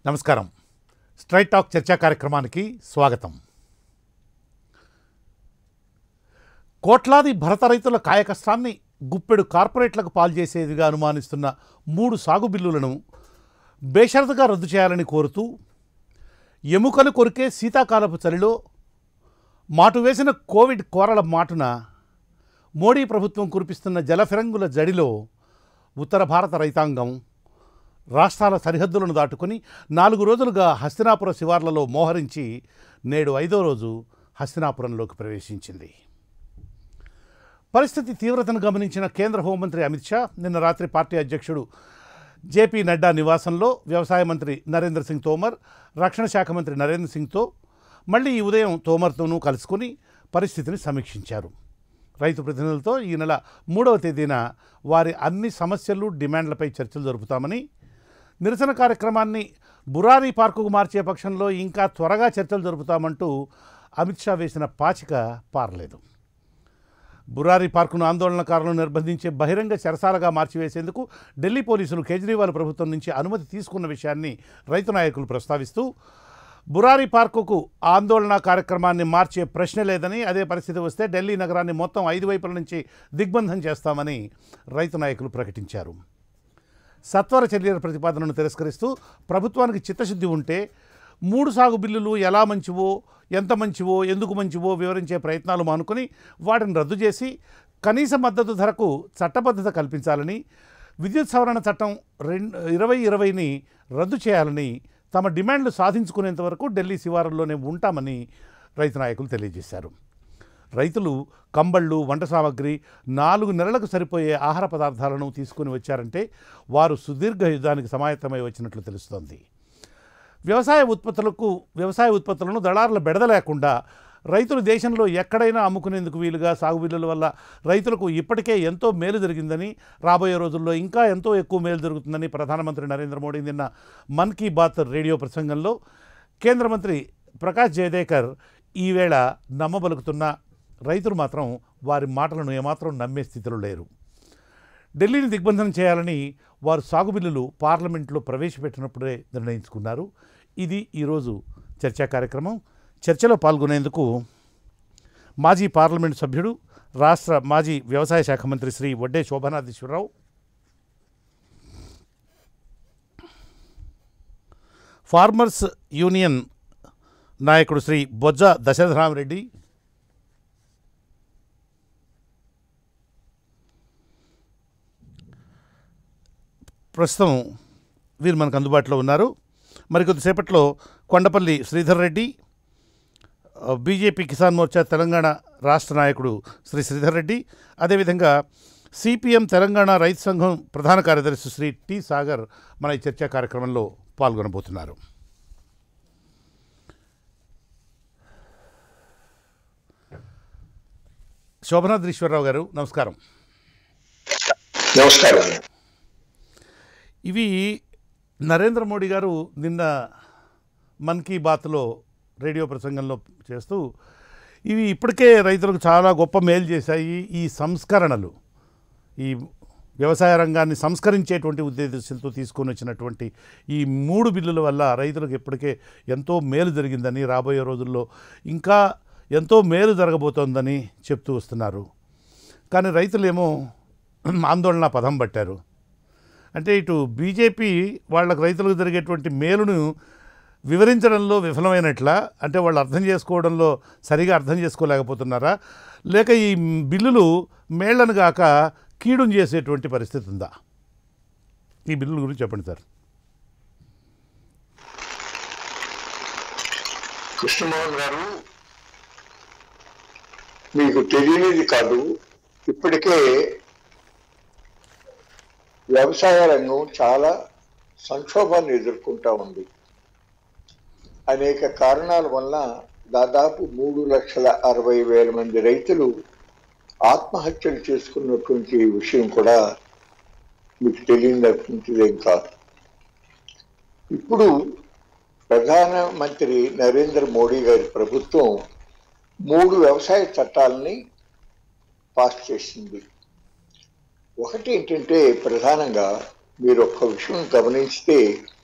నమస్కారం straight talk చర్చా కార్యక్రమానికి స్వాగతం కోట్లాది భరత రైతుల కాయకష్టాన్ని గుప్పెడు కార్పొరేట్లకు పాల్చేసేదిగా అనుమానిస్తున్న మూడు సాగు బిల్లులను బేషరతుగా రద్దు చేయాలని కోరుతూ ఎముకలు కొరికే శీతాకాలపు చలిలో మాటు వేసిన కోవిడ్ కోరల మాటున మోడీ ప్రభుత్వం కురిపిస్తున్న జలఫిరంగుల జడిలో ఉత్తర భారత రైతాంగం రాష్ట్రాల సరిహద్దులను దాటుకుని నాలుగు రోజులుగా హస్తినాపుర శివార్లలో మోహరించి నేడు ఐదో రోజు హస్తినాపురంలోకి ప్రవేశించింది పరిస్థితి తీవ్రతను గమనించిన కేంద్ర హోంమంత్రి అమిత్ షా నిన్న రాత్రి పార్టీ అధ్యక్షుడు జేపీ నడ్డా నివాసంలో వ్యవసాయ మంత్రి నరేంద్ర సింగ్ తోమర్ రక్షణ శాఖ మంత్రి నరేంద్ర సింగ్తో మళ్ళీ ఈ ఉదయం తోమర్తోనూ కలుసుకుని పరిస్థితిని సమీక్షించారు రైతు ప్రతినిధులతో ఈ నెల మూడవ తేదీన వారి అన్ని సమస్యలు డిమాండ్లపై చర్చలు జరుపుతామని నిరసన కార్యక్రమాన్ని బురారీ పార్కుకు మార్చే పక్షంలో ఇంకా త్వరగా చర్చలు జరుపుతామంటూ అమిత్ షా వేసిన పాచిక పారలేదు బురారీ పార్కును ఆందోళనకారులను నిర్బంధించే బహిరంగ చెరసాలగా మార్చివేసేందుకు ఢిల్లీ పోలీసులు కేజ్రీవాల్ ప్రభుత్వం నుంచి అనుమతి తీసుకున్న విషయాన్ని రైతు నాయకులు ప్రస్తావిస్తూ బురారీ పార్కుకు ఆందోళన కార్యక్రమాన్ని మార్చే ప్రశ్న లేదని అదే పరిస్థితి వస్తే ఢిల్లీ నగరాన్ని మొత్తం ఐదు వైపుల నుంచి దిగ్బంధం చేస్తామని రైతు నాయకులు ప్రకటించారు సత్వర చర్యల ప్రతిపాదనను తిరస్కరిస్తూ ప్రభుత్వానికి చిత్తశుద్ధి ఉంటే మూడు సాగు బిల్లులు ఎలా మంచివో ఎంత మంచివో ఎందుకు మంచివో వివరించే ప్రయత్నాలు మానుకొని వాటిని రద్దు చేసి కనీస మద్దతు ధరకు చట్టబద్ధత కల్పించాలని విద్యుత్ సవరణ చట్టం రెండు ఇరవై ఇరవైని రద్దు చేయాలని తమ డిమాండ్లు సాధించుకునేంత వరకు ఢిల్లీ శివారుల్లోనే ఉంటామని రైతు నాయకులు తెలియజేశారు రైతులు కంబళ్ళు వంట సామాగ్రి నాలుగు నెలలకు సరిపోయే ఆహార పదార్థాలను తీసుకుని వచ్చారంటే వారు సుదీర్ఘ యుద్ధానికి సమాయత్తమై వచ్చినట్లు తెలుస్తోంది వ్యవసాయ ఉత్పత్తులకు వ్యవసాయ ఉత్పత్తులను దళారుల బెడద లేకుండా రైతులు దేశంలో ఎక్కడైనా అమ్ముకునేందుకు వీలుగా సాగు బిల్లుల వల్ల రైతులకు ఇప్పటికే ఎంతో మేలు జరిగిందని రాబోయే రోజుల్లో ఇంకా ఎంతో ఎక్కువ మేలు జరుగుతుందని ప్రధానమంత్రి నరేంద్ర మోడీ నిన్న మన్ కీ బాత్ రేడియో ప్రసంగంలో కేంద్ర మంత్రి ప్రకాష్ జయదేకర్ ఈవేళ నమ్మబలుకుతున్న రైతులు మాత్రం వారి మాటలను ఏమాత్రం నమ్మే స్థితిలో లేరు ఢిల్లీని దిగ్బంధనం చేయాలని వారు సాగు బిల్లులు పార్లమెంట్లో ప్రవేశపెట్టినప్పుడే నిర్ణయించుకున్నారు ఇది ఈరోజు చర్చా కార్యక్రమం చర్చలో పాల్గొనేందుకు మాజీ పార్లమెంటు సభ్యుడు రాష్ట్ర మాజీ వ్యవసాయ శాఖ మంత్రి శ్రీ వడ్డే శోభనాధీశ్వరరావు ఫార్మర్స్ యూనియన్ నాయకుడు శ్రీ బొజ్జ దశరథరామరెడ్డి ప్రస్తుతం వీరు మనకు అందుబాటులో ఉన్నారు మరికొద్దిసేపట్లో కొండపల్లి శ్రీధర్ రెడ్డి ఆ, బీజేపీ కిసాన్ మోర్చా తెలంగాణ రాష్ట్ర నాయకుడు శ్రీ శ్రీధర్ రెడ్డి అదేవిధంగా సిపిఎం తెలంగాణ రైతు సంఘం ప్రధాన కార్యదర్శి శ్రీ టి సాగర్ మన ఈ చర్చా కార్యక్రమంలో పాల్గొనబోతున్నారు శోభనాద్రీశ్వరరావు గారు నమస్కారం నమస్కారం ఇవి నరేంద్ర మోడీ గారు నిన్న మన్ కీ బాత్లో రేడియో ప్రసంగంలో చేస్తూ ఇవి ఇప్పటికే రైతులకు చాలా గొప్ప మేలు చేశాయి ఈ సంస్కరణలు ఈ వ్యవసాయ రంగాన్ని సంస్కరించేటువంటి ఉద్దేశంతో తీసుకొని వచ్చినటువంటి ఈ మూడు బిల్లుల వల్ల రైతులకు ఇప్పటికే ఎంతో మేలు జరిగిందని రాబోయే రోజుల్లో ఇంకా ఎంతో మేలు జరగబోతోందని చెప్తూ వస్తున్నారు కానీ రైతులేమో ఆందోళన పదం పట్టారు అంటే ఇటు బీజేపీ వాళ్ళకు రైతులకు జరిగేటువంటి మేలును వివరించడంలో విఫలమైనట్లా అంటే వాళ్ళు అర్థం చేసుకోవడంలో సరిగా అర్థం చేసుకోలేకపోతున్నారా లేక ఈ బిల్లులు మేళ్లను గాక కీడును చేసేటువంటి పరిస్థితి ఉందా ఈ బిల్లుల గురించి చెప్పండి సార్ కృష్ణమోహన్ గారు మీకు తెలియనిది కాదు ఇప్పటికే వ్యవసాయ రంగం చాలా సంక్షోభాన్ని ఎదుర్కొంటా ఉంది అనేక కారణాల వల్ల దాదాపు మూడు లక్షల అరవై వేల మంది రైతులు ఆత్మహత్యలు చేసుకున్నటువంటి విషయం కూడా మీకు తెలియనటువంటిదేం కాదు ఇప్పుడు ప్రధానమంత్రి నరేంద్ర మోడీ గారి ప్రభుత్వం మూడు వ్యవసాయ చట్టాలని పాస్ చేసింది ఒకటి ఏంటంటే ప్రధానంగా మీరు ఒక్క విషయం గమనించితే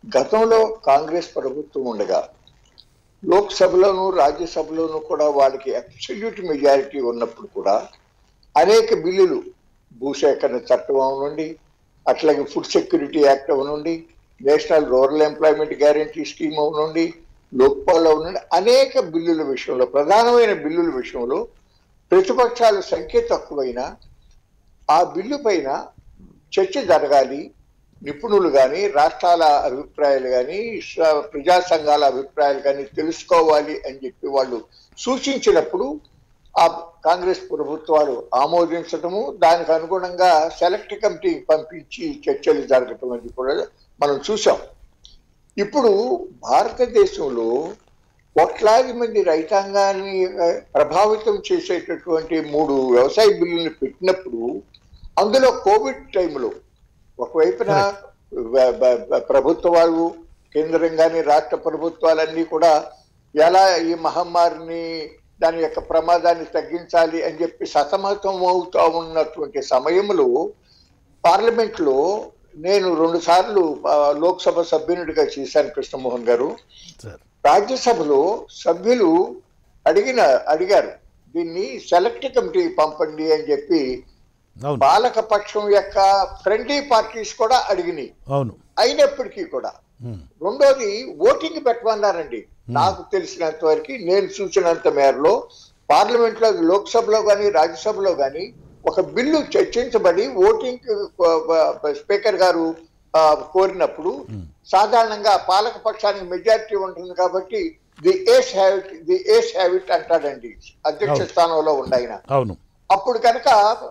గతంలో కాంగ్రెస్ ప్రభుత్వం ఉండగా లోక్సభలోను రాజ్యసభలోను కూడా వాళ్ళకి అబ్సల్యూట్ మెజారిటీ ఉన్నప్పుడు కూడా అనేక బిల్లులు భూసేకరణ చట్టం అవనండి అట్లాగే ఫుడ్ సెక్యూరిటీ యాక్ట్ అవనండి national rural employment guarantee scheme అవనండి లోక్పాల్ అవనండి అనేక బిల్లుల విషయంలో ప్రధానమైన బిల్లుల విషయంలో ప్రతిపక్షాల సంఖ్య తక్కువైనా ఆ బిల్లు పైన చర్చ జరగాలి నిపుణులు కానీ రాష్ట్రాల అభిప్రాయాలు కానీ ప్రజా సంఘాల అభిప్రాయాలు కానీ తెలుసుకోవాలి అని చెప్పి వాళ్ళు సూచించినప్పుడు ఆ కాంగ్రెస్ ప్రభుత్వాలు ఆమోదించడము దానికి అనుగుణంగా సెలెక్ట్ కమిటీ పంపించి చర్చలు జరగటం అది కూడా మనం చూసాం ఇప్పుడు భారతదేశంలో కోట్లాది మంది రైతాంగాన్ని ఆ, ప్రభావితం చేసేటటువంటి మూడు వ్యవసాయ బిల్లులు పెట్టినప్పుడు అందులో కోవిడ్ టైంలో ఒకవైపున వ- వ- వ- ప్రభుత్వాలు కేంద్రం కానీ రాష్ట్ర ప్రభుత్వాలన్నీ కూడా ఎలా ఈ మహమ్మారిని దాని యొక్క ప్రమాదాన్ని తగ్గించాలి అని చెప్పి సతమతం అవుతా ఉన్నటువంటి సమయంలో పార్లమెంట్ లో నేను రెండు సార్లు ఆ, లోక్సభ సభ్యునిడిగా చేశాను కృష్ణమోహన్ గారు సార్ రాజ్యసభలో సభ్యులు అడిగిన అడిగారు దీన్ని సెలెక్ట్ కమిటీ పంపండి అని చెప్పి అవును పాలక పక్షం యొక్క ఫ్రెండ్లీ పార్టీస్ కూడా అడిగినాయి అవును అయినప్పటికీ కూడా ఉమ్, రెండోది ఓటింగ్ పెట్టమన్నారండి నాకు తెలిసినంత వరకు నేను చూసినంత మేరలో పార్లమెంట్ లో లోక్సభలో కానీ రాజ్యసభలో కానీ ఒక బిల్లు చర్చించబడి ఓటింగ్ స్పీకర్ గారు ఆ, కోరినప్పుడు సాధారణంగా పాలక పక్షానికి మెజారిటీ ఉంటుంది కాబట్టి ది ఏస్ హ్యావిట్ ది ఏస్ హ్యావిట్ అంటాడండి అధ్యక్ష అవును. స్థానంలో ఉండాయన అవును అప్పుడు కనుక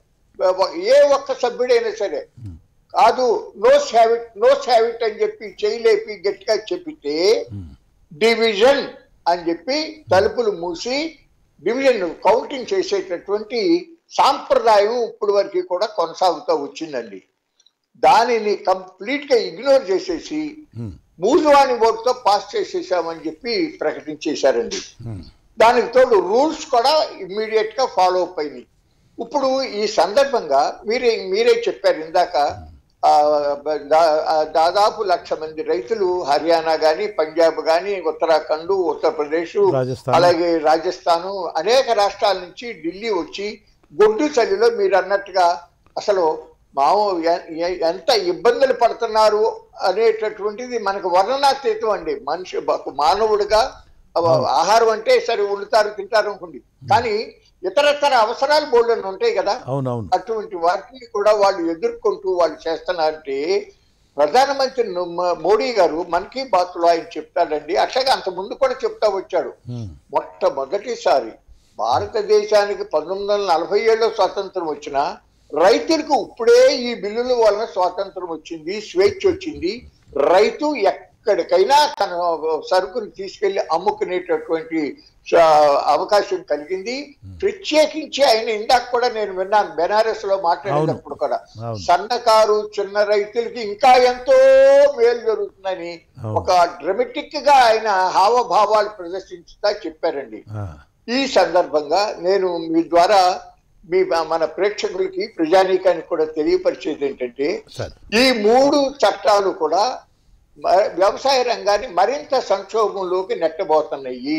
ఏ ఒక్క సభ్యుడైనా సరే కాదు నో హ్యావిట్ నో హ్యావిట్ అని చెప్పి చేయలేపి గట్టిగా చెప్పితే ఉమ్, డివిజన్ అని చెప్పి తలుపులు మూసి డివిజన్ కౌంటింగ్ చేసేటటువంటి సాంప్రదాయం ఇప్పటి వరకు కూడా కొనసాగుతూ వచ్చిందండి దానిని కంప్లీట్ గా ఇగ్నోర్ చేసేసి ఉమ్, మూజువాణి ఓటుతో పాస్ చేసేసామని చెప్పి ప్రకటించేశారండి ఉమ్, దానికి తోడు రూల్స్ కూడా ఇమ్మీడియట్ గా ఫాలో అప్ అయినాయి ఇప్పుడు ఈ సందర్భంగా మీరే మీరే చెప్పారు ఇందాక ఆ, దా- ఆ, దాదాపు లక్ష మంది రైతులు హర్యానా గాని పంజాబ్ గాని ఉత్తరాఖండ్ ఉత్తరప్రదేశ్ రాజస్థాన్. అలాగే రాజస్థాను అనేక రాష్ట్రాల నుంచి ఢిల్లీ వచ్చి గొడ్డు చలిలో మీరు అన్నట్టుగా అసలు మామూ ఎ- ఎ- ఎంత ఇబ్బందులు పడుతున్నారు అనేటటువంటిది మనకు వర్ణనాతీతం అండి మనిషి బ- మానవుడిగా ఆ- ఆహారం అంటే సరే వండుతారు తింటారు అనుకోండి కానీ ఇతరతర అవసరాలు బోల్డని ఉంటాయి కదా అవును అవును అటువంటి వాటిని కూడా వాళ్ళు ఎదుర్కొంటూ వాళ్ళు చేస్తున్నారంటే ప్రధానమంత్రి ను- మ- మోడీ గారు మన్ కీ బాత్ లో ఆయన చెప్తాడండి అట్లాగే అంత ముందు కూడా చెప్తా వచ్చాడు ఉమ్, మొట్టమొదటిసారి భారతదేశానికి పంతొమ్మిది వందల నలభై ఏడులో స్వాతంత్రం వచ్చిన రైతులకు ఇప్పుడే ఈ బిల్లుల వలన స్వాతంత్రం వచ్చింది స్వేచ్ఛ వచ్చింది రైతు ఎక్కడికైనా తన సరుకుని తీసుకెళ్లి అమ్ముకునేటటువంటి స- అవకాశం కలిగింది ప్రత్యేకించి ఆయన ఇందాక కూడా నేను విన్నాను బెనారస్ లో మాట్లాడేటప్పుడు కూడా అవును. సన్నకారు చిన్న రైతులకి ఇంకా ఎంతో మేలు జరుగుతుందని అవును. ఒక డ్రమెటిక్ గా ఆయన హావభావాలు ప్రదర్శించుతా చెప్పారండి ఆ, ఈ సందర్భంగా నేను మీ ద్వారా మీ మన ప్రేక్షకులకి ప్రజానీకానికి కూడా తెలియపరిచేది ఏంటంటే సార్ ఈ మూడు చట్టాలు కూడా మ- వ్యవసాయ రంగాన్ని మరింత సంక్షోభంలోకి నెట్టబోతున్నాయి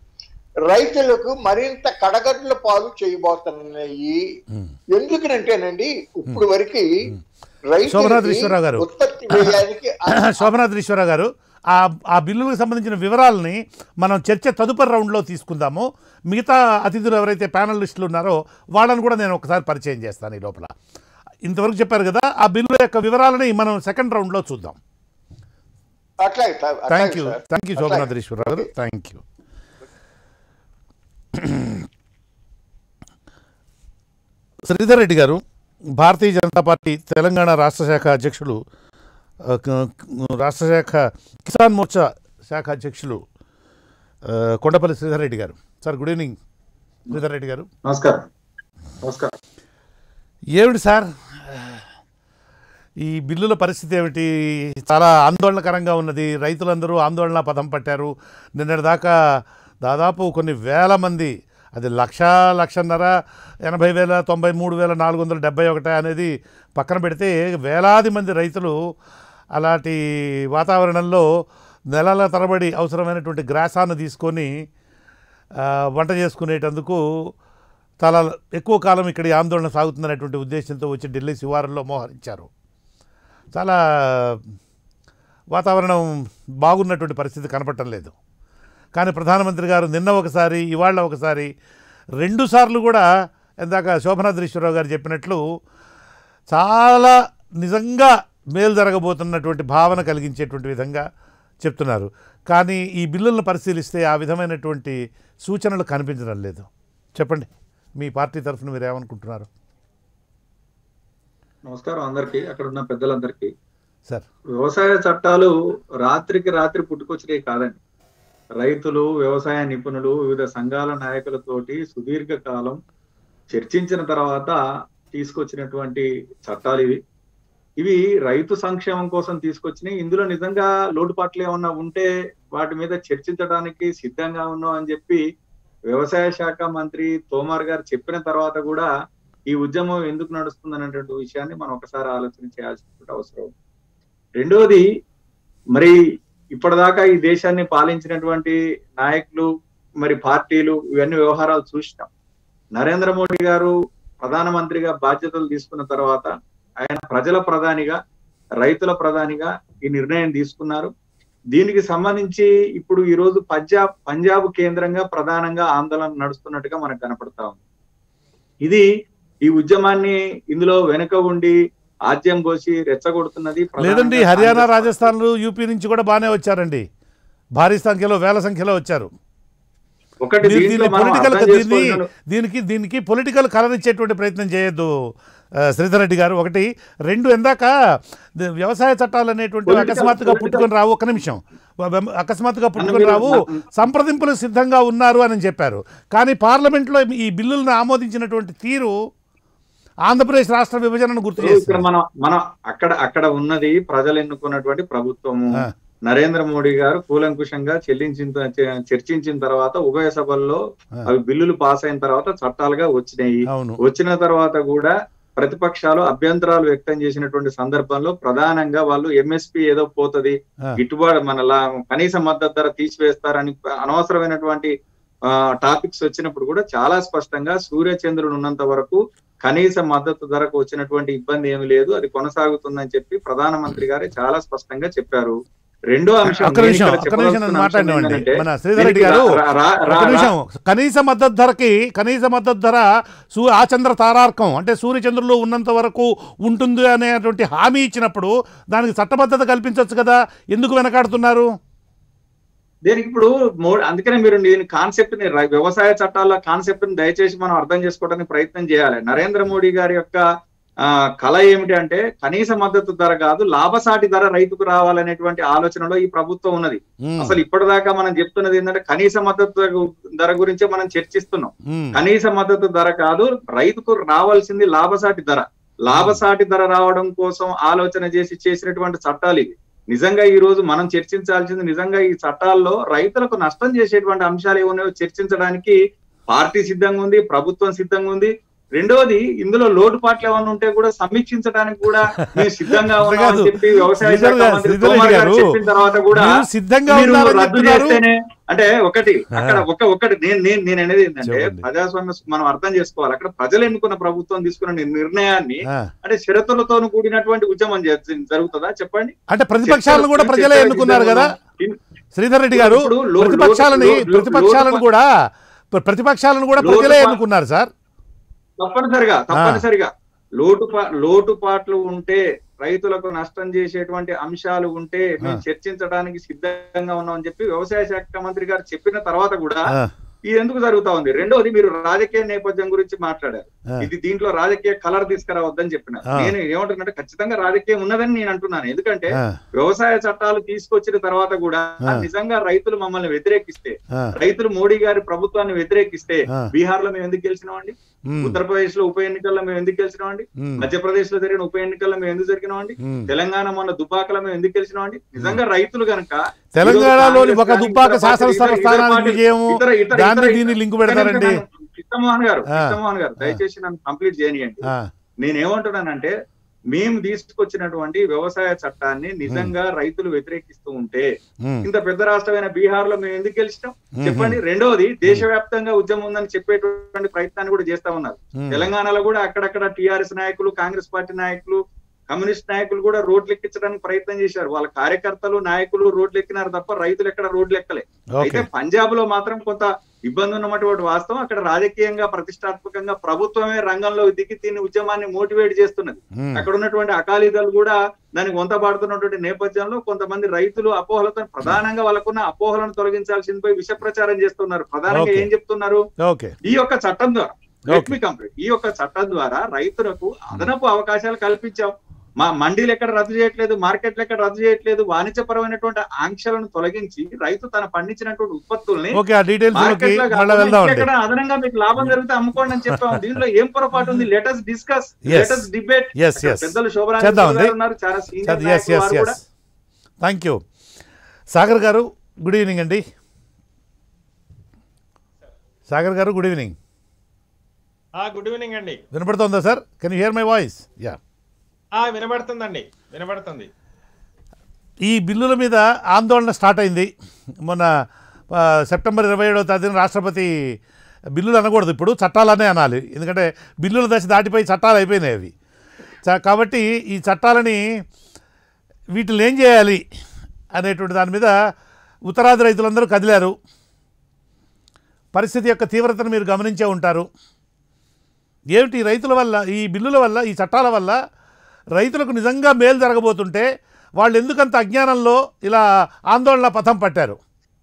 రైతులకు మరింత కడగడ్ల పాలు చేయబోతున్నాయి ఉమ్. ఎందుకనంటేనండి ఇప్పుడు వరకు శోభనాథ్ రైతు ఈశ్వరరావు గారు. ఉత్పత్తి వ్యయానికి శోభనాథ్ ఈశ్వరరావు గారు ఆ ఆ బిల్లులకు సంబంధించిన వివరాలని మనం చర్చ తదుపరి రౌండ్లో తీసుకుందాము మిగతా అతిథులు ఎవరైతే ప్యానలిస్టులు ఉన్నారో వాళ్ళని కూడా నేను ఒకసారి పరిచయం చేస్తాను ఈ లోపల ఇంతవరకు చెప్పారు కదా ఆ బిల్లు యొక్క వివరాలని మనం సెకండ్ రౌండ్లో చూద్దాం అట్లాగే సార్, అట్లాగే thank you sir. Thank you అట్లాగే. శోభనాథ్ ఈశ్వరరావు గారు థ్యాంక్ యూ శ్రీధర్ రెడ్డి గారు భారతీయ జనతా పార్టీ తెలంగాణ రాష్ట్ర శాఖ అధ్యక్షులు ఆ, క- క- రాష్ట్ర శాఖ కిసాన్ మోర్చా శాఖ అధ్యక్షులు ఆ, Kondapalli Sridhar Reddy garu sir good evening Sridhar Reddy garu నమస్కారం నమస్కారం ఏమిటి సార్ ఈ బిల్లుల పరిస్థితి ఏమిటి చాలా ఆందోళనకరంగా ఉన్నది రైతులందరూ ఆందోళన పదం పట్టారు నిన్నటి దాకా దాదాపు కొన్ని వేల మంది అది లక్ష లక్షన్నర ఎనభై వేల తొంభై మూడు వేల నాలుగు వందల డెబ్బై ఒకటి అనేది పక్కన పెడితే వేలాది మంది రైతులు అలాంటి వాతావరణంలో నెలల తరబడి అవసరమైనటువంటి గ్రాసాన్ని తీసుకొని ఆ, వంట చేసుకునేటందుకు చాలా ఎక్కువ కాలం ఇక్కడ ఈ ఆందోళన సాగుతుందనేటువంటి ఉద్దేశంతో వచ్చి ఢిల్లీ శివారుల్లో మోహరించారు చాలా వాతావరణం బాగున్నటువంటి పరిస్థితి కనపడటం లేదు కానీ ప్రధానమంత్రి గారు నిన్న ఒకసారి ఇవాళ ఒకసారి రెండు సార్లు కూడా ఇందాక శోభనాథ్రీశ్వరరావు గారు చెప్పినట్లు చాలా నిజంగా మేలు జరగబోతున్నటువంటి భావన కలిగించేటువంటి విధంగా చెప్తున్నారు కానీ ఈ బిల్లులను పరిశీలిస్తే ఆ విధమైనటువంటి సూచనలు కనిపించడం లేదు చెప్పండి మీ పార్టీ తరఫున మీరు ఏమనుకుంటున్నారు నమస్కారం అందరికి అక్కడ ఉన్న పెద్దలందరికీ సార్ వ్యవసాయ చట్టాలు రాత్రికి రాత్రి పుట్టుకొచ్చినవి కాదండి రైతులు వ్యవసాయ నిపుణులు వివిధ సంఘాల నాయకులతోటి సుదీర్ఘ కాలం చర్చించిన తర్వాత తీసుకొచ్చినటువంటి చట్టాలు ఇవి ఇవి రైతు సంక్షేమం కోసం తీసుకొచ్చినాయి ఇందులో నిజంగా లోటుపాట్లు ఏమన్నా ఉంటే వాటి మీద చర్చించడానికి సిద్ధంగా ఉన్నాం అని చెప్పి వ్యవసాయ శాఖ మంత్రి తోమార్ గారు చెప్పిన తర్వాత కూడా ఈ ఉద్యమం ఎందుకు నడుస్తుంది అనేటువంటి విషయాన్ని మనం ఒకసారి ఆలోచన చేయాల్సిన అవసరం ఉంది. రెండవది మరి ఇప్పటిదాకా ఈ దేశాన్ని పాలించినటువంటి నాయకులు మరి పార్టీలు ఇవన్నీ వ్యవహారాలు చూసినాం నరేంద్ర మోడీ గారు ప్రధానమంత్రిగా బాధ్యతలు తీసుకున్న తర్వాత ఆయన ప్రజల ప్రధానిగా రైతుల ప్రధానిగా ఈ నిర్ణయం తీసుకున్నారు దీనికి సంబంధించి ఇప్పుడు ఈ రోజు పంజాబ్ పంజాబ్ కేంద్రంగా ప్రధానంగా ఆందోళన నడుస్తున్నట్టుగా మనకు కనపడతా ఉంది ఇది ఈ ఉద్యమాన్ని ఇందులో వెనుక ఉండి ఆద్యం కోసి రెచ్చగొడుతున్నది లేదండి ప్రధానంగా హర్యానా కాంగ్రెస్ రాజస్థాన్లు యూపీ నుంచి కూడా బాగానే వచ్చారండి భారీ సంఖ్యలో వేల సంఖ్యలో వచ్చారు ఒకటి మీరు దీంట్లో దీన్ని మనం పొలిటికల్ అర్థం దీన్ని చేసుకోవాల్సిన- దీనికి దీనికి పొలిటికల్ కలర్ ఇచ్చేటువంటి ప్రయత్నం చేయొద్దు ఆ, శ్రీధర్ రెడ్డి గారు ఒకటి రెండు ఎందాక ద- వ్యవసాయ చట్టాలు అనేటువంటి Political- అకస్మాత్తుగా political- పుట్టుకొని రావు ఒక్క నిమిషం వ- వెం- అకస్మాత్తుగా పుట్టుకొని మీరు- రావు సంప్రదింపులు సిద్ధంగా ఉన్నారు అని చెప్పారు కానీ పార్లమెంట్లో ఈ బిల్లులను ఆమోదించినటువంటి తీరు ఆంధ్రప్రదేశ్ రాష్ట్ర విభజనను గుర్తు ఇక్కడ చేస్తుంది మనం మనం అక్కడ అక్కడ ఉన్నది ప్రజలు ఎన్నుకున్నటువంటి ప్రభుత్వము ఆ. నరేంద్ర మోడీ గారు కూలంకుషంగా చెల్లించిన చ- చర్చించిన తర్వాత ఉభయ సభల్లో ఆ. అవి బిల్లులు పాస్ అయిన తర్వాత చట్టాలుగా వచ్చినాయి అవును వచ్చిన తర్వాత కూడా ప్రతిపక్షాలు అభ్యంతరాలు వ్యక్తం చేసినటువంటి సందర్భంలో ప్రధానంగా వాళ్ళు ఎంఎస్పి ఏదో పోతది ఆ. గిట్టుబాటు మన లా- కనీస మద్దతు ధర తీసివేస్తారని అనవసరమైనటువంటి టాపిక్స్ వచ్చినప్పుడు కూడా చాలా స్పష్టంగా సూర్యచంద్రుడు ఉన్నంత వరకు కనీస మద్దతు ధరకు వచ్చినటువంటి ఇబ్బంది ఏమి లేదు అది కొనసాగుతుందని చెప్పి ప్రధానమంత్రి గారే చాలా స్పష్టంగా చెప్పారు రెండో అంశం ఒక్క నేను నిమిషం ఇక్కడ ఒక్క నిమిషం నన్ను చెప్పదలుచుకున్న అంశం మాట్లాడినివ్వండి ఏంటంటే, మన శ్రీధర్ రెడ్డి గారు రా- రా- ఒక్క రా- నిమిషం కనీస మద్దతు ధరకి కనీస మద్దతు ధర సూ ఆచంద్ర తారార్కం అంటే సూర్యచంద్రులు ఉన్నంత వరకు ఉంటుంది అనేటువంటి హామీ ఇచ్చినప్పుడు దానికి చట్టబద్ధత కల్పించవచ్చు కదా ఎందుకు వెనకాడుతున్నారు దీనికి ఇప్పుడు మో- అందుకనే మీరు దీని కాన్సెప్ట్ ని రై- వ్యవసాయ చట్టాల కాన్సెప్ట్ ని దయచేసి మనం అర్థం చేసుకోవడానికి ప్రయత్నం చేయాలి నరేంద్ర మోడీ గారి యొక్క ఆ, కళ ఏమిటి అంటే కనీస మద్దతు ధర కాదు లాభసాటి ధర రైతుకు రావాలనేటువంటి ఆలోచనలో ఈ ప్రభుత్వం ఉన్నది ఉమ్, అసలు ఇప్పటిదాకా మనం చెప్తున్నది ఏంటంటే కనీస మద్దతు ధర- ధర గురించే మనం చర్చిస్తున్నాం ఉమ్, కనీస మద్దతు ధర కాదు రైతుకు రావాల్సింది లాభసాటి ధర లాభసాటి ధర రావడం కోసం ఆలోచన చేసి చేసినటువంటి చట్టాలు ఇవి నిజంగా ఈ రోజు మనం చర్చించాల్సింది నిజంగా ఈ చట్టాల్లో రైతులకు నష్టం చేసేటువంటి అంశాలు ఏమున్నాయో చర్చించడానికి పార్టీ సిద్ధంగా ఉంది ప్రభుత్వం సిద్ధంగా ఉంది రెండోది ఇందులో లోటుపాట్లు ఏమైనా ఉంటే కూడా సమీక్షించడానికి కూడా మేము సిద్ధంగా ఉన్నామని చెప్పి వ్యవసాయ శాఖ శ్రీధర్ మంత్రి శ్రీధర్ తోమర్ గారు గారు, చెప్పిన తర్వాత కూడా మీరు సిద్ధంగా మీరు ఉన్నారని రద్దు చెప్తున్నారు చేస్తేనే అంటే ఒకటి అక్కడ ఒక ఒకటి నేను నేను నేను అనేది ఏంటంటే చెప్పండి. ప్రజాస్వామ్య మనం అర్థం చేసుకోవాలి అక్కడ ప్రజలు ఎన్నుకున్న ప్రభుత్వం తీసుకున్న ని- నిర్ణయాన్ని ఆ, అంటే షరతులతో కూడినటువంటి ఉద్యమం జ- జరుగుతుందా చెప్పండి అంటే ప్రతిపక్షాలను కూడా ప్రజలే ఎన్నుకున్నారు కదా శ్రీధర్ రెడ్డి గారు ఇప్పుడు లో- ప్రతిపక్షాలని లో- లో- ప్రతిపక్షాలను లోటు- కూడా ప్ర- ప్రతిపక్షాలను కూడా లోటు ప్రజలే పా- ఎన్నుకున్నారు సార్ తప్పనిసరిగా తప్పనిసరిగా లోటుపా లోటుపాట్లు ఉంటే రైతులకు నష్టం చేసేటువంటి అంశాలు ఉంటే మేము ఆ. చర్చించడానికి సిద్ధంగా ఉన్నామని చెప్పి వ్యవసాయ శాఖ మంత్రి గారు చెప్పిన తర్వాత కూడా ఆ, ఇది ఎందుకు జరుగుతా ఉంది రెండోది మీరు రాజకీయ నేపథ్యం గురించి మాట్లాడారు ఆ. ఇది దీంట్లో రాజకీయ కలర్ తీసుకురావద్దని చెప్పిన ఆ. నేను ఏమంటున్నానంటే ఖచ్చితంగా రాజకీయం ఉన్నదని నేను అంటున్నాను ఎందుకంటే ఆ, వ్యవసాయ చట్టాలు తీసుకొచ్చిన తర్వాత కూడా ఆ. నిజంగా రైతులు మమ్మల్ని వ్యతిరేకిస్తే ఆ, రైతులు మోడీ గారి ప్రభుత్వాన్ని వ్యతిరేకిస్తే ఆ. బీహార్ లో మేము ఎందుకు గెలిచినామండి ఉమ్, ఉత్తరప్రదేశ్ లో ఉప ఎన్నికల్లో మేము ఎందుకు గెలిచినామండి ఉమ్, మధ్యప్రదేశ్ లో జరిగిన ఉప ఎన్నికల్లో మేము ఎందుకు జరిగినామండి ఉమ్. తెలంగాణ మొన్న దుబాకలో మేము ఎందుకు గెలిచినామండి నిజంగా రైతులు గనక తెలంగాణలోని ఈరోజు ఒక కాంగ్రెస్ దుబ్బాక కానీ ఇతర శాసనసభ పార్టీ- స్థానానికి ఇతర విజయము ఇతర- ఇతర- దాన్ని ఇతర- దీన్ని లింక్ పెడతారండి కృష్ణమోహన్ గారు ఆ. కృష్ణమోహన్ గారు ఆ. దయచేసి నన్ను కంప్లీట్ చేయనియండి ఆ, నేనేమంటున్నానంటే మేము తీసుకొచ్చినటువంటి వ్యవసాయ చట్టాన్ని నిజంగా రైతులు వ్యతిరేకిస్తూ ఉంటే ఉమ్, ఇంత పెద్ద రాష్ట్రమైన బీహార్ లో మేము ఎందుకు గెలిచినాం మ్మ్. చెప్పండి రెండవది దేశవ్యాప్తంగా ఉద్యమం ఉందని చెప్పేటువంటి ప్రయత్నాన్ని కూడా చేస్తా ఉన్నారు ఉమ్, తెలంగాణలో కూడా అక్కడక్కడ టిఆర్ఎస్ నాయకులు కాంగ్రెస్ పార్టీ నాయకులు కమ్యూనిస్ట్ నాయకులు కూడా రోడ్లు ఎక్కించడానికి ప్రయత్నం చేశారు వాళ్ళ కార్యకర్తలు నాయకులు రోడ్లు ఎక్కినారు తప్ప రైతులు ఎక్కడ రోడ్లు ఎక్కలే అయితే ఓకే పంజాబ్ లో మాత్రం కొంత ఇబ్బంది ఉన్నటువంటి వాస్తవం అక్కడ రాజకీయంగా ప్రతిష్టాత్మకంగా ప్రభుత్వమే రంగంలో దిగి దీన్ని ఉద్యమాన్ని మోటివేట్ చేస్తున్నది ఉమ్, అక్కడ ఉన్నటువంటి అకాలీదలు కూడా దానికి వంత పాడుతున్నటువంటి నేపథ్యంలో కొంతమంది రైతులు అపోహలతో ప్రధానంగా వాళ్ళకున్న అపోహలను తొలగించాల్సిందిపై విష ప్రచారం చేస్తున్నారు ప్రధానంగా Okay. ఏం చెప్తున్నారు ఓకే ఈ యొక్క చట్టం ద్వారా Okay. లెట్ మీ కంప్లీట్ ఈ యొక్క చట్టం ద్వారా రైతులకు అదనపు అవకాశాలు కల్పించాం మా మండీలు ఎక్కడ రద్దు చేయట్లేదు మార్కెట్లు ఎక్కడ రద్దు చేయట్లేదు వాణిజ్యపరమైనటువంటి ఆంక్షలను తొలగించి రైతు తన పండించినటువంటి ఉత్పత్తుల్ని ఓకే ఆ డీటెయిల్స్ లోకి మార్కెట్ లో మళ్ళీ కాకుండా వెళ్దామండి ఇంకెక్కడ అదనంగా మీకు లాభం జరిగితే అమ్ముకోండి అని చెప్పాము దీనిలో ఏం పొరపాటు ఉంది let us discuss Yes. Let us debate Yes, yes. పెద్దలు శోభరాజ్ చేద్దామండి. గారు ఉన్నారు చాలా senior yes yes yes thank you Sagar garu good evening అండి సాగర్ గారు గుడ్ ఈవినింగ్ ఆ గుడ్ ఈవినింగ్ అండి వినపడుతుందా sir can you hear my voice yeah ఆ వినబడుతుందండి వినబడుతుంది ఈ బిల్లుల మీద ఆందోళన స్టార్ట్ అయింది మొన్న ఆ, సెప్టెంబర్ ఇరవై ఏడవ తేదీన రాష్ట్రపతి బిల్లులు అనకూడదు ఇప్పుడు చట్టాలనే అనాలి ఎందుకంటే బిల్లుల దశ దాటిపోయి చట్టాలు అయిపోయినాయి అవి చ- కాబట్టి ఈ చట్టాలని వీటిని ఏం చేయాలి అనేటువంటి దాని మీద ఉత్తరాది రైతులందరూ కదిలారు పరిస్థితి యొక్క తీవ్రతను మీరు గమనించే ఉంటారు ఏమిటి ఈ రైతుల వల్ల ఈ బిల్లుల వల్ల ఈ చట్టాల వల్ల రైతులకు నిజంగా మేలు జరగబోతుంటే వాళ్ళు ఎందుకంత అజ్ఞానంలో ఇలా ఆందోళన పథం పట్టారు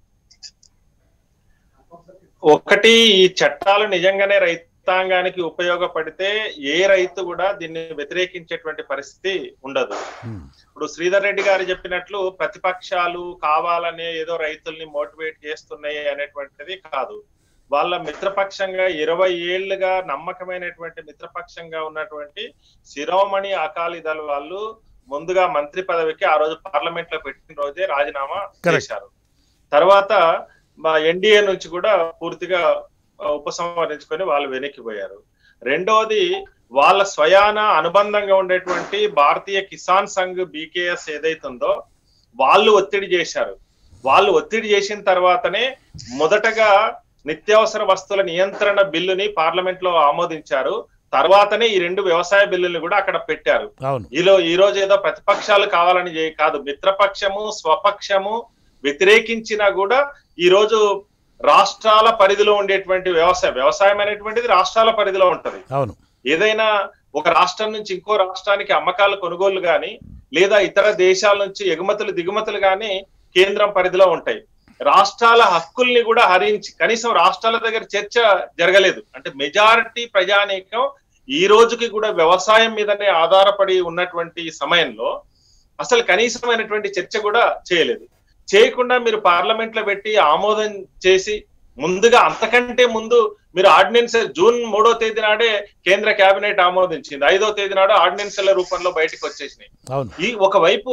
ఒకటి ఈ చట్టాలు నిజంగానే రైతాంగానికి ఉపయోగపడితే ఏ రైతు కూడా దీన్ని వ్యతిరేకించేటువంటి పరిస్థితి ఉండదు Hmm. ఇప్పుడు శ్రీధర్ రెడ్డి గారు చెప్పినట్లు ప్రతిపక్షాలు కావాలనే ఏదో రైతుల్ని మోటివేట్ చేస్తున్నాయి అనేటువంటిది కాదు వాళ్ళ మిత్రపక్షంగా ఇరవై ఏళ్లుగా నమ్మకమైనటువంటి మిత్రపక్షంగా ఉన్నటువంటి శిరోమణి అకాలీదళ వాళ్ళు ముందుగా మంత్రి పదవికి ఆ రోజు పార్లమెంట్ లో పెట్టిన రోజే రాజీనామా Correct. చేశారు తర్వాత మా ఎన్డీఏ నుంచి కూడా పూర్తిగా ఆ, ఉపసంహరించుకొని వాళ్ళు వెనక్కిపోయారు రెండవది వాళ్ళ స్వయాన అనుబంధంగా ఉండేటువంటి భారతీయ కిసాన్ సంఘ్ బీకేఎస్ ఏదైతుందో వాళ్ళు ఒత్తిడి చేశారు వాళ్ళు ఒత్తిడి చేసిన తర్వాతనే మొదటగా నిత్యావసర వస్తువుల నియంత్రణ బిల్లుని పార్లమెంట్ లో ఆమోదించారు తర్వాతనే ఈ రెండు వ్యవసాయ బిల్లుల్ని కూడా అక్కడ పెట్టారు అవును ఈలో ఈ రోజు ఏదో ప్రతిపక్షాలు కావాలని చేయ కాదు మిత్రపక్షము స్వపక్షము వ్యతిరేకించినా కూడా ఈ రోజు రాష్ట్రాల పరిధిలో ఉండేటువంటి వ్యవసాయం వ్యవసాయం అనేటువంటిది రాష్ట్రాల పరిధిలో ఉంటది అవును ఏదైనా ఒక రాష్ట్రం నుంచి ఇంకో రాష్ట్రానికి అమ్మకాలు కొనుగోలు గాని లేదా ఇతర దేశాల నుంచి ఎగుమతులు దిగుమతులు గాని కేంద్రం పరిధిలో ఉంటాయి రాష్ట్రాల హక్కుల్ని కూడా హరించి కనీసం రాష్ట్రాల దగ్గర చర్చ జరగలేదు అంటే మెజారిటీ ప్రజానీకం ఈ రోజుకి కూడా వ్యవసాయం మీదనే ఆధారపడి ఉన్నటువంటి సమయంలో అసలు కనీసమైనటువంటి చర్చ కూడా చేయలేదు చేయకుండా మీరు పార్లమెంట్ లో పెట్టి ఆమోదం చేసి ముందుగా అంతకంటే ముందు మీరు ఆర్డినెన్స్ జూన్ మూడో తేదీ నాడే కేంద్ర కేబినెట్ ఆమోదించింది ఐదో తేదీ నాడు ఆర్డినెన్స్ల రూపంలో బయటకు వచ్చేసినాయి అవును ఈ ఒకవైపు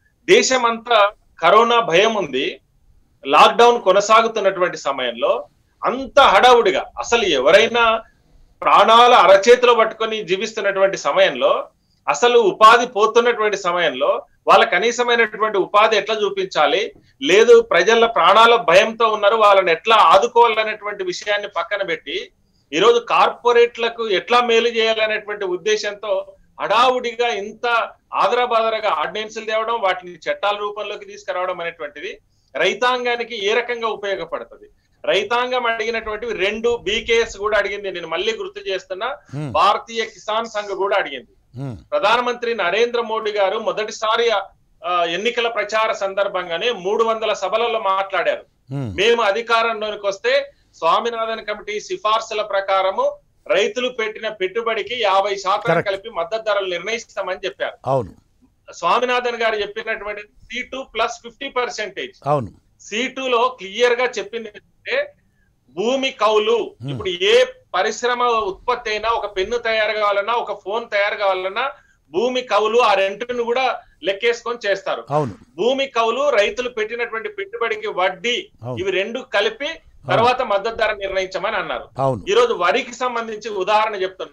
దేశమంతా కరోనా భయం ఉంది లాక్డౌన్ కొనసాగుతున్నటువంటి సమయంలో అంత హడావుడిగా అసలు ఎవరైనా ప్రాణాల అరచేతిలో పట్టుకొని జీవిస్తున్నటువంటి సమయంలో అసలు ఉపాధి పోతున్నటువంటి సమయంలో వాళ్ళ కనీసమైనటువంటి ఉపాధి ఎట్లా చూపించాలి లేదు ప్రజల ప్రాణాల భయంతో ఉన్నారు వాళ్ళని ఎట్లా ఆదుకోవాలనేటువంటి విషయాన్ని పక్కన పెట్టి ఈరోజు కార్పొరేట్లకు ఎట్లా మేలు చేయాలనేటువంటి ఉద్దేశంతో హడావుడిగా ఇంత ఆదరబాదరగా ఆర్డినెన్సులు తేవడం వాటిని చట్టాల రూపంలోకి తీసుకురావడం అనేటువంటిది రైతాంగానికి ఏ రకంగా ఉపయోగపడుతుంది రైతాంగం అడిగినటువంటి రెండు బీకేఎస్ కూడా అడిగింది నేను మళ్ళీ గుర్తు చేస్తున్నా ఉమ్, భారతీయ కిసాన్ సంఘ్ కూడా అడిగింది ఉమ్, ప్రధానమంత్రి నరేంద్ర మోడీ గారు మొదటిసారి ఆ, ఎన్నికల ప్రచార సందర్భంగానే మూడు వందల సభలలో మాట్లాడారు ఉమ్, మేము అధికారంలోనికి వస్తే స్వామినాథన్ కమిటీ సిఫార్సుల ప్రకారము రైతులు పెట్టిన పెట్టుబడికి యాభై శాతం Correct. కలిపి మద్దతు ధరలు నిర్ణయిస్తామని చెప్పారు అవును స్వామినాథన్ గారు చెప్పినటువంటి C two plus fifty percentage అవును సి లో క్లియర్ గా చెప్పింది ఏంటంటే భూమి కౌలు Hmm. ఇప్పుడు ఏ పరిశ్రమ ఉత్పత్తి అయినా ఒక పెన్ను తయారు కావాలన్నా ఒక ఫోన్ తయారు కావాలన్నా భూమి కౌలు ఆ రెంటును కూడా లెక్కేసుకొని చేస్తారు అవును భూమి కౌలు రైతులు పెట్టినటువంటి పెట్టుబడికి వడ్డీ అవును ఇవి రెండు కలిపి తర్వాత మద్దతు ధర నిర్ణయించమని అన్నారు అవును ఈ రోజు వరికి సంబంధించి ఉదాహరణ చెప్తున్నా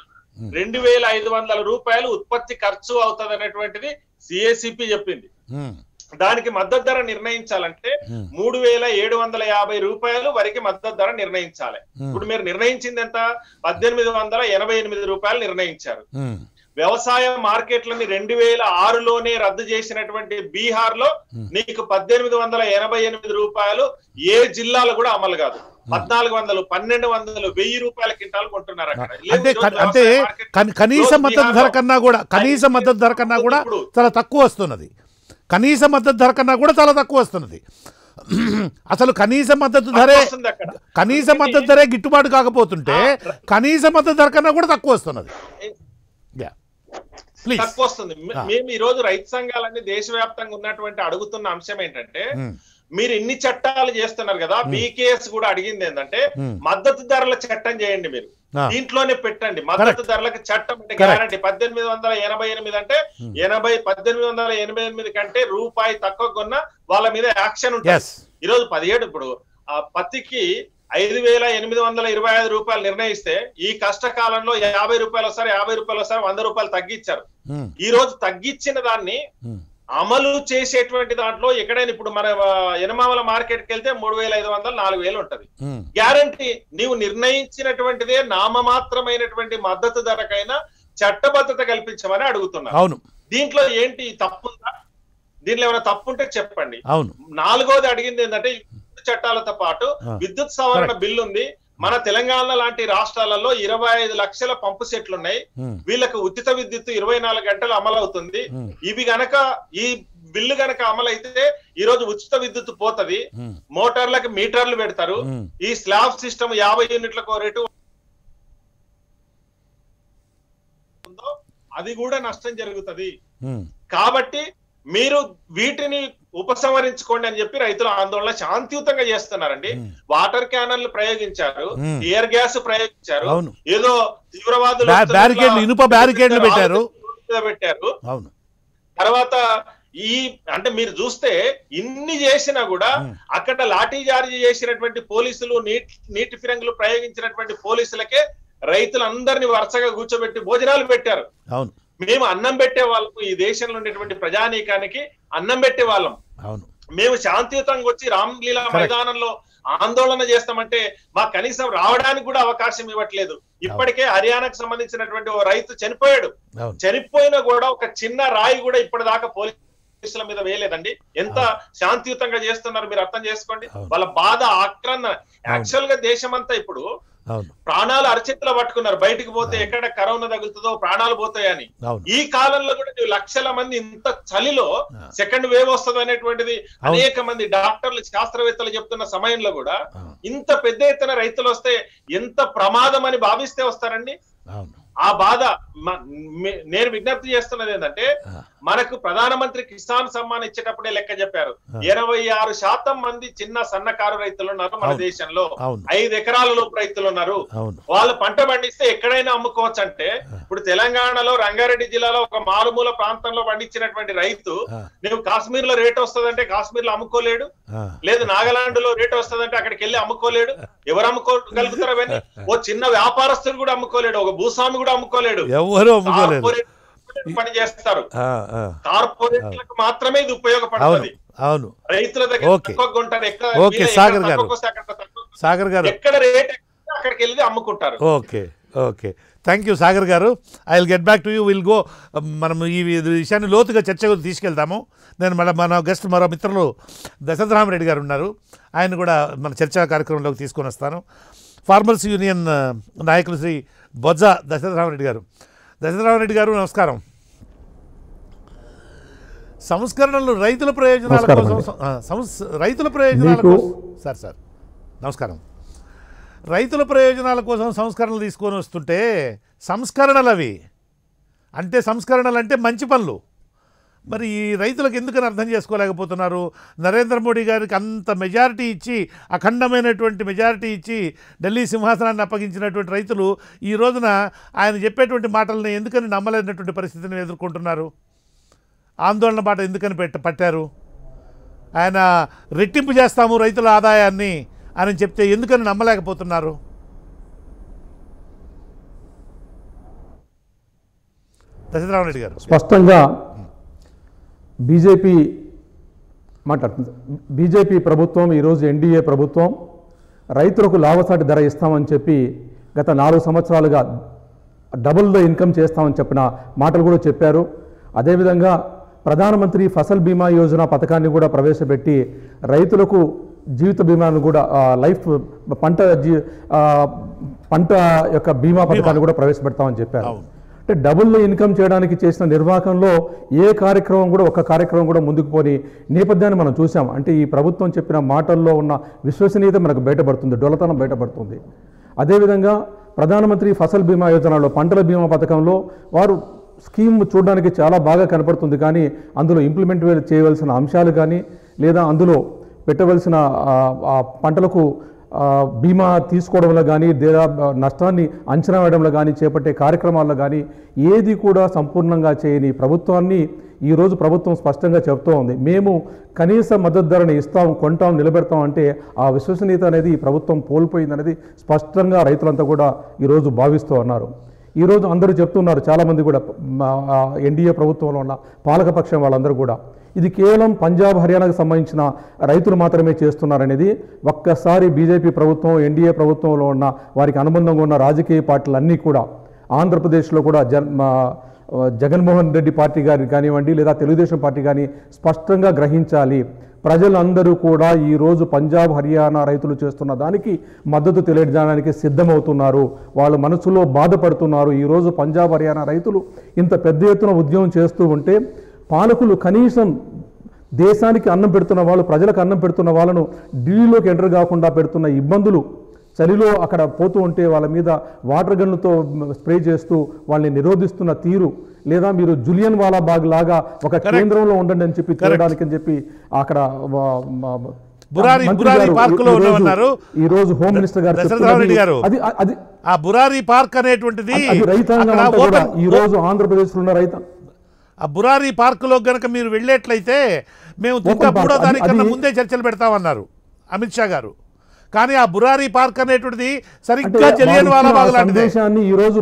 రెండు వేల ఐదు వందల రూపాయలు ఉత్పత్తి ఖర్చు అవుతుంది అనేటువంటిది సిఏసిపి చెప్పింది ఉమ్, దానికి మద్దతు ధర నిర్ణయించాలంటే ఉమ్, మూడు వేల ఏడు వందల యాభై రూపాయలు వరకు మద్దతు ధర నిర్ణయించాలి ఉమ్, ఇప్పుడు మీరు నిర్ణయించింది ఎంత పద్దెనిమిది వందల ఎనభై ఎనిమిది రూపాయలు నిర్ణయించారు ఉమ్, వ్యవసాయ మార్కెట్లని రెండు వేల ఆరులోనే రద్దు చేసినటువంటి బీహార్ లో Hmm. నీకు పద్దెనిమిది వందల ఎనభై ఎనిమిది రూపాయలు ఏ జిల్లాలో కూడా అమలు కాదు పద్నాలుగు వందలు పన్నెండు వందలు వెయ్యి రూపాయల కింటాలు కొంటున్నారు అక్కడ లేవు అంటే ఈరోజు కన్- అంటే వ్యవసాయ మార్కెట్ కన్- కనీస ఈరోజు మద్దతు ధర బీహార్లో కన్నా కూడా కనీస మద్దతు ధర కన్నా కూడా ఇప్పుడు చాలా తక్కువ వస్తున్నది కనీస మద్దతు ధర కన్నా కూడా చాలా తక్కువ వస్తున్నది అసలు కనీస మద్దతు ధరే వస్తుంది అక్కడ కనీస మద్దతు ధరే గిట్టుబాటు కాకపోతుంటే కనీస మద్దతు ధర కన్నా కూడా తక్కువ వస్తున్నది యా ప్లీజ్ తక్కువ వస్తుంది మే- Ah. మేము ఈ రోజు రైతు సంఘాలన్నీ దేశవ్యాప్తంగా ఉన్నటువంటి అడుగుతున్న అంశం ఏంటంటే మీరు ఇన్ని చట్టాలు చేస్తున్నారు కదా బీకేఎస్ కూడా అడిగింది ఏంటంటే Hmm. మద్దతు ధరల చట్టం చేయండి మీరు Ah. దీంట్లోనే పెట్టండి మద్దతు ధరలకు చట్టం అంటే Correct. గ్యారంటీ పద్దెనిమిది వందల ఎనభై ఎనిమిది అంటే ఎనభై పద్దెనిమిది వందల ఎనభై ఎనిమిది కంటే రూపాయి తక్కువ కొన్న వాళ్ళ మీద యాక్షన్ ఉంటుంది ఎస్ ఈ రోజు పదిహేడు ఇప్పుడు ఆ పత్తికి ఐదు వేల ఎనిమిది వందల ఇరవై ఐదు రూపాయలు నిర్ణయిస్తే ఈ కష్టకాలంలో యాభై రూపాయలు వస్తారు యాభై రూపాయలు వస్తారు వంద రూపాయలు తగ్గించారు ఈ రోజు తగ్గించిన దాన్ని అమలు చేసేటువంటి దాంట్లో ఎక్కడైనా ఇప్పుడు మన ఆ, ఎనమామల మార్కెట్కి వెళ్తే మూడు వేల ఐదు వందలు నాలుగు వేలు ఉంటది గ్యారంటీ నీవు నిర్ణయించినటువంటిదే నామమాత్రమైనటువంటి మద్దతు ధరకైనా చట్టబద్ధత కల్పించమని అడుగుతున్నా అవును దీంట్లో ఏంటి తప్పుందా దీంట్లో ఏమైనా తప్పు ఉంటే చెప్పండి అవును నాలుగోది అడిగింది ఏంటంటే ఈ విద్యుత్ చట్టాలతో పాటు ఆ. విద్యుత్ సవరణ బిల్లు ఉంది మన తెలంగాణ లాంటి రాష్ట్రాలలో ఇరవై ఐదు లక్షల పంపు సెట్లు ఉన్నాయి ఉమ్, వీళ్ళకి ఉచిత విద్యుత్ ఇరవై నాలుగు గంటలు అమలు అవుతుంది ఉమ్, ఇవి గనక ఈ బిల్లు గనక అమలైతే ఈ రోజు ఉచిత విద్యుత్ పోతది ఉమ్, మోటార్లకు మీటర్లు పెడతారు ఉమ్, ఈ స్లాబ్ సిస్టమ్ యాభై యూనిట్లకు రేటు ఉందో అది కూడా నష్టం జరుగుతది ఉమ్, కాబట్టి మీరు వీటిని ఉపసంహరించుకోండి అని చెప్పి రైతులు ఆందోళన శాంతియుతంగా చేస్తున్నారండి ఉమ్. వాటర్ క్యానల్ ప్రయోగించారు ఉమ్. ఎయిర్ గ్యాస్ ప్రయోగించారు అవును ఏదో తీవ్రవాదులు బ్యా- వస్తున్నట్ల బ్యారికేడ్లు ఇనుప బ్యారికేడ్లు పెట్టారు మీద పెట్టారు అవును తర్వాత ఈ అంటే మీరు చూస్తే ఇన్ని చేసినా కూడా ఉమ్. అక్కడ లాఠీ చార్జ్ చేసినటువంటి పోలీసులు నీటి నీటి ఫిరంగులు ప్రయోగించినటువంటి పోలీసులకే రైతులందరినీ వరుసగా కూర్చోబెట్టి భోజనాలు పెట్టారు అవును మేము అన్నం పెట్టే వాళ్ళము ఈ దేశంలో ఉండేటువంటి ప్రజానీకానికి అన్నం పెట్టే వాళ్ళం అవును మేము శాంతియుతంగా వచ్చి రామ్లీలా Correct. మైదానంలో ఆందోళన చేస్తామంటే మాకు కనీసం రావడానికి కూడా అవకాశం ఇవ్వట్లేదు ఇప్పటికే హర్యానాకు సంబంధించినటువంటి ఓ రైతు చనిపోయాడు అవును చనిపోయినా కూడా ఒక చిన్న రాయి కూడా ఇప్పటిదాకా పోలీసుల మీద వేయలేదండి ఎంత శాంతియుతంగా చేస్తున్నారు మీరు అర్థం చేసుకోండి అవును. వాళ్ళ బాధ ఆక్రమణ యాక్చువల్ గా దేశమంతా ఇప్పుడు అవును ప్రాణాలు అరచేతిలో పట్టుకున్నారు బయటికి పోతే ఎక్కడ కరోనా తగులుతుందో ప్రాణాలు పోతాయని అవును ఈ కాలంలో కూడా నువ్వు లక్షల మంది ఇంత చలిలో ఆ. సెకండ్ వేవ్ వస్తుంది అనేటువంటిది అవును. అనేక మంది డాక్టర్లు శాస్త్రవేత్తలు చెప్తున్న సమయంలో కూడా అవును ఇంత పెద్ద ఎత్తున రైతులు వస్తే ఎంత ప్రమాదం అని భావిస్తే వస్తారండి అవును ఆ బాధ మ- మే- నేను విజ్ఞప్తి చేస్తున్నది ఏంటంటే ఆ, మనకు ప్రధానమంత్రి కిసాన్ సమ్మాన్ ఇచ్చేటప్పుడే లెక్క చెప్పారు ఆ. ఎనభై ఆరు శాతం మంది చిన్న సన్నకారు రైతులు ఉన్నారు మన అవును. దేశంలో అవును ఐదు ఎకరాల లోపు రైతులు ఉన్నారు అవును వాళ్ళు పంట పండిస్తే ఎక్కడైనా అమ్ముకోవచ్చు అంటే ఇప్పుడు తెలంగాణలో రంగారెడ్డి జిల్లాలో ఒక మారుమూల ప్రాంతంలో పండించినటువంటి రైతు ఆ, నువ్వు కాశ్మీర్ లో రేట్ వస్తుందంటే కాశ్మీర్ లో అమ్ముకోలేడు ఆ, లేదు నాగాలాండ్ లో రేట్ వస్తుందంటే అక్కడికి వెళ్ళి అమ్ముకోలేడు ఎవరు అమ్ముకోగలుగుతారు అవన్నీ ఓ చిన్న వ్యాపారస్తుడు కూడా అమ్ముకోలేడు ఒక భూస్వామి కూడా అమ్ముకోలేడు ఎవ్వరూ అమ్ముకోలేరు కార్పొరేట్ పని చేస్తారు ఆ, ఆ, కార్పొరేట్లకు మాత్రమే ఇది అవును ఉపయోగపడుతుంది అవును రైతుల దగ్గర ఓకే. తక్కువ కొంటారు ఎక్కడ ఓకే, వీళ్ళు ఎక్కడ సాగర్ గారు. తక్కువకు వస్తే అక్కడ తక్కువ. సాగర్ గారు ఎక్కడ రేట్ ఎక్కువ అక్కడికి వెళ్ళి అమ్ముకుంటారు okay okay thank you Sagar garu I will get back to you will go మనం ఈ విషయాన్ని లోతుగా చర్చకు తీసుకెళ్తాము నేను మళ్ళీ మన గెస్ట్ మరో మిత్రులు దశరథరామరెడ్డి గారు ఉన్నారు ఆయన కూడా మన చర్చా కార్యక్రమంలోకి తీసుకొని వస్తాను ఫార్మర్స్ యూనియన్ ఆ, నాయకులు శ్రీ బొజ్జ దశరథరామరెడ్డి గారు దశరథరామరెడ్డి గారు నమస్కారం సంస్కరణలు రైతుల ప్రయోజనాల నమస్కారం కోసం ఆ, సంస్- రైతుల ప్రయోజనాల మీకు- కోసం సార్ సార్ నమస్కారం రైతుల ప్రయోజనాల కోసం సంస్కరణలు తీసుకొని వస్తుంటే సంస్కరణలు అవి అంటే సంస్కరణలు అంటే మంచి పనులు మరి ఈ రైతులకు ఎందుకని అర్థం చేసుకోలేకపోతున్నారు నరేంద్ర మోడీ గారికి అంత మెజారిటీ ఇచ్చి అఖండమైనటువంటి మెజారిటీ ఇచ్చి ఢిల్లీ సింహాసనాన్ని అప్పగించినటువంటి రైతులు ఈ రోజున ఆయన చెప్పేటువంటి మాటల్ని ఎందుకని నమ్మలేనటువంటి పరిస్థితిని ఎదుర్కొంటున్నారు ఆందోళన బాట ఎందుకని పెట్ట పట్టారు ఆయన రెట్టింపు చేస్తాము రైతుల ఆదాయాన్ని అని చెప్తే ఎందుకని నమ్మలేకపోతున్నారు దశరథరామరెడ్డి గారు స్పష్టంగా బీజేపీ మాట్లాడుతుంది బీజేపీ ప్రభుత్వం ఈరోజు ఎన్డీఏ ప్రభుత్వం రైతులకు లాభసాటి ధర ఇస్తామని చెప్పి గత నాలుగు సంవత్సరాలుగా డబుల్ ద ఇన్కమ్ చేస్తామని చెప్పిన మాటలు కూడా చెప్పారు అదేవిధంగా ప్రధానమంత్రి ఫసల్ బీమా యోజన పథకాన్ని కూడా ప్రవేశపెట్టి రైతులకు జీవిత బీమాను కూడా ఆ, లైఫ్ పంట జీ ఆ, పంట యొక్క బీమా పథకాన్ని కూడా ప్రవేశపెడతామని చెప్పారు అవును. అంటే డబుల్ ఇన్కమ్ చేయడానికి చేసిన నిర్వాహకంలో ఏ కార్యక్రమం కూడా ఒక కార్యక్రమం కూడా ముందుకు పోని నేపథ్యాన్ని మనం చూసాం అంటే ఈ ప్రభుత్వం చెప్పిన మాటల్లో ఉన్న విశ్వసనీయత మనకు బయటపడుతుంది డొలతనం బయటపడుతుంది అదేవిధంగా ప్రధానమంత్రి ఫసల్ బీమా యోజనలో పంటల బీమా పథకంలో వారు స్కీమ్ చూడడానికి చాలా బాగా కనపడుతుంది కానీ అందులో ఇంప్లిమెంట్ చేయవలసిన అంశాలు కానీ లేదా అందులో పెట్టవలసిన ఆ, ఆ పంటలకు ఆ, బీమా తీసుకోవడంలో కానీ లేదా నష్టాన్ని అంచనా వేయడంలో కానీ చేపట్టే కార్యక్రమాల్లో కానీ ఏది కూడా సంపూర్ణంగా చేయని ప్రభుత్వాన్ని ఈరోజు ప్రభుత్వం స్పష్టంగా చెప్తూ ఉంది మేము కనీస మద్దతు ధరని ఇస్తాం కొంటాం నిలబెడతాం అంటే ఆ విశ్వసనీయత అనేది ఈ ప్రభుత్వం కోల్పోయింది అనేది స్పష్టంగా రైతులంతా కూడా ఈరోజు భావిస్తూ ఉన్నారు ఈరోజు అందరూ చెప్తున్నారు చాలామంది కూడా ఎన్డీఏ ప్రభుత్వంలో ఉన్న పాలకపక్షం వాళ్ళందరూ కూడా ఇది కేవలం పంజాబ్ హర్యానాకు సంబంధించిన రైతులు మాత్రమే చేస్తున్నారనేది ఒక్కసారి బీజేపీ ప్రభుత్వం ఎన్డీఏ ప్రభుత్వంలో ఉన్న వారికి అనుబంధంగా ఉన్న రాజకీయ పార్టీలన్నీ కూడా ఆంధ్రప్రదేశ్లో కూడా జన్ మా, ఆ, జగన్మోహన్ రెడ్డి పార్టీ గారి కానివ్వండి లేదా తెలుగుదేశం పార్టీ కానీ స్పష్టంగా గ్రహించాలి ప్రజలందరూ కూడా ఈరోజు పంజాబ్ హర్యానా రైతులు చేస్తున్న దానికి మద్దతు తెలియజేయడానికి సిద్ధమవుతున్నారు వాళ్ళ మనసులో బాధపడుతున్నారు ఈరోజు పంజాబ్ హర్యానా రైతులు ఇంత పెద్ద ఎత్తున ఉద్యమం చేస్తూ ఉంటే పాలకులు కనీసం దేశానికి అన్నం పెడుతున్న వాళ్ళు ప్రజలకు అన్నం పెడుతున్న వాళ్ళను ఢిల్లీలోకి ఎంటర్ కాకుండా పెడుతున్న ఇబ్బందులు చలిలో అక్కడ పోతూ ఉంటే వాళ్ళ మీద వాటర్ గన్లతో స్ప్రే చేస్తూ వాళ్ళని నిరోధిస్తున్న తీరు లేదా మీరు జులియన్ వాలా బాగ్ లాగా ఒక కేంద్రంలో ఉండండి అని చెప్పి తిరగడానికి అని చెప్పి అక్కడ వ- మ- బురారి- మంత్రి బురారి గారు పార్కులో ఈ రోజు- ఉన్నామన్నారు. ఈ రోజు హోమ్ మినిస్టర్ గారు దశరథరామరెడ్డి గారు. చెప్తున్నది- అది అది ఆ బురారి పార్క్ అనేటువంటిది అది రైతాంగం అక్కడ అంతా కూడా ఓపెన్- ఈ రోజు ఆంధ్రప్రదేశ్లో ఉన్న రైత ఆ బురారి పార్కులో గనక మీరు వెళ్ళేట్లయితే మేము ఇంకా ఓపెన్ పార్క్. మూడో అది- దానికన్నా అది- ముందే చర్చలు పెడతామన్నారు అమిత్ షా గారు కానీ ఆ బురారి పార్క్ అనేటువంటిది అంటే సరిగ్గా జలియన్ వారు వాలా ఇచ్చిన బాగ్ ఆ లాంటిదే సందేశాన్ని ఈ రోజు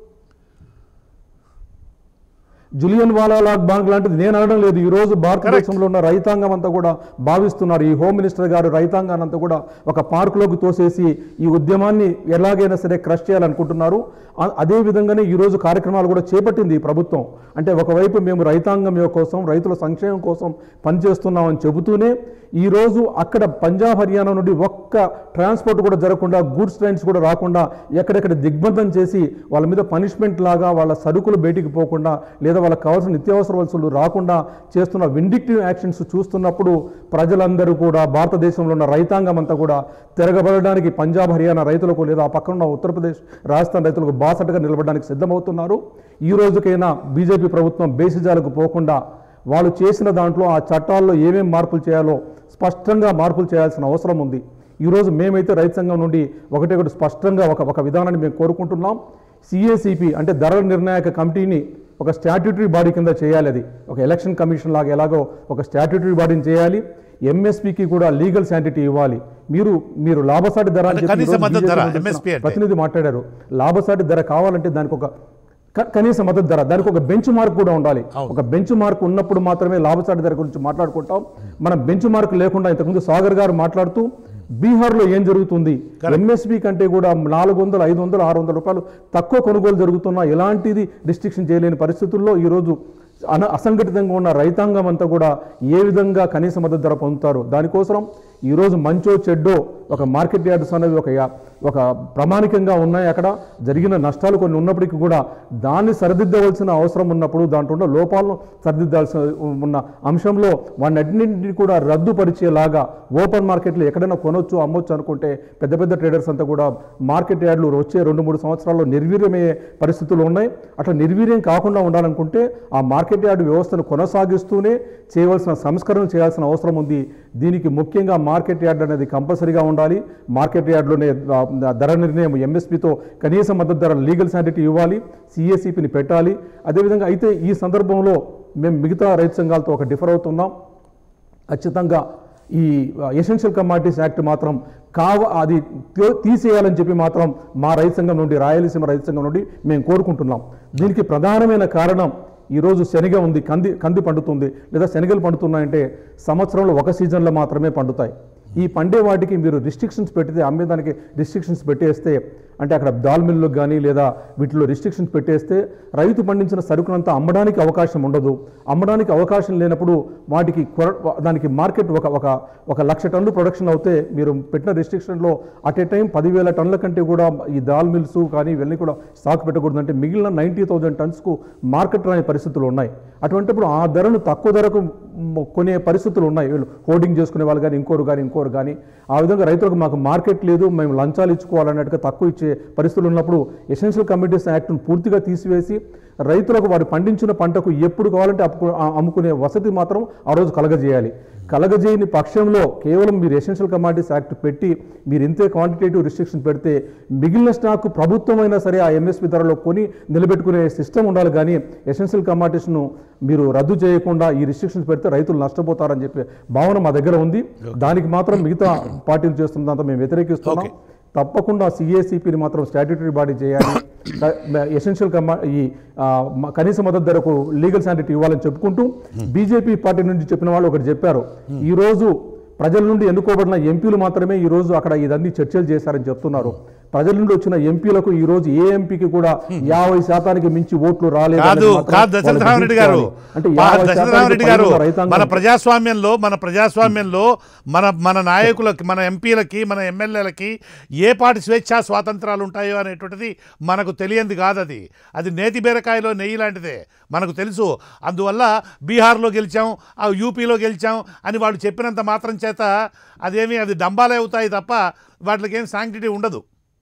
జులియన్ వాలాలాగ్ బాంక్ లాంటిది నేను అనడం లేదు ఈ రోజు భారతదేశంలో ఉన్న రైతాంగం అంతా కూడా భావిస్తున్నారు ఈ హోమ్ మినిస్టర్ గారు రైతాంగాన్ని అంతా కూడా ఒక పార్కులోకి తోసేసి ఈ ఉద్యమాన్ని ఎలాగైనా సరే క్రష్ చేయాలనుకుంటున్నారు ఆ- అదే విధంగానే ఈ రోజు కార్యక్రమాలు కూడా చేపట్టింది ఈ ప్రభుత్వం అంటే ఒకవైపు మేము రైతాంగం యొక్క కోసం రైతుల సంక్షేమం కోసం పనిచేస్తున్నామని చెబుతూనే ఈ రోజు అక్కడ పంజాబ్ హర్యానా నుండి ఒక్క ట్రాన్స్పోర్ట్ కూడా జరగకుండా గూడ్స్ ట్రైన్స్ కూడా రాకుండా ఎక్కడెక్కడ దిగ్బంధం చేసి వాళ్ళ మీద పనిష్మెంట్ లాగా వాళ్ళ సరుకులు బయటికి పోకుండా లేదా వాళ్ళకి కావాల్సిన నిత్యావసర వస్తువులు రాకుండా చేస్తున్న విండిక్టివ్ యాక్షన్స్ చూస్తున్నప్పుడు ప్రజలందరూ కూడా భారతదేశంలో ఉన్న రైతాంగం అంతా కూడా తిరగబడడానికి పంజాబ్ హర్యానా రైతులకు లేదా ఆ పక్కన ఉన్న ఉత్తరప్రదేశ్ రాజస్థాన్ రైతులకు బాసటగా నిలబడడానికి సిద్ధమవుతున్నారు ఈ రోజుకైనా బీజేపీ ప్రభుత్వం బేసిజాలకు పోకుండా వాళ్ళు చేసిన దాంట్లో ఆ చట్టాల్లో ఏమేం మార్పులు చేయాలో స్పష్టంగా మార్పులు చేయాల్సిన అవసరం ఉంది ఈరోజు మేమైతే రైతు సంఘం నుండి ఒకటే ఒకటి స్పష్టంగా ఒక ఒక విధానాన్ని మేము కోరుకుంటున్నాం సిఏసిపి అంటే ధరల నిర్ణాయక కమిటీని ఒక స్టాట్యూటరీ బాడీ కింద చేయాలి అది ఒక ఎలక్షన్ కమిషన్ లాగా ఎలాగో ఒక స్టాట్యూటరీ బాడీని చేయాలి ఎంఎస్పికి కూడా లీగల్ శాంటిటీ ఇవ్వాలి మీరు మీరు లాభసాటి ధర అని అంటే చెప్పి కనీస ఈరోజు మద్దతు BJP ధర, నుండి MSP అంటే. ప్రతినిధి మాట్లాడారు లాభసాటి ధర కావాలంటే దానికి ఒక క- కనీస మద్దతు ధర దానికి ఒక బెంచ్ మార్క్ కూడా ఉండాలి ఒక బెంచ్ మార్క్ ఉన్నప్పుడు మాత్రమే లాభసాటి ధర గురించి మాట్లాడుకుంటాం మనం బెంచ్ మార్క్ లేకుండా ఇంతకుముందు సాగర్ గారు మాట్లాడుతూ బీహార్లో ఏం జరుగుతుంది ఎంఎస్పి కంటే కూడా నాలుగు వందలు ఐదు వందలు ఆరు వందల రూపాయలు తక్కువ కొనుగోలు జరుగుతున్నా ఎలాంటిది రిస్ట్రిక్షన్ చేయలేని పరిస్థితుల్లో ఈరోజు అన అసంఘటితంగా ఉన్న రైతాంగం అంతా కూడా ఏ విధంగా కనీస మద్దతు ధర పొందుతారు దానికోసం ఈరోజు మంచో చెడ్డో ఒక మార్కెట్ యార్డ్స్ అనేవి ఒక యా- ఒక ప్రామాణికంగా ఉన్నాయి అక్కడ జరిగిన నష్టాలు కొన్ని ఉన్నప్పటికీ కూడా దాన్ని సరిదిద్దవలసిన అవసరం ఉన్నప్పుడు దాంట్లో ఉన్న లోపాలను సరిదిద్దాల్సిన ఉన్న అంశంలో వాటిన్నింటినీ కూడా రద్దుపరిచేలాగా ఓపెన్ మార్కెట్లో ఎక్కడైనా కొనొచ్చు అమ్మొచ్చు అనుకుంటే పెద్ద పెద్ద ట్రేడర్స్ అంతా కూడా మార్కెట్ యార్డ్లు వచ్చే రెండు మూడు సంవత్సరాల్లో నిర్వీర్యమయ్యే పరిస్థితులు ఉన్నాయి అట్లా నిర్వీర్యం కాకుండా ఉండాలనుకుంటే ఆ మార్కెట్ యార్డ్ వ్యవస్థను కొనసాగిస్తూనే చేయవలసిన సంస్కరణలు చేయాల్సిన అవసరం ఉంది దీనికి ముఖ్యంగా మార్కెట్ యార్డ్ అనేది కంపల్సరీగా ఉండాలి మార్కెట్ యార్డ్లోనే ఆ, ధర నిర్ణయం ఎంఎస్పితో కనీస మద్దతు ధర లీగల్ శాంటిటీ ఇవ్వాలి సిఎస్సిపిని పెట్టాలి అదేవిధంగా అయితే ఈ సందర్భంలో మేము మిగతా రైతు సంఘాలతో ఒక డిఫర్ అవుతున్నాం ఖచ్చితంగా ఈ ఎసెన్షియల్ కమాడిటీస్ యాక్ట్ మాత్రం కావ అది తీ- తీసేయాలని చెప్పి మాత్రం మా రైతు సంఘం నుండి రాయలసీమ రైతు సంఘం నుండి మేము కోరుకుంటున్నాం దీనికి ప్రధానమైన కారణం ఈరోజు శనగ ఉంది కంది కంది పండుతుంది లేదా శనగలు పండుతున్నాయంటే సంవత్సరంలో ఒక సీజన్లో మాత్రమే పండుతాయి ఈ పండే వాటికి మీరు రిస్ట్రిక్షన్స్ పెట్టితే అమ్మేదానికి రిస్ట్రిక్షన్స్ పెట్టేస్తే అంటే అక్కడ దాల్ మిల్లులకు కానీ లేదా వీటిలో రిస్ట్రిక్షన్స్ పెట్టేస్తే రైతు పండించిన సరుకునంతా అమ్మడానికి అవకాశం ఉండదు అమ్మడానికి అవకాశం లేనప్పుడు వాటికి కొర దానికి మార్కెట్ ఒక ఒక ఒక లక్ష టన్నులు ప్రొడక్షన్ అవుతే మీరు పెట్టిన రిస్ట్రిక్షన్లో అట్ ఏ టైం పదివేల టన్నుల కంటే కూడా ఈ దాల్ మిల్స్ కానీ ఇవన్నీ కూడా స్టాక్ పెట్టకూడదు అంటే మిగిలిన నైంటీ థౌజండ్ టన్స్కు మార్కెట్ రాని పరిస్థితులు ఉన్నాయి అటువంటిప్పుడు ఆ ధరను తక్కువ ధరకు మ్, కొనే పరిస్థితులు ఉన్నాయి వీళ్ళు హోర్డింగ్ చేసుకునే వాళ్ళు కానీ ఇంకోరు కానీ ఇంకోరు కానీ ఆ విధంగా రైతులకు మాకు మార్కెట్ లేదు మేము లంచాలు ఇచ్చుకోవాలన్నట్టుగా తక్కువ ఇచ్చే పరిస్థితులు ఉన్నప్పుడు ఎసెన్షియల్ కమిటీస్ యాక్ట్ను పూర్తిగా తీసివేసి రైతులకు వారు పండించిన పంటకు ఎప్పుడు కావాలంటే అప్పు ఆ- అమ్ముకునే వసతి మాత్రం ఆ రోజు కలగజేయాలి కలగజేయని పక్షంలో కేవలం మీరు ఎసెన్షియల్ కమాడిటీస్ యాక్ట్ పెట్టి మీరు ఇంతే క్వాంటిటేటివ్ రిస్ట్రిక్షన్ పెడితే మిగిలిన స్టాక్ ప్రభుత్వం అయినా సరే ఆ ఎంఎస్పి ధరలో కొని నిలబెట్టుకునే సిస్టమ్ ఉండాలి కానీ ఎసెన్షియల్ కమాడిటీస్ను మీరు రద్దు చేయకుండా ఈ రిస్ట్రిక్షన్స్ పెడితే రైతులు నష్టపోతారని చెప్పే భావన మా దగ్గర ఉంది దానికి మాత్రం మిగతా పార్టీలు చేస్తున్న దాంతో మేము వ్యతిరేకిస్తున్నాం తప్పకుండా సిఏసిపిని మాత్రం స్టాట్యూటరీ బాడీ చేయాలి ఎసెన్షియల్ కమా ఈ ఆ, మ- కనీస మద్దతు ధరకు లీగల్ శానిటీ ఇవ్వాలని చెప్పుకుంటూ బీజేపీ పార్టీ నుంచి చెప్పిన వాళ్ళు ఒకటి చెప్పారు ఈ రోజు ప్రజల నుండి ఎన్నుకోబడిన ఎంపీలు మాత్రమే ఈ రోజు అక్కడ ఇదన్నీ చర్చలు చేశారని చెప్తున్నారు ప్రజల నుండి వచ్చిన ఎంపీలకు ఈ రోజు ఏ ఎంపీకి కూడా యాభై శాతానికి మించి ఓట్లు రాలేదు కాదు అనేది మాత్రం కాదు వాళ్ళు దశరథరామరెడ్డి గారు గుర్తించాలి. అంటే మా యాభై దశరథరామరెడ్డి శాతానికి గారు పైగా రైతాంగం మన ప్రజాస్వామ్యంలో మన ప్రజాస్వామ్యంలో మన మన నాయకులకి మన ఎంపీలకి మన ఎమ్మెల్యేలకి ఏ పాటి స్వేచ్ఛా స్వాతంత్రాలు ఉంటాయో అనేటువంటిది మనకు తెలియంది కాదు అది అది నేతి బీరకాయలో నెయ్యి లాంటిదే మనకు తెలుసు అందువల్ల బీహార్లో గెలిచాం ఆ యూపీలో గెలిచాం అని వాళ్ళు చెప్పినంత మాత్రం చేత అదేమి అది డంబాలే అవుతాయి తప్ప వాటికి ఏం శాంక్టిటీ ఉండదు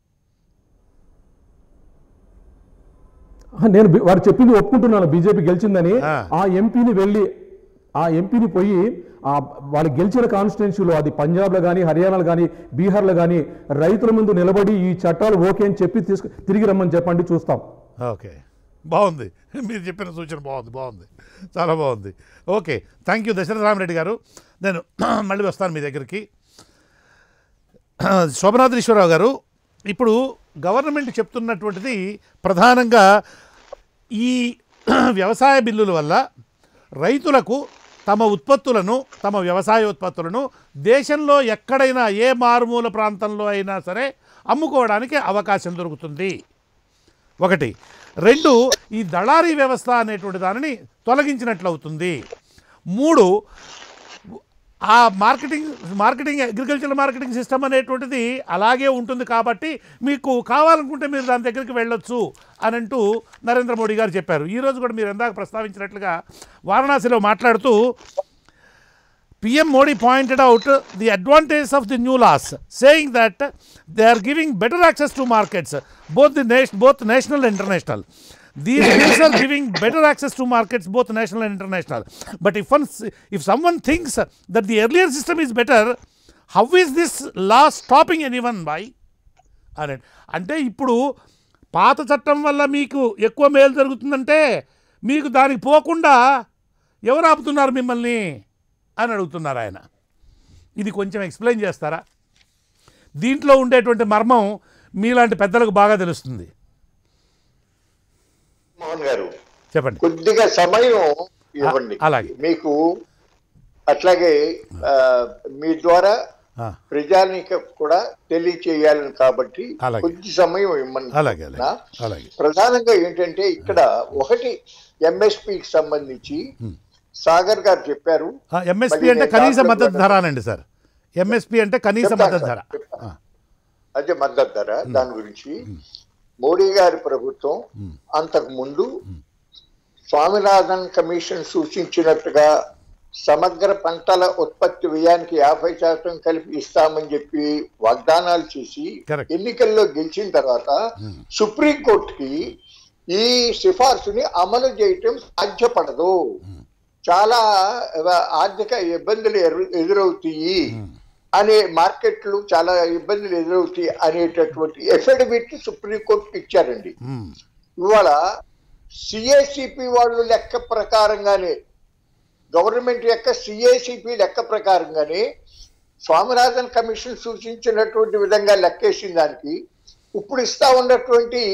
ఆ, నేను బి- వారు చెప్పింది ఒప్పుకుంటున్నాను బీజేపీ గెలిచిందని ఆ. ఆ ఎంపీని వెళ్ళి ఆ ఎంపీని పోయి ఆ వాళ్ళు గెలిచిన కాన్స్టిట్యున్సీలో అది పంజాబ్లో కానీ హర్యానాలో కానీ బీహార్లో కానీ రైతుల ముందు నిలబడి ఈ చట్టాలు ఓకే అని చెప్పి తీసుకు తిరిగి రమ్మని చెప్పండి చూస్తాం ఓకే బాగుంది మీరు చెప్పిన సూచన బాగుంది బాగుంది చాలా బాగుంది okay thank you Dasaratha Ramareddy garu నేను మళ్ళీ వస్తాను మీ దగ్గరికి శోభనాథేశ్వరరావు గారు ఇప్పుడు గవర్నమెంట్ చెప్తున్నటువంటిది ప్రధానంగా ఈ వ్యవసాయ బిల్లుల వల్ల రైతులకు తమ ఉత్పత్తులను తమ వ్యవసాయ ఉత్పత్తులను దేశంలో ఎక్కడైనా ఏ మారుమూల ప్రాంతంలో అయినా సరే అమ్ముకోవడానికి అవకాశం దొరుకుతుంది ఒకటి రెండు ఈ దళారీ వ్యవస్థ అనేటువంటి దానిని తొలగించినట్లు అవుతుంది మూడు ఆ marketing marketing agriculture marketing system అనేటువంటిది అలాగే ఉంటుంది కాబట్టి మీకు కావాలనుకుంటే మీరు దాని దగ్గరికి వెళ్ళొచ్చు అని అంటూ నరేంద్ర మోడీ గారు చెప్పారు ఈరోజు కూడా మీరు ఎందాక ప్రస్తావించినట్లుగా వారణాసిలో మాట్లాడుతూ PM Modi pointed out the advantage of the new laws, saying that they are giving better access to markets, both the nation, both national and international. These bills are giving better access to markets, both national and international. But if one, if someone thinks that the earlier system is better, how is this law stopping anyone by? అని అంటే ఇప్పుడు పాత చట్టం వల్ల మీకు ఎక్కువ మేలు జరుగుతుందంటే మీకు దానికి పోకుండా ఎవరు ఆపుతున్నారు మిమ్మల్ని అని అడుగుతున్నారు ఆయన ఇది కొంచెం ఎక్స్ప్లెయిన్ చేస్తారా దీంట్లో ఉండేటువంటి మర్మం మీలాంటి పెద్దలకు బాగా తెలుస్తుంది మోహన్ గారు చెప్పండి కొద్దిగా సమయం ఇవ్వండి అలాగే. మీకు అట్లాగే ఆ, మీ ద్వారా ఆ, ప్రజానికి కూడా తెలియచేయాలని కాబట్టి అలాగే. కొద్ది సమయం ఇవ్వమని అలాగే అలాగే నా? అలాగే ప్రధానంగా ఏంటంటే ఇక్కడ ఒకటి ఎంఎస్పికి సంబంధించి సాగర్ గారు చెప్పారు ఎంఎస్పి మళ్ళీ అంటే నేను కనీస దాంట్లో మద్దతు కూడా- ధర అనండి సార్ ఎంఎస్పి అంటే కనీస చెప్తాను మద్దతు సార్, ధర చెప్తాను. ఆ, అదే మద్దతు ధర దాని గురించి మోడీ గారి ప్రభుత్వం అంతకు ముందు స్వామినాథన్ కమిషన్ సూచించినట్టుగా సమగ్ర పంటల ఉత్పత్తి వ్యయానికి యాభై శాతం కలిపి ఇస్తామని చెప్పి వాగ్దానాలు చేసి Correct. ఎన్నికల్లో గెలిచిన తర్వాత సుప్రీంకోర్టుకి ఈ సిఫార్సుని అమలు చేయటం సాధ్యపడదు చాలా ఆర్థిక ఇబ్బందులు ఎరు- ఎదురవుతాయి అనే మార్కెట్లు చాలా ఇబ్బందులు ఎదురవుతాయి అనేటటువంటి ఎఫిడవిట్ సుప్రీంకోర్టుకి ఇచ్చారండి ఉమ్, ఇవాళ సిఏసిపి వాళ్ళు లెక్క ప్రకారంగానే గవర్నమెంట్ యొక్క సిఏసిపి లెక్క ప్రకారంగానే స్వామినాథన్ కమిషన్ సూచించినటువంటి విధంగా లెక్కేసిన దానికి ఇప్పుడు ఇస్తా ఉన్నటువంటి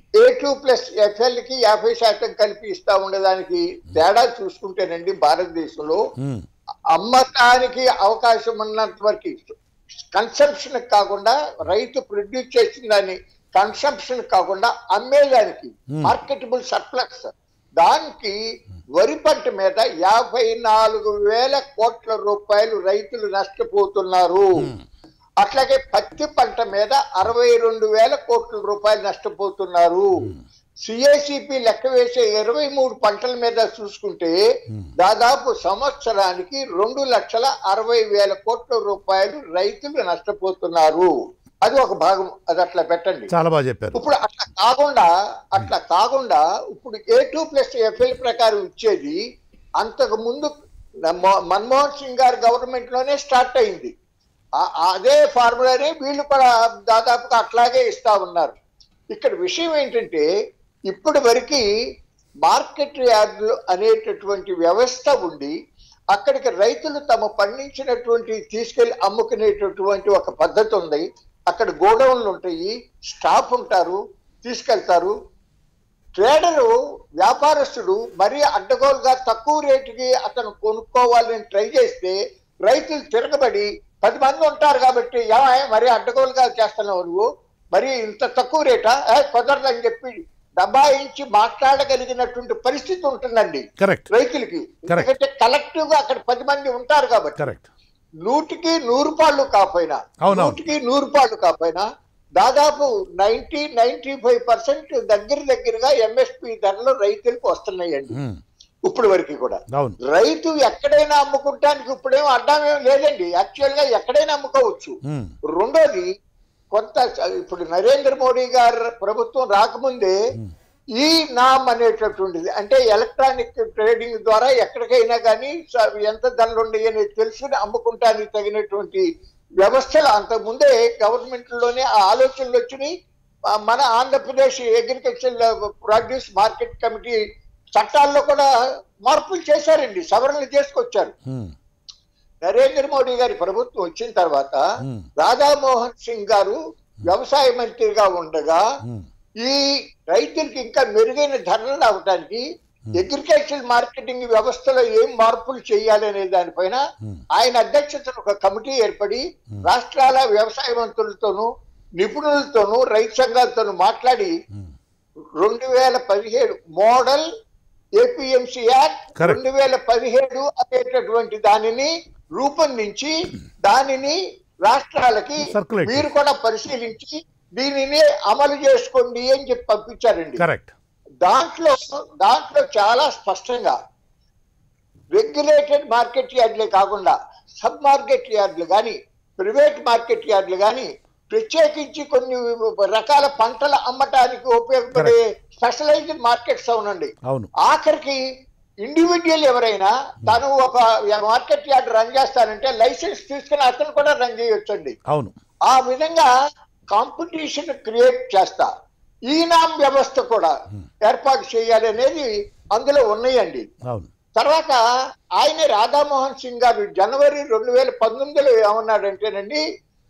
ఏ టూ ప్లస్ ఎఫ్ఎల్ కి యాభై శాతం కలిపి ఇస్తా ఉండేదానికి తేడా చూసుకుంటేనండి భారతదేశంలో ఉమ్, అమ్మకానికి అవకాశం ఉన్నంత వరకు కన్సంప్షన్ కాకుండా రైతు ప్రొడ్యూస్ చేసిన దాన్ని కన్సంప్షన్ కాకుండా అమ్మేదానికి మార్కెటబుల్ సర్ప్లస్ దానికి వరి పంట మీద యాభై నాలుగు వేల కోట్ల రూపాయలు రైతులు నష్టపోతున్నారు అట్లాగే పత్తి పంట మీద అరవై రెండు వేల కోట్ల రూపాయలు నష్టపోతున్నారు సిఐసిపి లెక్క వేసే ఇరవై మూడు పంటల మీద చూసుకుంటే దాదాపు సంవత్సరానికి రెండు లక్షల అరవై వేల కోట్ల రూపాయలు రైతులు నష్టపోతున్నారు అది ఒక భాగం అది అట్లా పెట్టండి చాలా బాగా చెప్పారు ఇప్పుడు అట్లా కాకుండా అట్లా కాకుండా ఇప్పుడు ఏ టూ ప్లస్ ఎఫ్ఎల్ ప్రకారం ఇచ్చేది అంతకు ముందు మో- మన్మోహన్ సింగ్ గారి గవర్నమెంట్ లోనే స్టార్ట్ అయింది ఆ- అదే ఫార్ములానే వీళ్ళు కూడా దాదాపుగా అట్లాగే ఇస్తా ఉన్నారు ఇక్కడ విషయం ఏంటంటే ఇప్పటి వరకు మార్కెట్ యార్డులు అనేటటువంటి వ్యవస్థ ఉండి అక్కడికి రైతులు తమ పండించినటువంటి తీసుకెళ్లి అమ్ముకునేటటువంటి ఒక పద్ధతి ఉంది అక్కడ గోడౌన్లు ఉంటాయి స్టాఫ్ ఉంటారు తీసుకెళ్తారు ట్రేడరు వ్యాపారస్తుడు మరీ అడ్డగోలుగా తక్కువ రేటుకి అతను కొనుక్కోవాలని ట్రై చేస్తే రైతులు తిరగబడి పది మంది ఉంటారు కాబట్టి ఏమయ్య మరీ అడ్డగోలుగా చేస్తున్నావు నువ్వు మరి ఇంత తక్కువ రేటా ఏ, కుదరదని చెప్పి దబాయించి మాట్లాడగలిగినటువంటి పరిస్థితి ఉంటుందండి కరెక్ట్ రైతులకి Correct. ఎందుకంటే కలెక్టివ్ గా అక్కడ పది మంది ఉంటారు కాబట్టి కరెక్ట్ నూటికి నూరు పాళ్ళు కాపోయినా అవునవును. నూటికి నూరు పాళ్ళు కాపోయినా దాదాపు నైన్టీ నైన్టీ ఫైవ్ పర్సెంట్ దగ్గర దగ్గరగా ఎంఎస్పి ధరలు రైతులకు వస్తున్నాయండి ఉమ్, ఇప్పుడు వరకు కూడా అవును రైతు ఎక్కడైనా అమ్ముకుంటానికి ఇప్పుడేం అడ్డామేం లేదండి యాక్చువల్ గా ఎక్కడైనా అమ్ముకోవచ్చు ఉమ్, రెండోది కొంత ఇప్పుడు నరేంద్ర మోడీ గారు ప్రభుత్వం రాకముందే ఈ నామ్ అనేటటువంటిది అంటే ఎలక్ట్రానిక్ ట్రేడింగ్ ద్వారా ఎక్కడికైనా కానీ స- ఎంత ధరలు ఉన్నాయి అనేది తెలుసుకుని అమ్ముకుంటానికి తగినటువంటి వ్యవస్థలు అంతకుముందే గవర్నమెంట్ లోనే ఆ ఆలోచనలు వచ్చినాయి ఆ మన Andhra Pradesh agriculture produce market committee చట్టాల్లో కూడా మార్పులు చేశారండి సవరణలు చేసుకొచ్చారు ఉమ్, నరేంద్ర మోడీ గారి ప్రభుత్వం వచ్చిన తర్వాత Hmm. రాధామోహన్ సింగ్ గారు వ్యవసాయ మంత్రిగా ఉండగా ఉమ్, ఈ రైతులకి ఇంకా మెరుగైన ధరలు అవడానికి అగ్రికల్చర్ మార్కెటింగ్ వ్యవస్థలో ఏం మార్పులు చేయాలి అనే దానిపైన ఆయన అధ్యక్షతన ఒక కమిటీ ఏర్పడి రాష్ట్రాల వ్యవసాయ మంత్రులతోనూ నిపుణులతోనూ రైతు సంఘాలతోనూ మాట్లాడి ఉమ్. రెండు వేల పదిహేడు మోడల్ ఏపీఎంసీ యాక్ట్ Correct. రెండు వేల పదిహేడు అనేటటువంటి దానిని రూపొందించి దానిని రాష్ట్రాలకి Circulate. మీరు కూడా పరిశీలించి దీనిని అమలు చేసుకోండి అని చెప్పి పంపించారండి కరెక్ట్ దాంట్లో దాంట్లో చాలా స్పష్టంగా రెగ్యులేటెడ్ మార్కెట్ యార్డులే కాకుండా సబ్ మార్కెట్ యార్డులు కానీ ప్రైవేట్ మార్కెట్ యార్డులు కానీ ప్రత్యేకించి కొన్ని రకాల పంటలు అమ్మటానికి ఉపయోగపడే స్పెషలైజ్డ్ మార్కెట్స్ అవునండి అవును ఆఖరికి ఇండివిజువల్ ఎవరైనా తను ఒక మార్కెట్ యార్డ్ రన్ చేస్తానంటే లైసెన్స్ తీసుకుని అతను కూడా రన్ చేయొచ్చండి అవును ఆ విధంగా కాంపిటీషన్ క్రియేట్ చేస్తా ఈనాం వ్యవస్థ కూడా ఏర్పాటు చేయాలి అనేది అందులో ఉన్నాయండి అవును తర్వాత ఆయన రాధామోహన్ సింగ్ గారు జనవరి రెండు వేల పంతొమ్మిదిలో ఏమన్నాడంటేనండి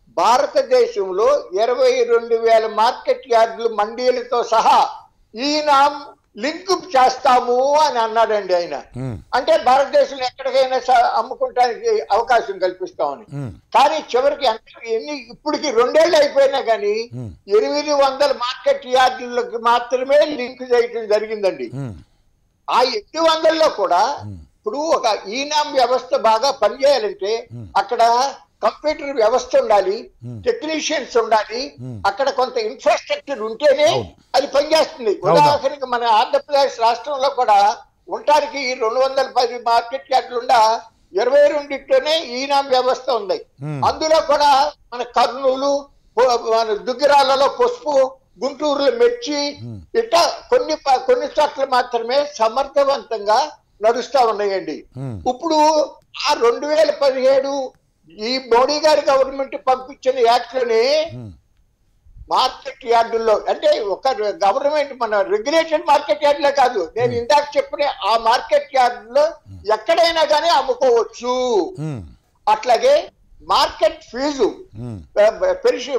భారతదేశంలో ఇరవై రెండు వేల మార్కెట్ యార్డులు మండీలతో సహా ఈనాం లింక్ చేస్తాము అని అన్నాడండి ఆయన ఉమ్, అంటే భారతదేశంలో ఎక్కడికైనా స- అమ్ముకుంటానికి అవకాశం కల్పిస్తామని ఉమ్, కానీ చివరికి అంటే ఎన్ని ఇప్పటికి రెండేళ్ళు అయిపోయినా కానీ ఉమ్, ఎనిమిది వందల మార్కెట్ యార్డులకు మాత్రమే లింక్ చేయడం జరిగిందండి ఉమ్, ఆ ఎనిమిది వందల్లో కూడా ఇప్పుడు ఒక ఈనాం వ్యవస్థ బాగా పనిచేయాలంటే అక్కడ కంప్యూటర్ వ్యవస్థ ఉండాలి టెక్నీషియన్స్ ఉండాలి అక్కడ కొంత ఇన్ఫ్రాస్ట్రక్చర్ ఉంటేనే అది పనిచేస్తుంది ఉదాహరణకి మన ఆంధ్రప్రదేశ్ రాష్ట్రంలో కూడా ఉండటానికి రెండు వందల పది మార్కెట్ యార్డులుండా ఇరవై రెండిట్లోనే ఈనాం వ్యవస్థ ఉంది Hmm. అందులో కూడా మన కర్నూలు పో- మన దుగ్గిరాలలో పసుపు గుంటూరులో మెర్చి ఇట్లా కొన్ని ప- కొన్ని చోట్ల మాత్రమే సమర్థవంతంగా నడుస్తా ఉన్నాయండి Hmm. ఇప్పుడు ఆ రెండు వేల పదిహేడు ఈ మోడీ గారి గవర్నమెంట్ పంపించిన యాక్ట్ లోనే ఉమ్, మార్కెట్ యార్డుల్లో అంటే ఒక గవర్నమెంట్ మన రెగ్యులేటెడ్ మార్కెట్ యార్డులే కాదు నేను ఇందాక చెప్పిన ఆ మార్కెట్ యార్డులో ఎక్కడైనా కానీ అమ్ముకోవచ్చు ఉమ్, అట్లాగే మార్కెట్ ఫీజు ఉమ్, పెరిషి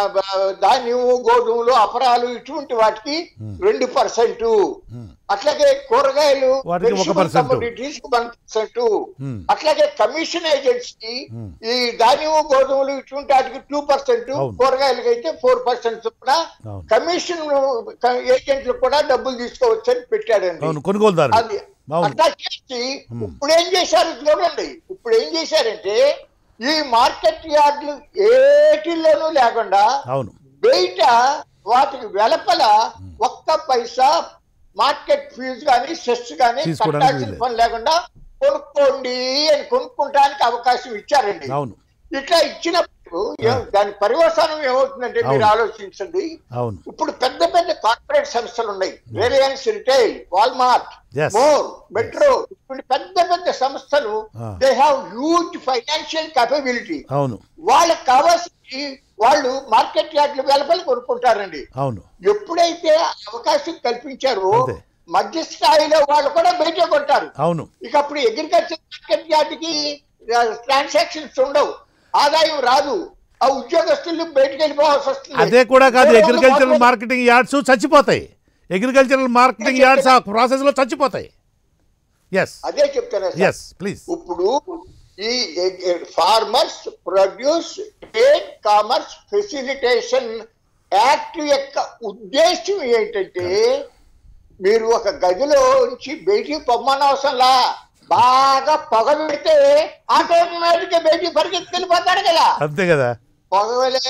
ధాన్యం గోధుమలు అపరాలు ఇటువంటి వాటికి రెండు పర్సెంట్ ఉమ్, అట్లాగే కూరగాయలు వాటికి ఒక percent. వన్ పర్సెంట్ ఉమ్. అట్లాగే కమిషన్ ఏజెంట్స్ కి Hmm. ఈ ధాన్యం గోధుమలు ఇటువంటి వాటికి టూ పర్సెంట్ అవును. కూరగాయలకి అయితే ఫోర్ పర్సెంట్ చొప్పున అవును. కమిషన్ ఏజెంట్లు కూడా డబ్బులు తీసుకోవచ్చని పెట్టాడండి అవును కొనుగోలుదారు అది అవును అట్లా చేసి ఇప్పుడు ఏం చేశారు చూడండి ఇప్పుడు ఏం చేశారంటే ఈ మార్కెట్ యార్డ్లు ఏటిల్లోనూ లేకుండా అవును బయట వాటికి వెలపల ఒక్క పైసా మార్కెట్ ఫీజు కానీ సెస్ కానీ తీసుకోవడానికి కట్టాల్సిన వీల్లేదు. పని లేకుండా కొనుక్కోండి అని కొనుక్కోవడానికి అవకాశం ఇచ్చారండి అవును ఇట్లా ఇచ్చినప్పుడు ఏ- దాని పర్యవసానం ఏమవుతుందంటే మీరు అవును. ఆలోచించండి అవును ఇప్పుడు పెద్ద పెద్ద కార్పొరేట్ సంస్థలు ఉన్నాయి Reliance Retail Walmart Yes. More Metro ఇప్పుడు పెద్ద పెద్ద సంస్థలు Ah. They have huge financial capability అవును వాళ్ళకి కావాల్సి వాళ్ళు మార్కెట్ యార్డ్లు వెలపలు కొనుక్కుంటారండి అవును ఎప్పుడైతే అవకాశం కల్పించారో అంతే. మధ్య స్థాయిలో వాళ్ళు కూడా బయట కొంటారు అవును ఇక అప్పుడు అగ్రికల్చర్ మార్కెట్ యార్డ్కి ట్రాన్సాక్షన్స్ ఉండవు ఆదాయం రాదు ఆ ఉద్యోగస్తులు బయటకు వెళ్ళిపోవాల్సి వస్తుంది అదే కూడా కాదు వేరే అగ్రికల్చరల్ వాళ్ళు మార్కెటింగ్ యార్డ్స్ చచ్చిపోతాయి అగ్రికల్చరల్ మార్కెటింగ్ యార్డ్స్ ఆ ప్రాసెస్లో చచ్చిపోతాయి ఎస్ అదే చెప్తాను ఎస్ ప్లీజ్ ఇప్పుడు ఈ farmers produce trade commerce facilitation act యొక్క ఉద్దేశం ఏంటంటే మీరు ఒక గదిలో నుంచి బయటికి పొమ్మనవసరంలా బాగా పొగ పెడితే ఆటోమేటిక్ గా బయటికి పరిగెత్తి వెళ్ళిపోతాడు కదా అంతే కదా పొగవలే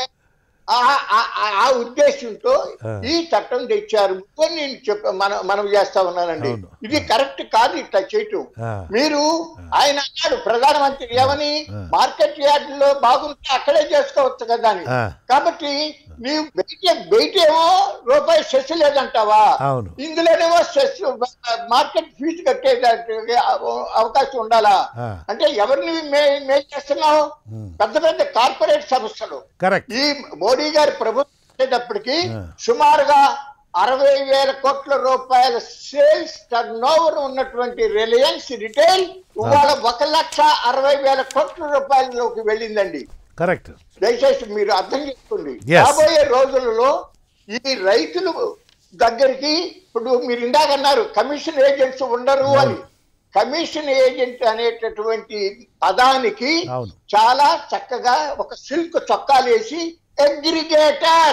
ఆ- ఆ- ఆ- ఆ ఉద్దేశంతో ఆ. ఈ చట్టం తెచ్చారు అని నేను చెప్ప మన మనం చేస్తా ఉన్నానండి అవును. ఇది కరెక్ట్ కాదు ఇట్లా చేయటం ఆ. మీరు ఆయన అన్నాడు ప్రధానమంత్రి ఏమని ఆ. మార్కెట్ యార్డులో బాగుంటే అక్కడే చేసుకోవచ్చు కదా అని ఆ. కాబట్టి నీవు బయట బయట ఏమో రూపాయి సెస్ లేదంటావా అవును. ఇందులోనేమో సెస్ మార్కెట్ ఫీజు కట్టేదానికి అవకాశం ఉండాలా ఆ. అంటే ఎవరిని మే- మేలు చేస్తున్నావు ఉమ్. పెద్ద పెద్ద కార్పొరేట్ సంస్థలు కరెక్ట్ ఈ మోడీ గారి ప్రభుత్వం వచ్చేటప్పటికి ఆ. సుమారుగా అరవై వేల కోట్ల రూపాయల సేల్స్ టర్న్ ఓవర్ ఉన్నటువంటి రిలయన్స్ రిటైల్ ఇవాళ ఒక లక్ష అరవై వేల కోట్ల రూపాయలలోకి వెళ్ళిందండి కరెక్ట్ దయచేసి మీరు అర్థం చేసుకోండి Yes. రాబోయే రోజులలో ఈ రైతులు దగ్గరికి ఇప్పుడు మీరు ఇందాక అన్నారు కమిషన్ ఏజెంట్స్ ఉండరు అని కమిషన్ ఏజెంట్ అనేటటువంటి పదానికి అవును. చాలా చక్కగా ఒక సిల్క్ చొక్కాలేసి అగ్రిగేటర్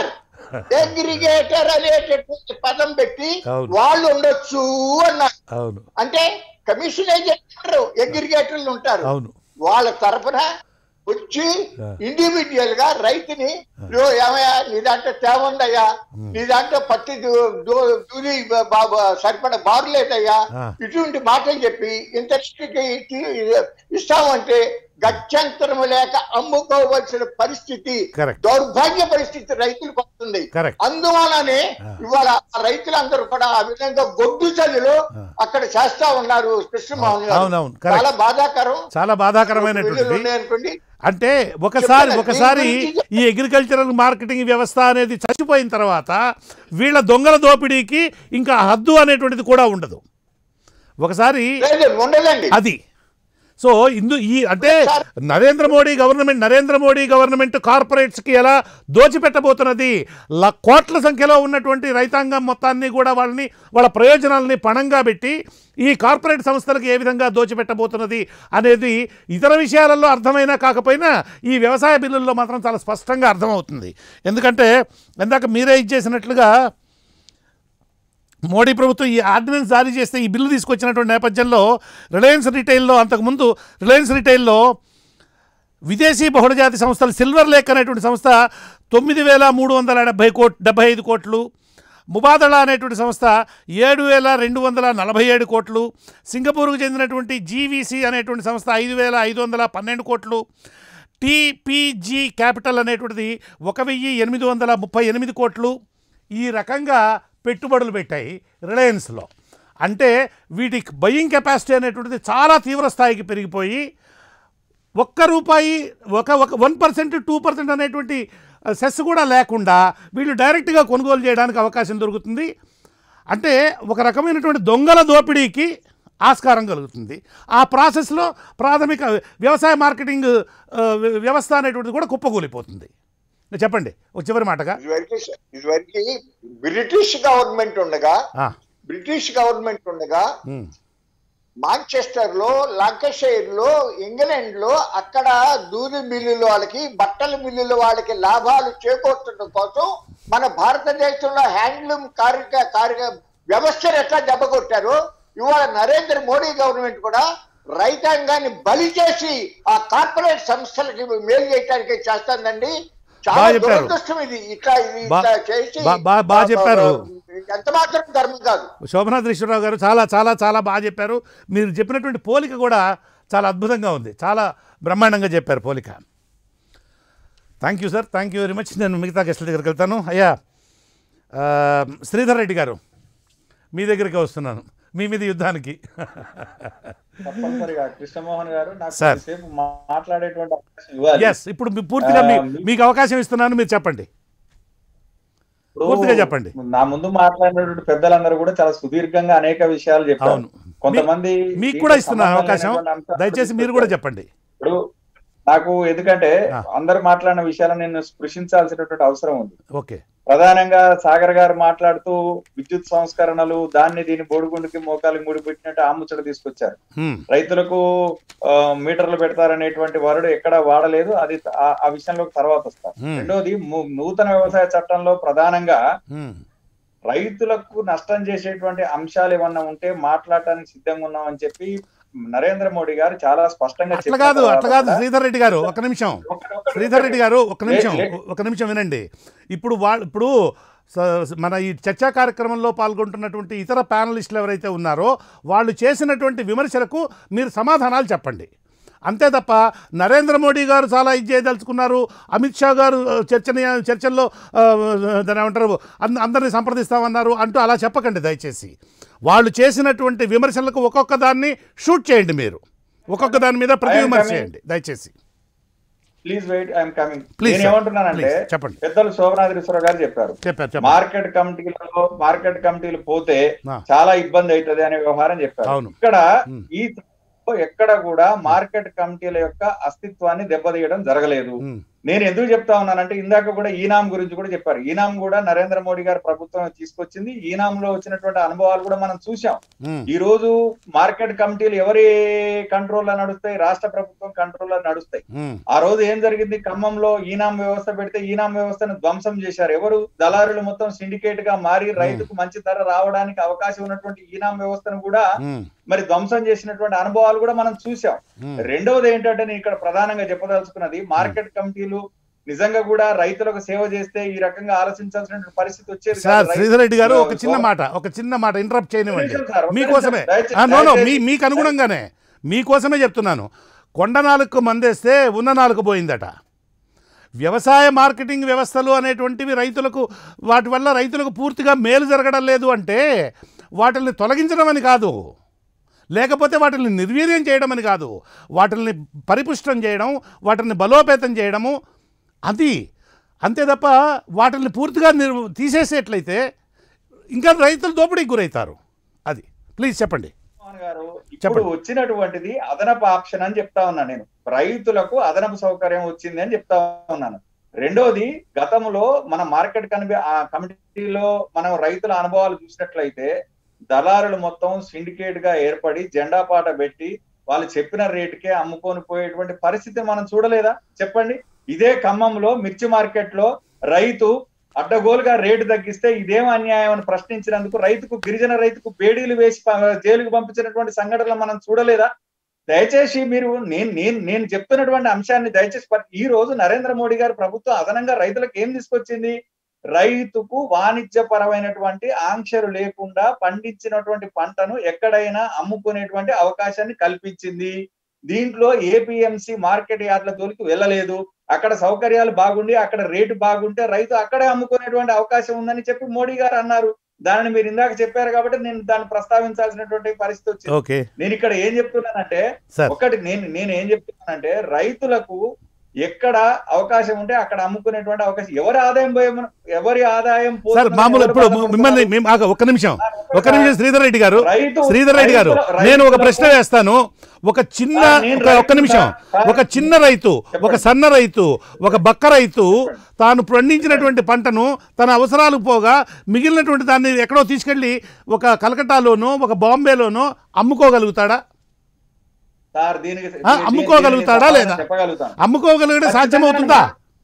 అగ్రిగేటర్ అనేటటువంటి పదం పెట్టి అవును. వాళ్ళు ఉండొచ్చు అన్నారు అవును అంటే కమిషన్ ఏజెంట్ ఉంటారు అగ్రిగేటర్లు ఉంటారు అవును వాళ్ళ తరపున వచ్చి ఆ. ఇండివిజువల్ గా రైతుని "ఇదిగో ఏమయ్యా నీ దాంట్లో తేమ ఉందయ్యా నీ దాంట్లో పత్తి దు- దు- దూది బ- బాబా సరిపడ బారు లేదయ్యా ఆ. ఇటువంటి మాటలు చెప్పి ఇంత రేటుకి ఇ- ఇస్తామంటే గత్యంతరము లేక అమ్ముకోవలసిన పరిస్థితి Correct. దౌర్భాగ్య పరిస్థితి రైతులకు వస్తుంది Correct. అందువలనే ఇవాళ ఆ రైతులందరూ కూడా ఆ విధంగా గొడ్డు చలిలో అక్కడ చేస్తా ఉన్నారు కృష్ణమోహన్ గారు అవునవును, correct. చాలా బాధాకరం చాలా వీళ్ళు బాధాకరమైనటువంటిది ఉన్నాయనుకోండి అంటే ఒకసారి చెప్తాను. ఒకసారి దీని గురించి ఈ అగ్రికల్చరల్ మార్కెటింగ్ వ్యవస్థ అనేది చచ్చిపోయిన తర్వాత వీళ్ళ దొంగల దోపిడీకి ఇంకా హద్దు అనేటువంటిది కూడా ఉండదు ఒకసారి లేదు ఉండదండి అది సో ఇందు ఈ అంటే నరేంద్ర మోడీ గవర్నమెంట్ నరేంద్ర మోడీ గవర్నమెంట్ కార్పొరేట్స్కి ఎలా దోచిపెట్టబోతున్నది ల కోట్ల సంఖ్యలో ఉన్నటువంటి రైతాంగం మొత్తాన్ని కూడా వాళ్ళని వాళ్ళ ప్రయోజనాలని పణంగా పెట్టి ఈ కార్పొరేట్ సంస్థలకు ఏ విధంగా దోచిపెట్టబోతున్నది అనేది ఇతర విషయాలలో అర్థమైనా కాకపోయినా ఈ వ్యవసాయ బిల్లుల్లో మాత్రం చాలా స్పష్టంగా అర్థమవుతుంది ఎందుకంటే ఇందాక మీరే ఇచ్చేసినట్లుగా మోడీ ప్రభుత్వం ఈ ఆర్డినెన్స్ జారీ చేస్తే ఈ బిల్లు తీసుకొచ్చినటువంటి నేపథ్యంలో రిలయన్స్ రిటైల్లో అంతకుముందు రిలయన్స్ రిటైల్లో విదేశీ బహుళజాతి సంస్థలు సిల్వర్ లేక్ అనేటువంటి సంస్థ తొమ్మిది వేల మూడు వందల డెబ్బై కోట్ డెబ్బై ఐదు కోట్లు ముబాదళ అనేటువంటి సంస్థ ఏడు వేల రెండు వందల నలభై ఏడు కోట్లు సింగపూర్కు చెందినటువంటి జీవీసీ అనేటువంటి సంస్థ ఐదు వేల ఐదు వందల పన్నెండు కోట్లు టీపీజీ క్యాపిటల్ అనేటువంటిది ఒక వెయ్యి ఎనిమిది వందల ముప్పై ఎనిమిది కోట్లు ఈ రకంగా పెట్టుబడులు పెట్టాయి రిలయన్స్లో అంటే వీటి బయింగ్ కెపాసిటీ అనేటువంటిది చాలా తీవ్ర స్థాయికి పెరిగిపోయి ఒక్క రూపాయి ఒక ఒక వన్ పర్సెంట్ టూ పర్సెంట్ అనేటువంటి సెస్ కూడా లేకుండా వీళ్ళు డైరెక్ట్గా కొనుగోలు చేయడానికి అవకాశం దొరుకుతుంది అంటే ఒక రకమైనటువంటి దొంగల దోపిడీకి ఆస్కారం కలుగుతుంది ఆ ప్రాసెస్లో ప్రాథమిక వ్యవసాయ మార్కెటింగ్ ఆ, వ్య- వ్యవస్థ అనేటువంటిది కూడా కుప్పకూలిపోతుంది చెప్పండి ఒక చివరి మాటగా ఇదివరకు ఇదివరకు బ్రిటిష్ గవర్నమెంట్ ఉండగా ఆ, బ్రిటిష్ గవర్నమెంట్ ఉండగా ఉమ్, మాంచెస్టర్ లో లంకషైర్ లో ఇంగ్లాండ్ లో అక్కడ దూరి మిల్లుల వాళ్ళకి బట్టల మిల్లుల వాళ్ళకి లాభాలు చేకూర్చడం కోసం మన భారతదేశంలో హ్యాండ్లూమ్ కార్మిక కార్య వ్యవస్థను ఎట్లా దెబ్బకొట్టారో ఇవాళ నరేంద్ర మోడీ గవర్నమెంట్ కూడా రైతాంగాన్ని బలి చేసి ఆ కార్పొరేట్ సంస్థలకి మేలు చేయడానికి చేస్తుందండి చాలా బాగా చెప్పారు. దురదృష్టం ఇది ఇట్లా ఇది బా- ఇట్లా చేసి బా- బా- బాగా చెప్పారు. ఎంత మాత్రం ధర్మం కాదు శోభనాథ్ శ్రీశ్వరరావు గారు చాలా చాలా చాలా బాగా చెప్పారు మీరు చెప్పినటువంటి పోలిక కూడా చాలా అద్భుతంగా ఉంది చాలా బ్రహ్మాండంగా చెప్పారు పోలిక thank you sir thank you very much నేను మిగతా గెస్ట్ల దగ్గరికి వెళ్తాను అయ్యా ఆ, శ్రీధర్ రెడ్డి గారు మీ దగ్గరికి వస్తున్నాను మీ మీద యుద్ధానికి తప్పనిసరిగా కృష్ణమోహన్ గారు నాకు సార్. సేపు మాట్లాడేటువంటి అవకాశం ఇవ్వాలి ఎస్ ఇప్పుడు మీ- పూర్తిగా మీ- ఆ, మీ- మీకు అవకాశం ఇస్తున్నాను మీరు చెప్పండి ఇప్పుడు పూర్తిగా చెప్పండి. నా ముందు మాట్లాడినటువంటి పెద్దలందరూ కూడా చాలా సుదీర్ఘంగా అనేక విషయాలు చెప్పారు అవును. కొంతమంది మీకు కూడా దీనికి ఇస్తున్నాను సంబంధం అవకాశం లేనటువంటి అంశాలు దయచేసి మీరు కూడా చెప్పండి ఇప్పుడు నాకు ఎందుకంటే ఆ. అందరు మాట్లాడిన విషయాలను నేను స్పృశించాల్సినటువంటి అవసరం ఉంది ఓకే ప్రధానంగా సాగర్ గారు మాట్లాడుతూ విద్యుత్ సంస్కరణలు దాన్ని దీని బోడిగుండుకి మోకాలికి ముడిపెట్టినట్టు ఆ ముచ్చట తీసుకొచ్చారు హ్మ్. రైతులకు ఆ, మీటర్లు పెడతారనేటువంటి వరుడు ఎక్కడ వాడలేదు అది ఆ- ఆ విషయంలో తర్వాత వస్తారు Hmm. రెండోది ము- నూతన వ్యవసాయ చట్టంలో ప్రధానంగా హ్మ్. రైతులకు నష్టం చేసేటువంటి అంశాలు ఏమన్నా ఉంటే మాట్లాడటానికి సిద్ధంగా ఉన్నామని చెప్పి నరేంద్ర మోడీ గారు చాలా స్పష్టంగా అట్లా చెప్పిన కాదు తర్వాత అట్లా కాదు కూడా- శ్రీధర్ రెడ్డి గారు ఒక నిమిషం ఒక్క- ఒక్క- శ్రీధర్ రెడ్డి గారు ఒక నిమిషం లే- లే- ఒక నిమిషం వినండి ఇప్పుడు వాళ్ళు ఇప్పుడు స- మన ఈ చర్చా కార్యక్రమంలో పాల్గొంటున్నటువంటి ఇతర ప్యానలిస్టులు ఎవరైతే ఉన్నారో వాళ్ళు చేసినటువంటి విమర్శలకు మీరు సమాధానాలు చెప్పండి అంతే తప్ప నరేంద్ర మోడీ గారు చాలా ఇది చేయదలుచుకున్నారు అమిత్ షా గారు ఆ, చర్చని చర్చల్లో ఆ, దాన్ని ఏమంటారు అంద- అందరినీ సంప్రదిస్తామన్నారు అంటూ అలా చెప్పకండి దయచేసి వాళ్ళు చేసినటువంటి విమర్శలకు ఒక్కొక్క దాన్ని షూట్ చేయండి మీరు ఒక్కొక్క దాని మీద ప్రతి I am విమర్శ coming. చేయండి దయచేసి please wait I'm coming Please, నేను sir. ఏమంటున్నానంటే Please, చెప్పండి. పెద్దలు శోభనాథేశ్వర గారు చెప్పారు చెప్పారు చెప్పండి మార్కెట్ కమిటీలలో మార్కెట్ కమిటీలు పోతే ఆ. చాలా ఇబ్బంది అవుతుంది అనే వ్యవహారం చెప్పారు అవును. ఇక్కడ ఉమ్. ఈ ఎక్కడ కూడా మార్కెట్ కమిటీల యొక్క అస్తిత్వాన్ని దెబ్బతీయడం జరగలేదు ఉమ్, నేను ఎందుకు చెప్తా ఉన్నానంటే ఇందాక కూడా ఈనాం గురించి కూడా చెప్పారు ఈనాం కూడా నరేంద్ర మోడీ గారు ప్రభుత్వం తీసుకొచ్చింది ఈనాంలో వచ్చినటువంటి అనుభవాలు కూడా మనం చూసాం ఉమ్, ఈ రోజు మార్కెట్ కమిటీలు ఎవరి కంట్రోల్లో నడుస్తాయి రాష్ట్ర ప్రభుత్వం కంట్రోల్లో నడుస్తాయి ఉమ్, ఆ రోజు ఏం జరిగింది ఖమ్మంలో ఈనాం వ్యవస్థ పెడితే ఈనాం వ్యవస్థను ధ్వంసం చేశారు ఎవరు దళారులు మొత్తం సిండికేట్ గా మారి రైతుకు మంచి ధర రావడానికి అవకాశం ఉన్నటువంటి ఈనాం వ్యవస్థను కూడా ఉమ్, మరి ధ్వంసం చేసినటువంటి అనుభవాలు కూడా మనం చూసాం ఉమ్. రెండవది ఏంటంటే నేను ఇక్కడ ప్రధానంగా చెప్పదలుచుకున్నది మార్కెట్ కమిటీలు నిజంగా కూడా రైతులకు సేవ చేస్తే ఈ రకంగా ఆలోచించాల్సిన పరిస్థితి వచ్చేది సార్ కాదు. శ్రీధర్ రెడ్డి గారు ఒక రైతు- చిన్న మాట ఒక చిన్న మాట ఇంటరప్ట్ చేయనివ్వండి నిమిషం సార్, ఒక్క మీకోసమే నిమిషం. దయచేసి- ఆ, నో నో మీ దయచేసి- మీకు అనుగుణంగానే మీకోసమే చెప్తున్నాను కొండ నాలుగు మందేస్తే ఉన్న నాలుగు పోయిందట వ్యవసాయ మార్కెటింగ్ వ్యవస్థలు అనేటువంటివి రైతులకు వాటి వల్ల రైతులకు పూర్తిగా మేలు జరగడం లేదు అంటే వాటిని తొలగించడం అని కాదు లేకపోతే వాటిని నిర్వీర్యం చేయడం అని కాదు వాటిని పరిపుష్టం చేయడం వాటిని బలోపేతం చేయడము అది అంతే తప్ప వాటిని పూర్తిగా నిర్ తీసేసేట్లయితే ఇంకా రైతులు దోపిడీకి గురవుతారు అది ప్లీజ్ చెప్పండి మోహన్ గారు ఇప్పుడు చెప్పండి. వచ్చినటువంటిది అదనపు ఆప్షన్ అని చెప్తా ఉన్నాను నేను రైతులకు అదనపు సౌకర్యం వచ్చింది అని చెప్తా ఉన్నాను రెండోది గతంలో మన మార్కెట్ కమిటీ ఆ కమిటీలో మనం రైతుల అనుభవాలు చూసినట్లయితే దళారులు మొత్తం సిండికేట్ గా ఏర్పడి జెండా పాట పెట్టి వాళ్ళు చెప్పిన రేటుకే అమ్ముకొని పోయేటువంటి పరిస్థితి మనం చూడలేదా చెప్పండి ఇదే ఖమ్మంలో మిర్చి మార్కెట్ లో రైతు అడ్డగోలుగా రేటు తగ్గిస్తే ఇదేం అన్యాయం అని ప్రశ్నించినందుకు రైతుకు గిరిజన రైతుకు బేడీలు వేసి ప- జైలుకు పంపించినటువంటి సంఘటనలు మనం చూడలేదా దయచేసి మీరు నేను నేను నేను చెప్తున్నటువంటి అంశాన్ని దయచేసి పరి- ఈ రోజు నరేంద్ర మోడీ గారి ప్రభుత్వం అదనంగా రైతులకు ఏం తీసుకొచ్చింది రైతుకు వాణిజ్యపరమైనటువంటి ఆంక్షలు లేకుండా పండించినటువంటి పంటను ఎక్కడైనా అమ్ముకునేటువంటి అవకాశాన్ని కల్పించింది దీంట్లో ఏపీఎంసి మార్కెట్ యార్డ్ల జోలికి వెళ్ళలేదు అక్కడ సౌకర్యాలు బాగుండి అక్కడ రేటు బాగుంటే రైతు అక్కడే అమ్ముకునేటువంటి అవకాశం ఉందని చెప్పి మోడీ గారు అన్నారు దానిని మీరు ఇందాక చెప్పారు కాబట్టి నేను దాన్ని ప్రస్తావించాల్సినటువంటి పరిస్థితి వచ్చింది ఓకే నేను ఇక్కడ ఏం చెప్తున్నానంటే సార్ ఒకటి నేను నేను ఏం చెప్తున్నానంటే రైతులకు ఎక్కడ అవకాశం ఉంటే అక్కడ అమ్ముకునేటువంటి అవకాశం ఎవరి ఆదాయం పోయే ఎవరి ఆదాయం సార్ పోతున్నది మామూలు ఎవరు ఇప్పుడు బాధపడుతున్నారు? మిమ్మల్ని మేము ఆగ- ఒక్క నిమిషం ఒక్క నిమిషం శ్రీధర్ రెడ్డి గారు రైతు- శ్రీధర్ రెడ్డి గారు రైతుల- నేను ఒక రైతులకు- ప్రశ్న వేస్తాను ఒక చిన్న ఆ, నేను ఒక- ఒక్క రైతు నిమిషం సార్. ఒక చిన్న రైతు ఒక సన్న రైతు ఒక బక్క రైతు తాను పండించినటువంటి పంటను తన అవసరాలు పోగా మిగిలినటువంటి దాన్ని ఎక్కడో తీసుకెళ్ళి ఒక కలకట్టాలోనో ఒక బాంబేలోనో అమ్ముకోగలుగుతాడా సార్ దీనికి ఆ, అమ్ముకోగలుగుతాడా దీనికి లేదా? చెప్పగలుగుతాను అమ్ముకోగలిగితే సాధ్యమవుతుందా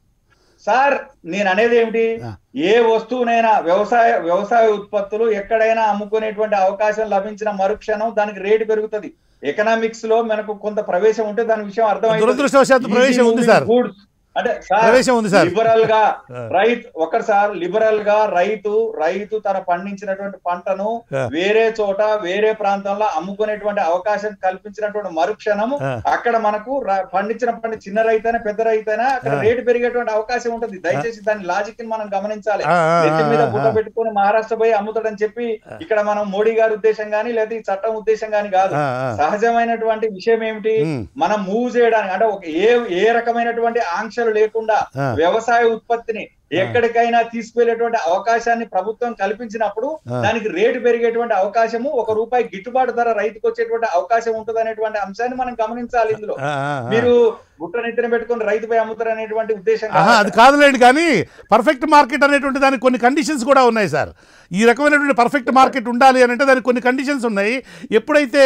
సార్ నేను అనేది ఏమిటి ఆ. ఏ వస్తువునైనా వ్యవసాయ వ్యవసాయ ఉత్పత్తులు ఎక్కడైనా అమ్ముకునేటువంటి అవకాశం లభించిన మరుక్షణం దానికి రేటు పెరుగుతుంది ఎకనామిక్స్ లో మనకు కొంత ప్రవేశం ఉంటే దాని విషయం అర్థం దురదృష్టవశాత్తు ప్రవేశం ఉంది సార్. అంటే సార్ ప్రవేశం ఉంది సార్. లిబరల్ గా ఆ. రైతు ఒకటి సార్ లిబరల్ గా రైతు రైతు తన పండించినటువంటి పంటను ఆ. వేరే చోట వేరే ప్రాంతంలో అమ్ముకునేటువంటి అవకాశం కల్పించినటువంటి మరుక్షణము ఆ. అక్కడ మనకు ర- పండించిన పంట చిన్న రైతైనా పెద్ద రైతైనా అక్కడ ఆ. రేటు పెరిగేటువంటి అవకాశం ఉంటుంది దయచేసి దాని లాజిక్ ని మనం గమనించాలి ఆ, ఆ, నెత్తి మీద ఆ, బుట్ట ఆ. పెట్టుకొని మహారాష్ట్ర పోయి అమ్ముతాడని చెప్పి ఇక్కడ మనం మోడీ గారి ఉద్దేశం గానీ లేదా ఈ చట్టం ఉద్దేశం గానీ కాదు ఆ, ఆ. సహజమైనటువంటి విషయం ఏమిటి ఉమ్. మనం మూవ్ చేయడానికి అంటే ఒక ఏ ఏ రకమైనటువంటి ఆంక్షలు లేకుండా ఆ. వ్యవసాయ ఉత్పత్తిని ఎక్కడికైనా తీసుకువెళ్ళేటువంటి అవకాశాన్ని ప్రభుత్వం కల్పించినప్పుడు ఆ. దానికి రేటు పెరిగేటువంటి అవకాశము ఒక రూపాయి గిట్టుబాటు ధర రైతుకు వచ్చేటువంటి అవకాశం ఉంటుంది అనేటువంటి అంశాన్ని మనం గమనించాలి ఇందులో ఆ, ఆ, ఆ. మీరు గుట్ట నెత్తిన పెట్టుకొని రైతుపై అమ్ముతారు అనేటువంటి ఉద్దేశం ఆహా, కాదు. అది కాదులేండి కానీ పర్ఫెక్ట్ మార్కెట్ అనేటువంటి దానికి కొన్ని కండిషన్స్ కూడా ఉన్నాయి సార్ ఈ రకమైనటువంటి పర్ఫెక్ట్ మార్కెట్ ఉండాలి అని అంటే దానికి కొన్ని కండిషన్స్ ఉన్నాయి ఎప్పుడైతే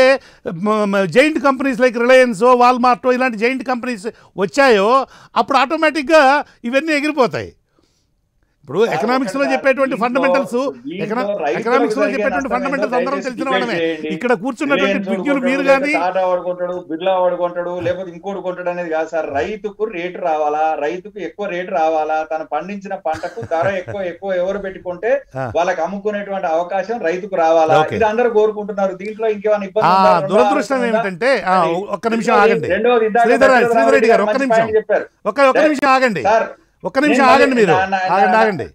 giant companies like Reliance Walmart ఇలాంటి జైంట్ కంపెనీస్ వచ్చాయో అప్పుడు ఆటోమేటిక్గా ఇవన్నీ ఎగిరిపోతాయి ఇప్పుడు సార్, ఎకనామిక్స్ లో ఒకటి చెప్పేటువంటి దీంట్లో- ఫండమెంటల్స్ దీంట్లో రైతులకు ఎకనామిక్స్ లో జరిగే చెప్పేటువంటి నష్టం ఫండమెంటల్స్ ఏంటో అందరం దయచేసి తెలిసిన debate వాళ్ళమే చేయండి. ఇక్కడ కూర్చున్నటువంటి రిలయన్స్ వాడు విజ్ఞులు మీరు కొంటాడు, కానీ లేకపోతే టాటా వాడు కొంటాడు బిర్లా వాడు కొంటాడు లేకపోతే ఇంకోటి కొంటాడు అనేది కాదు సార్ రైతుకు రేటు రావాలా రైతుకు ఎక్కువ రేటు రావాలా తను పండించిన పంటకు ధర ఎక్కువ ఎక్కువ ఎవరు పెట్టుకుంటే ఆ. వాళ్ళకి అమ్ముకునేటువంటి అవకాశం రైతుకు రావాలా Okay. ఇది అందరూ కోరుకుంటున్నారు దీంట్లో ఇంకేమైనా ఇబ్బంది ఆ ఉందా? రెండో దురదృష్టం ఆలోచన ఉందా? ఏమిటంటే ఆ, అది ఒక్క నిమిషం రెండోది- ఆగండి రెండోది ఇందాక శ్రీధర్ దశరథ శ్రీధర్ రెడ్డి గారు ఒక్క మంచి నిమిషం point చెప్పారు ఒక ఒక్క నిమిషం ఆగండి సార్ ఒక్క నిమిషం నేను ఆగండి మీరు నా- నా- ఆగండి నా- ఆగండి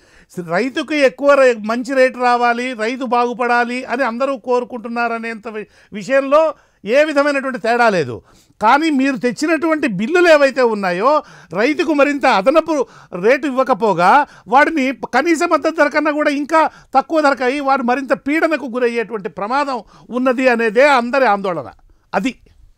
రైతుకు ఎక్కువ రే- మంచి రేటు రావాలి రైతు బాగుపడాలి అని అందరూ కోరుకుంటున్నారనేంత వి- విషయంలో ఏ విధమైనటువంటి తేడా లేదు కానీ మీరు తెచ్చినటువంటి బిల్లులు ఏవైతే ఉన్నాయో రైతుకు మరింత అదనపు రేటు ఇవ్వకపోగా వాడిని కనీస మద్దతు ధర కన్నా కూడా ఇంకా తక్కువ ధరకు అయ్యి వాడు మరింత పీడనకు గురయ్యేటువంటి ప్రమాదం ఉన్నది అనేదే అందరి ఆందోళన అది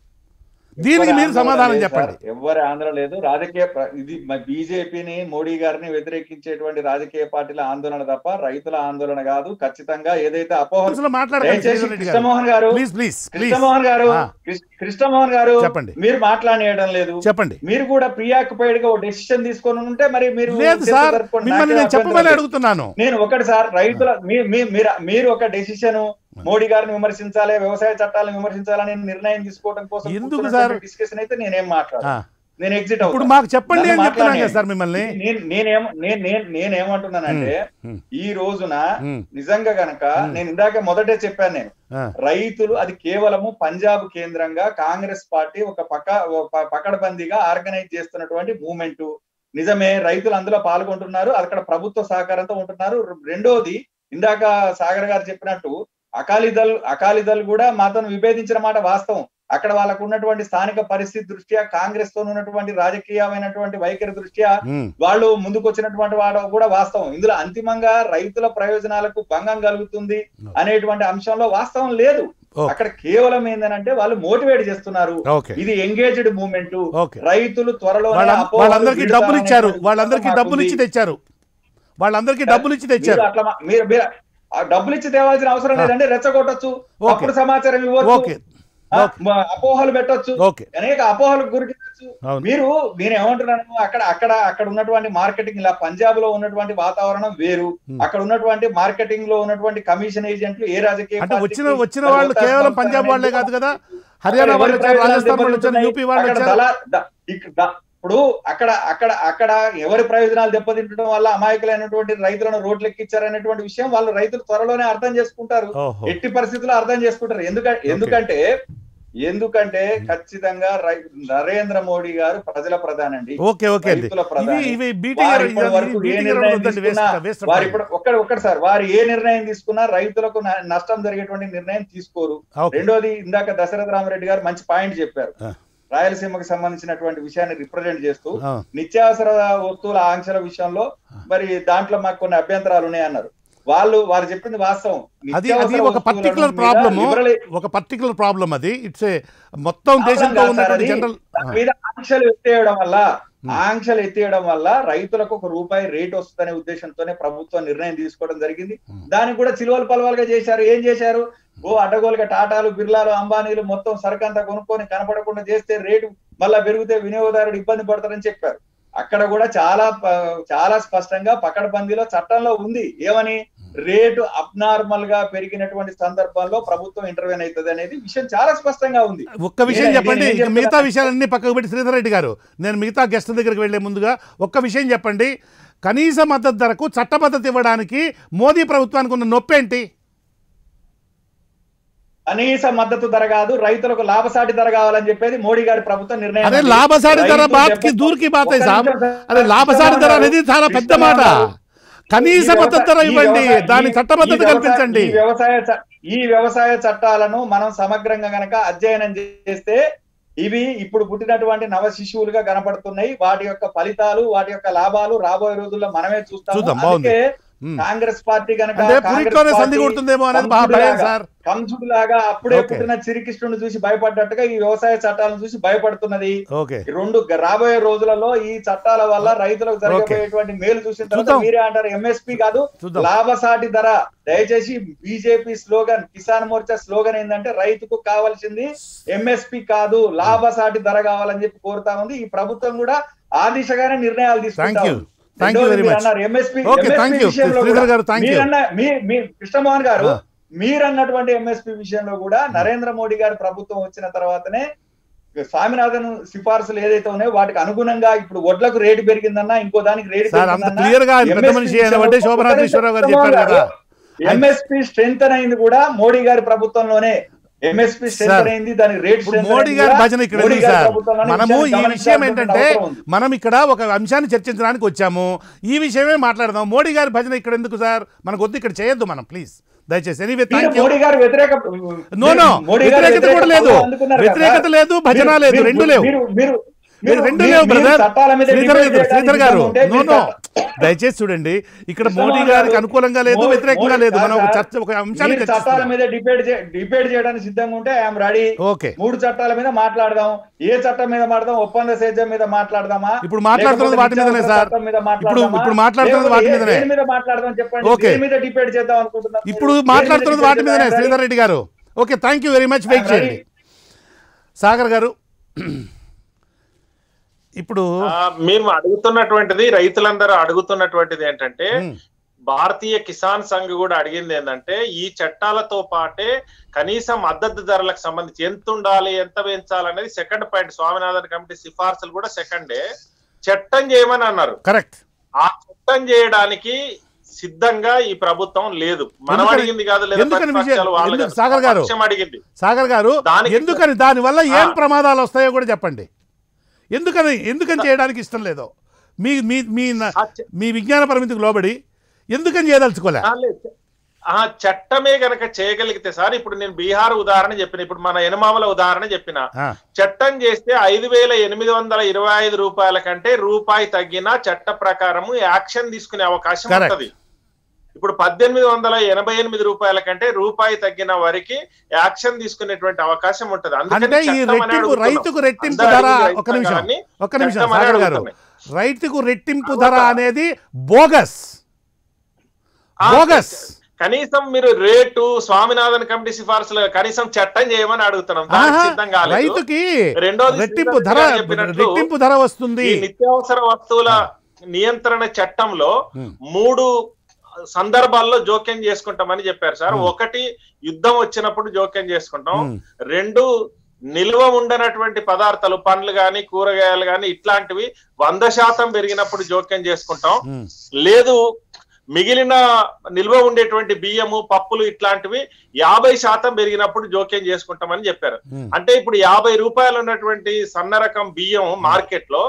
దీనికి ఎవ్వరి మీరు ఆందోళన సమాధానం లేదు చెప్పండి సార్. ఎవ్వరి ఆందోళన లేదు రాజకీయ ప్ర- ఇది బీజేపీని మోడీ గారిని వ్యతిరేకించేటువంటి రాజకీయ పార్టీల ఆందోళన తప్ప రైతుల ఆందోళన కాదు ఖచ్చితంగా ఏదైతే అపోహ అసలు మాట్లాడకండి దయచేసి శ్రీధర్ రెడ్డి గారు కృష్ణమోహన్ గారు ప్లీజ్ ప్లీజ్ ప్లీజ్ కృష్ణమోహన్ గారు ఆ. కృష్ణ- కృష్ణమోహన్ గారు చెప్పండి. మీరు మాట్లాడేయడం లేదు చెప్పండి మీరు కూడా ప్రియాక్యుపైడ్ గా డెసిషన్ తీసుకొని ఉంటే మరి మీరు లేదు చేతులు సార్ జరుపుకోండి. మిమ్మల్ని నాకేం నేను అభ్యంతరం చెప్పమని లేదు. అడుగుతున్నాను నేను ఒకటి సార్ రైతుల మీ- మీ- మీరు- మీరు ఒక డెసిషన్ మోడీ గారిని విమర్శించాలి వ్యవసాయ చట్టాలను విమర్శించాలని నిర్ణయం తీసుకోవడం కోసం ఎందుకు సార్? డిస్కషన్ అయితే నేనేం మాట్లాడు ఆ. నేను ఎగ్జిట్ ఇప్పుడు మాకు చెప్పండి అని చెప్తున్నాను కదా సార్ మిమ్మల్ని నేను నేనేం నేను నేను- నేనేమంటున్నానంటే ఉమ్. ఈ రోజున ఉమ్. నిజంగా గనక నేను ఇందాక మొదటే చెప్పాను నేను ఆ, రైతులు అది కేవలము పంజాబ్ కేంద్రంగా కాంగ్రెస్ పార్టీ ఒక పక్క ఒక ప- పకడ్బందీగా ఆర్గనైజ్ చేస్తున్నటువంటి మూమెంట్ నిజమే రైతులు అందులో పాల్గొంటున్నారు అక్కడ ప్రభుత్వ సహకారంతో ఉంటున్నారు రెండోది ఇందాక సాగర్ గారు చెప్పినట్టు అకాలీదల్ అకాలీదల్ కూడా మాతో విభేదించిన మాట వాస్తవం అక్కడ వాళ్ళకు ఉన్నటువంటి స్థానిక పరిస్థితి దృష్ట్యా కాంగ్రెస్ తో ఉన్నటువంటి రాజకీయమైనటువంటి వైఖరి దృష్ట్యా ఉమ్. వాళ్ళు ముందుకు వచ్చినటువంటి వాడు కూడా వాస్తవం ఇందులో అంతిమంగా రైతుల ప్రయోజనాలకు భంగం కలుగుతుంది అనేటువంటి అంశంలో వాస్తవం లేదు ఓకే. అక్కడ కేవలం ఏంటంటే వాళ్ళు మోటివేట్ చేస్తున్నారు ఓకే ఇది ఎంగేజ్డ్ మూమెంట్ ఓకే. రైతులు త్వరలో వాళ్ళ వాళ్ళందరికీ డబ్బులు ఇచ్చారు వాళ్ళందరికీ డబ్బులు ఇచ్చి తెచ్చారు వాళ్ళందరికీ డబ్బులు ఇచ్చి తెచ్చారు అట్లా మా- మీరు మీరు ఆ డబ్బులు ఇచ్చి తేవాల్సిన అవసరం లేదండి రెచ్చగొట్టొచ్చు ఓకే. అప్పుడు సమాచారం ఓకే ఇవ్వచ్చు ఆ, ఓకే. మ- అపోహలు పెట్టొచ్చు ఓకే అనేక అపోహలకు గురి చేయొచ్చు. అవును. మీరు నేను ఏమంటున్నాను అక్కడ అక్కడ అక్కడ ఉన్నటువంటి మార్కెటింగ్ ఇలా పంజాబ్ లో ఉన్నటువంటి వాతావరణం వేరు Hmm. అక్కడ ఉన్నటువంటి మార్కెటింగ్ లో ఉన్నటువంటి కమిషన్ ఏజెంట్లు ఏ రాజకీయ అంటే పార్టీకి వచ్చిన వచ్చిన మరి వాళ్ళు ఓటాలు కేవలం పంపుతారనేది పంజాబ్ వాళ్ళే కాదు కదా అక్కడ హర్యానా వాళ్ళు ఎవరి వచ్చారు ప్రయోజనాలు రాజస్థాన్ వాళ్ళు వచ్చారు దెబ్బతింటున్నాయి? యూపీ వాళ్ళు అక్కడ వచ్చారు దళా- ద- ఇక్- ద- ఇప్పుడు అక్కడ అక్కడ అక్కడ ఎవరి ప్రయోజనాలు దెబ్బతింటడం వల్ల అమాయకులైనటువంటి రైతులను రోడ్లు ఎక్కించారనేటువంటి విషయం వాళ్ళు రైతులు త్వరలోనే అర్థం చేసుకుంటారు ఓహో ఎట్టి పరిస్థితుల్లో అర్థం చేసుకుంటారు ఎందుకంటే ఎందుకంటే ఎందుకంటే ఖచ్చితంగా రై- నరేంద్ర మోడీ గారు ప్రజల ప్రధానండి ఓకే ఓకే అండి రైతుల ఇవి ప్రధాని. ఇవి బీటింగ్ వారు ఇప్పటి వరకు ఏ బీటింగ్ నిర్ణయం వద్దండి తీసుకున్నా, వేస్ట్ వేస్ట్ వారు ఇప్పుడు ఒక్కటి ఒక్కటి సార్ వారు ఏ నిర్ణయం తీసుకున్నా రైతులకు న- నష్టం జరిగేటువంటి నిర్ణయం తీసుకోరు ఓకే రెండోది ఇందాక దశరథ రామరెడ్డి గారు మంచి పాయింట్ చెప్పారు ఆ. రాయలసీమకు సంబంధించినటువంటి విషయాన్ని రిప్రజెంట్ చేస్తూ ఆ, నిత్యావసర వస్తువుల ఆంక్షల విషయంలో మరి దాంట్లో మాకు కొన్ని అభ్యంతరాలు ఉన్నాయన్నారు వాళ్ళు వారు చెప్పింది వాస్తవం అది అది నిత్యావసర ఒక వస్తువులను పర్టికులర్ మీద ప్రాబ్లము liberali- ఒక పర్టికులర్ ప్రాబ్లం అది ఇట్స్ ఏ మొత్తం ప్రాబ్లం దేశంలో కాదు సార్ ఉన్నటువంటి అది. జనరల్ దాని మీద ఆంక్షలు ఎత్తేయడం వల్ల ఆంక్షలు ఎత్తేయడం వల్ల రైతులకు ఒక రూపాయి రేట్ వస్తుందనే ఉద్దేశంతోనే ప్రభుత్వం నిర్ణయం తీసుకోవడం జరిగింది దానికి కూడా చిలువలు పలవలుగా చేశారు ఏం చేశారు ఓ అడ్డగోలుగా టాటాలు బిర్లాలు అంబానీలు మొత్తం సరుకంతా కొనుక్కొని కనపడకుండా చేస్తే రేటు మళ్ళా పెరిగితే వినియోగదారుడు ఇబ్బంది పడతారని చెప్పారు అక్కడ కూడా చాలా ప- చాలా స్పష్టంగా పకడ్బందీలో చట్టంలో ఉంది ఏమని రేటు అబ్నార్మల్ గా పెరిగినటువంటి సందర్భంలో ప్రభుత్వం ఇంటర్వ్యూన్ అవుతుంది అనేది విషయం చాలా స్పష్టంగా ఉంది ఒక్క విషయం నేను- చెప్పండి నేను ఏం ఇక మిగతా చెప్తున్నా- విషయాలన్నీ పక్కకు పెట్టి శ్రీధర్ రెడ్డి గారు నేను మిగతా గెస్ట్ దగ్గరికి వెళ్లే ముందుగా ఒక్క విషయం చెప్పండి కనీస మద్దతు ధరకు చట్టబద్ధత ఇవ్వడానికి మోదీ ప్రభుత్వానికి ఉన్న నొప్పేంటి కనీస మద్దతు ధర కాదు రైతులకు లాభసాటి ధర కావాలని చెప్పేది మోడీ గారి ప్రభుత్వం నిర్ణయం అరే అది. లాభసాటి ధర రైతు బాత్ కి దెబ్బ- దూర్ కి బాత్ ఒక్క సాబ్ నిమిషం సార్. అరే లాభసాటి ధర అనేది చాలా పెద్ద మాట కనీస ఈ మద్దతు ధర వ్యవసాయ- ఇవ్వండి ఈ వ్యవసాయ- దాని ఈ చట్టబద్ధత వ్యవసాయ- కల్పించండి ఈ వ్యవసాయ చ- ఈ వ్యవసాయ చట్టాలను మనం సమగ్రంగా గనక అధ్యయనం చేస్తే ఇవి ఇప్పుడు పుట్టినటువంటి నవ శిశువులుగా కనపడుతున్నాయి వాటి యొక్క ఫలితాలు వాటి యొక్క లాభాలు రాబోయే రోజుల్లో మనమే చూస్తాము చూద్దాం, బాగుంది. అందుకే మ్మ్. కాంగ్రెస్ పార్టీ కనుక అంటే కాంగ్రెస్ పురిట్లోనే సంధి పార్టీ కొడుతుందేమో అనేది బాగా భయం కంసుడులాగా- సార్ కంసుడులాగా అప్పుడే ఓకే. పుట్టిన చిరికృష్ణుని చూసి భయపడ్డట్టుగా ఈ వ్యవసాయ చట్టాలను చూసి భయపడుతున్నది ఓకే ఈ రెండు గ- రాబోయే రోజులలో ఈ చట్టాల వల్ల రైతులకు జరగబోయేటువంటి మేలు చూసిన తర్వాత చూద్దాం. మీరే అంటారు ఎంఎస్పి కాదు చూద్దాం. లాభసాటి ధర దయచేసి BJP slogan Kisan Morcha slogan ఏంటంటే రైతుకు కావాల్సింది ఎంఎస్పి కాదు లాభసాటి ధర కావాలని చెప్పి కోరుతా ఉంది ఈ ప్రభుత్వం కూడా ఆ దిశగానే నిర్ణయాలు థ్యాంక్ తీసుకుంటా యూ ఉంది. థ్యాంక్ యూ రెండోది వెరీ మీరు మచ్ అన్నారు MSP okay thank you Sridhar garu thank you మీరన్న మీ మీ కృష్ణమోహన్ గారు ఆ. మీరన్నటువంటి ఎంఎస్పి విషయంలో కూడా నరేంద్ర మోడీ గారి ప్రభుత్వం వచ్చిన తర్వాతనే స్వామినాథన్ సిఫార్సులు ఏదైతే ఉన్నాయో వాటికి అనుగుణంగా ఇప్పుడు వడ్లకు రేటు పెరిగిందన్నా ఇంకో దానికి రేటు సార్ అంత క్లియర్ గా ఆయన పెద్ద మనిషి అయిన బట్టే శోభనాథేశ్వరరావు గారు చెప్పారు కదా ఎంఎస్పి స్ట్రెంగ్ అయింది కూడా మోడీ గారి ప్రభుత్వంలోనే ఎంఎస్పి సార్, స్ట్రెంగ్ అయింది దాని రేట్ ఇప్పుడు మోడీ గారి భజన ఇక్కడ ఎందుకు సార్ మనము ఈ విషయం ఏంటంటే మనం ఇక్కడ ఒక అంశాన్ని చర్చించడానికి వచ్చాము ఈ విషయమే మాట్లాడదాం మోడీ గారి భజన ఇక్కడ ఎందుకు సార్ మనకు వద్దు ఇక్కడ చేయొద్దు మనం ప్లీజ్ దయచేసి ఎనీవే థ్యాంక్ యూ మోడీ గారు వ్యతిరేక నో నో మోడీ గారు వ్యతిరేకత కూడా లేదు పదవి అందుకున్నారు కదా. వ్యతిరేకత లేదు భజన మీరు- లేదు మీరు- రెండు లేవు మీరు మీరు మీరు రెండు మీరు- లేవు మీరు బ్రదర్ చట్టాల మీద శ్రీధర్ debate గారు శ్రీధర్ చేయడానికి గారు సిద్ధంగా ఉంటే నో మీరు నో చట్ట- దయచేసి చూడండి ఇక్కడ కృష్ణమోహన్ మోడీ గారు, గారికి అనుకూలంగా లేదు మోడీ- వ్యతిరేకంగా మోడీ లేదు మనం ఒక కాదు చర్చ ఒక అంశాన్ని మీరు చట్టాల చర్చిస్తున్నాం మీద డిబేట్ డిబేట్ చేయడానికి సిద్ధంగా ఉంటే ఐఎమ్ రెడీ ఓకే మూడు చట్టాల మీద మాట్లాడదాం ఏ చట్టం మీద మాట్లాడదాం ఒప్పంద సేద్యం మీద మాట్లాడదామా ఇప్పుడు మాట్లాడుతున్నది వాటి మీదనే నిత్యావసర సార్. చట్టం మీద ఇప్పుడు మాట్లాడదామా? ఇప్పుడు మాట్లాడుతున్నది వాటి లేకపోతే మీదనే ఏ- దేని మీద మాట్లాడదాం చెప్పండి ఓకే. దేని మీద డిబేట్ చేద్దాం అనుకుంటున్నారు ఇప్పుడు మీరు? దేని మీద మాట్లాడుతున్నది debate వాటి మీదనే చేద్దాం? Sridhar Reddy garu okay thank you very much wait I'm ready. చేయండి సాగర్ గారు ఇప్పుడు ఆ, మీరు అడుగుతున్నటువంటిది రైతులందరూ అడుగుతున్నటువంటిది ఏంటంటే ఉమ్, భారతీయ కిసాన్ సంఘ్ కూడా అడిగింది ఏంటంటే ఈ చట్టాలతో పాటే కనీస మద్దతు ధరలకు సంబంధించి ఎంత ఉండాలి ఎంత పెంచాలనేది సెకండ్ పాయింట్ స్వామినాథన్ కమిటీ సిఫార్సులు కూడా సెకండే చట్టం చేయమని అన్నారు కరెక్ట్ ఆ చట్టం చేయడానికి సిద్ధంగా ఈ ప్రభుత్వం లేదు మనం ఎందుకని- అడిగింది కాదు లేదా ఎందుకని విజయ్- ప్రతిపక్షాలు వాళ్ళు ఎందుకు- కాదు. సాగర్ గారు? పక్షం అడిగింది సాగర్ గారు దానికి- ఎందుకని దానివల్ల ఏం ఆ. ప్రమాదాలు వస్తాయో కూడా చెప్పండి ఎందుకని ఎందుకని చేయడానికి ఇష్టం లేదో మీ మీ మీ న- ఆ చ- మీ విజ్ఞాన పరిమితికి లోబడి ఎందుకని చేయదలుచుకోలే ఆ, లేదు. ఆ చట్టమే గనక చేయగలిగితే సార్ ఇప్పుడు నేను బీహార్ ఉదాహరణ చెప్పిన ఇప్పుడు మన ఎనమామల ఉదాహరణ చెప్పిన ఆ, చట్టం చేస్తే ఐదు వేల ఎనిమిది వందల ఇరవై ఐదు రూపాయల కంటే రూపాయి తగ్గినా చట్ట ప్రకారము యాక్షన్ తీసుకునే అవకాశం Correct. ఉంటది ఇప్పుడు పద్దెనిమిది వందల ఎనభై ఎనిమిది రూపాయల కంటే రూపాయి తగ్గిన వరకు యాక్షన్ తీసుకునేటువంటి అవకాశం ఉంటది అందుకని అంటే ఈ చట్టం అని రెట్టింపు అడుగుతున్నాం. రైతుకు రెట్టింపు అందరూ ధర అడిగి ఒక నిమిషం రైతాంగాన్ని ఒక నిమిషం చట్టం అని సాగర్ గారు అడుగుతున్నాయి. రైతుకు రెట్టింపు ధర అనేది బోగస్ ఆ, బోగస్ కనీసం మీరు రేటు స్వామినాథన్ కమిటీ సిఫార్సులు కనీసం చట్టం చేయమని అడుగుతున్నాం దానికి ఆహా, సిద్ధం కాలేదు రైతుకి రెండోది రెట్టింపు శ్రీధర్ ధర గారు చెప్పినట్లు రెట్టింపు ధర వస్తుంది ఈ నిత్యావసర వస్తువుల నియంత్రణ చట్టంలో Hmm. మూడు సందర్భాల్లో జోక్యం చేసుకుంటామని చెప్పారు సార్ Hmm. ఒకటి యుద్ధం వచ్చినప్పుడు జోక్యం చేసుకుంటాం ఉమ్, రెండు నిల్వ ఉండనటువంటి పదార్థాలు పండ్లు గాని కూరగాయలు గాని ఇట్లాంటివి వంద శాతం పెరిగినప్పుడు జోక్యం చేసుకుంటాం ఉమ్, లేదు మిగిలిన నిల్వ ఉండేటువంటి బియ్యము పప్పులు ఇట్లాంటివి యాభై శాతం పెరిగినప్పుడు జోక్యం చేసుకుంటామని చెప్పారు ఉమ్, అంటే ఇప్పుడు యాభై రూపాయలు ఉన్నటువంటి సన్న రకం బియ్యం మార్కెట్ లో ఉమ్.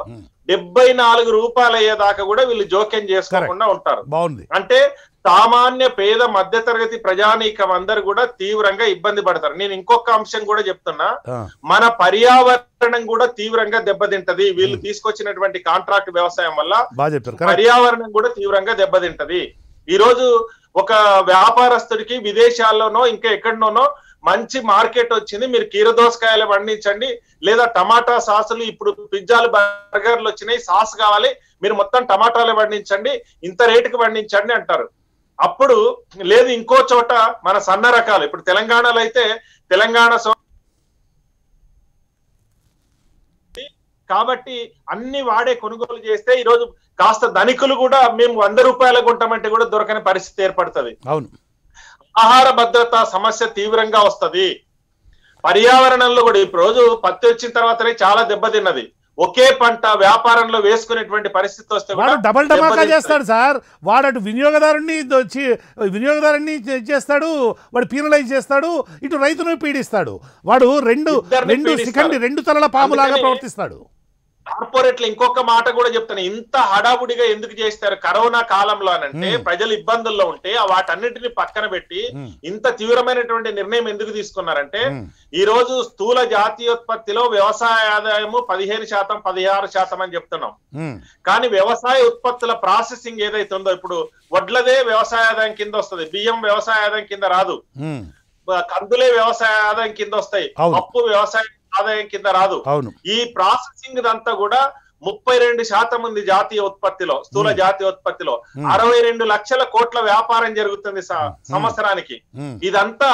డెబ్బై నాలుగు రూపాయలు అయ్యేదాకా కూడా వీళ్ళు జోక్యం చేసుకోకుండా ఉంటారు బాగుంది అంటే సామాన్య పేద మధ్యతరగతి ప్రజానీకం అందరు కూడా తీవ్రంగా ఇబ్బంది పడతారు నేను ఇంకొక అంశం కూడా చెప్తున్నా ఆ, మన పర్యావరణం కూడా తీవ్రంగా దెబ్బతింటది వీళ్ళు తీసుకొచ్చినటువంటి కాంట్రాక్ట్ వ్యవసాయం వల్ల బాగా చెప్పారు కరెక్ట్ పర్యావరణం కూడా తీవ్రంగా దెబ్బతింటది ఈ రోజు ఒక వ్యాపారస్తుడికి విదేశాల్లోనో ఇంకా ఎక్కడనోనో మంచి మార్కెట్ వచ్చింది మీరు కీరదోసకాయలు పండించండి లేదా టమాటా సాసులు ఇప్పుడు పిజ్జాలు బర్గర్లు వచ్చినాయి సాస్ కావాలి మీరు మొత్తం టమాటాలు పండించండి ఇంత రేటుకి పండించండి అంటారు అప్పుడు లేదు ఇంకో చోట మన సన్న రకాలు ఇప్పుడు తెలంగాణలో అయితే తెలంగాణ సో- కాబట్టి అన్ని వాడే కొనుగోలు చేస్తే ఈ రోజు కాస్త ధనికులు కూడా మేము వంద రూపాయల కొంటామంటే కూడా దొరకని పరిస్థితి ఏర్పడుతుంది అవును ఆహార భద్రత సమస్య తీవ్రంగా వస్తది పర్యావరణంలో కూడా ఈ రోజు పత్తి వచ్చిన తర్వాతనే చాలా దెబ్బతిన్నది ఒకే పంట వ్యాపారంలో వేసుకునేటువంటి పరిస్థితి వస్తే కూడా వాడు డబల్ డమాకా దెబ్బతింటది. చేస్తాడు సార్ వాడు అటు వినియోగదారుణ్ణి దొచ్చి వినియోగదారుణ్ణి చే- చేస్తాడు వాడు పీనలైజ్ చేస్తాడు ఇటు రైతును పీడిస్తాడు వాడు రెండు ఇద్దరిని రెండు పీడిస్తాడు. శిఖండి రెండు తలల పాములాగా అందుకని- ప్రవర్తిస్తాడు కార్పొరేట్లు ఇంకొక మాట కూడా చెప్తాను ఇంత హడావుడిగా ఎందుకు చేస్తారు కరోనా కాలంలో అనంటే మ్మ్. ప్రజలు ఇబ్బందుల్లో ఉంటే ఆ వాటన్నిటిని పక్కన పెట్టి మ్మ్. ఇంత తీవ్రమైనటువంటి నిర్ణయం ఎందుకు తీసుకున్నారంటే మ్మ్. ఈ రోజు స్థూల జాతీయోత్పత్తిలో వ్యవసాయ ఆదాయము పదిహేను శాతం పదిహారు శాతం అని చెప్తున్నాం ఉమ్, కానీ వ్యవసాయ ఉత్పత్తుల ప్రాసెసింగ్ ఏదైతే ఉందో ఇప్పుడు వడ్లదే వ్యవసాయ ఆదాయం కింద వస్తుంది బియ్యం వ్యవసాయ ఆదాయం కింద రాదు ఉమ్, కందులే వ్యవసాయ ఆదాయం కింద వస్తాయి అవును. పప్పు వ్యవసాయ ఆదాయం కింద రాదు అవును ఈ ప్రాసెసింగ్ ఇదంతా కూడా ముప్పై రెండు శాతం ఉంది జాతీయ ఉత్పత్తిలో స్థూల Hmm. జాతీయ ఉత్పత్తిలో Hmm. అరవై రెండు లక్షల కోట్ల వ్యాపారం జరుగుతుంది స- సంవత్సరానికి ఉమ్, ఇదంతా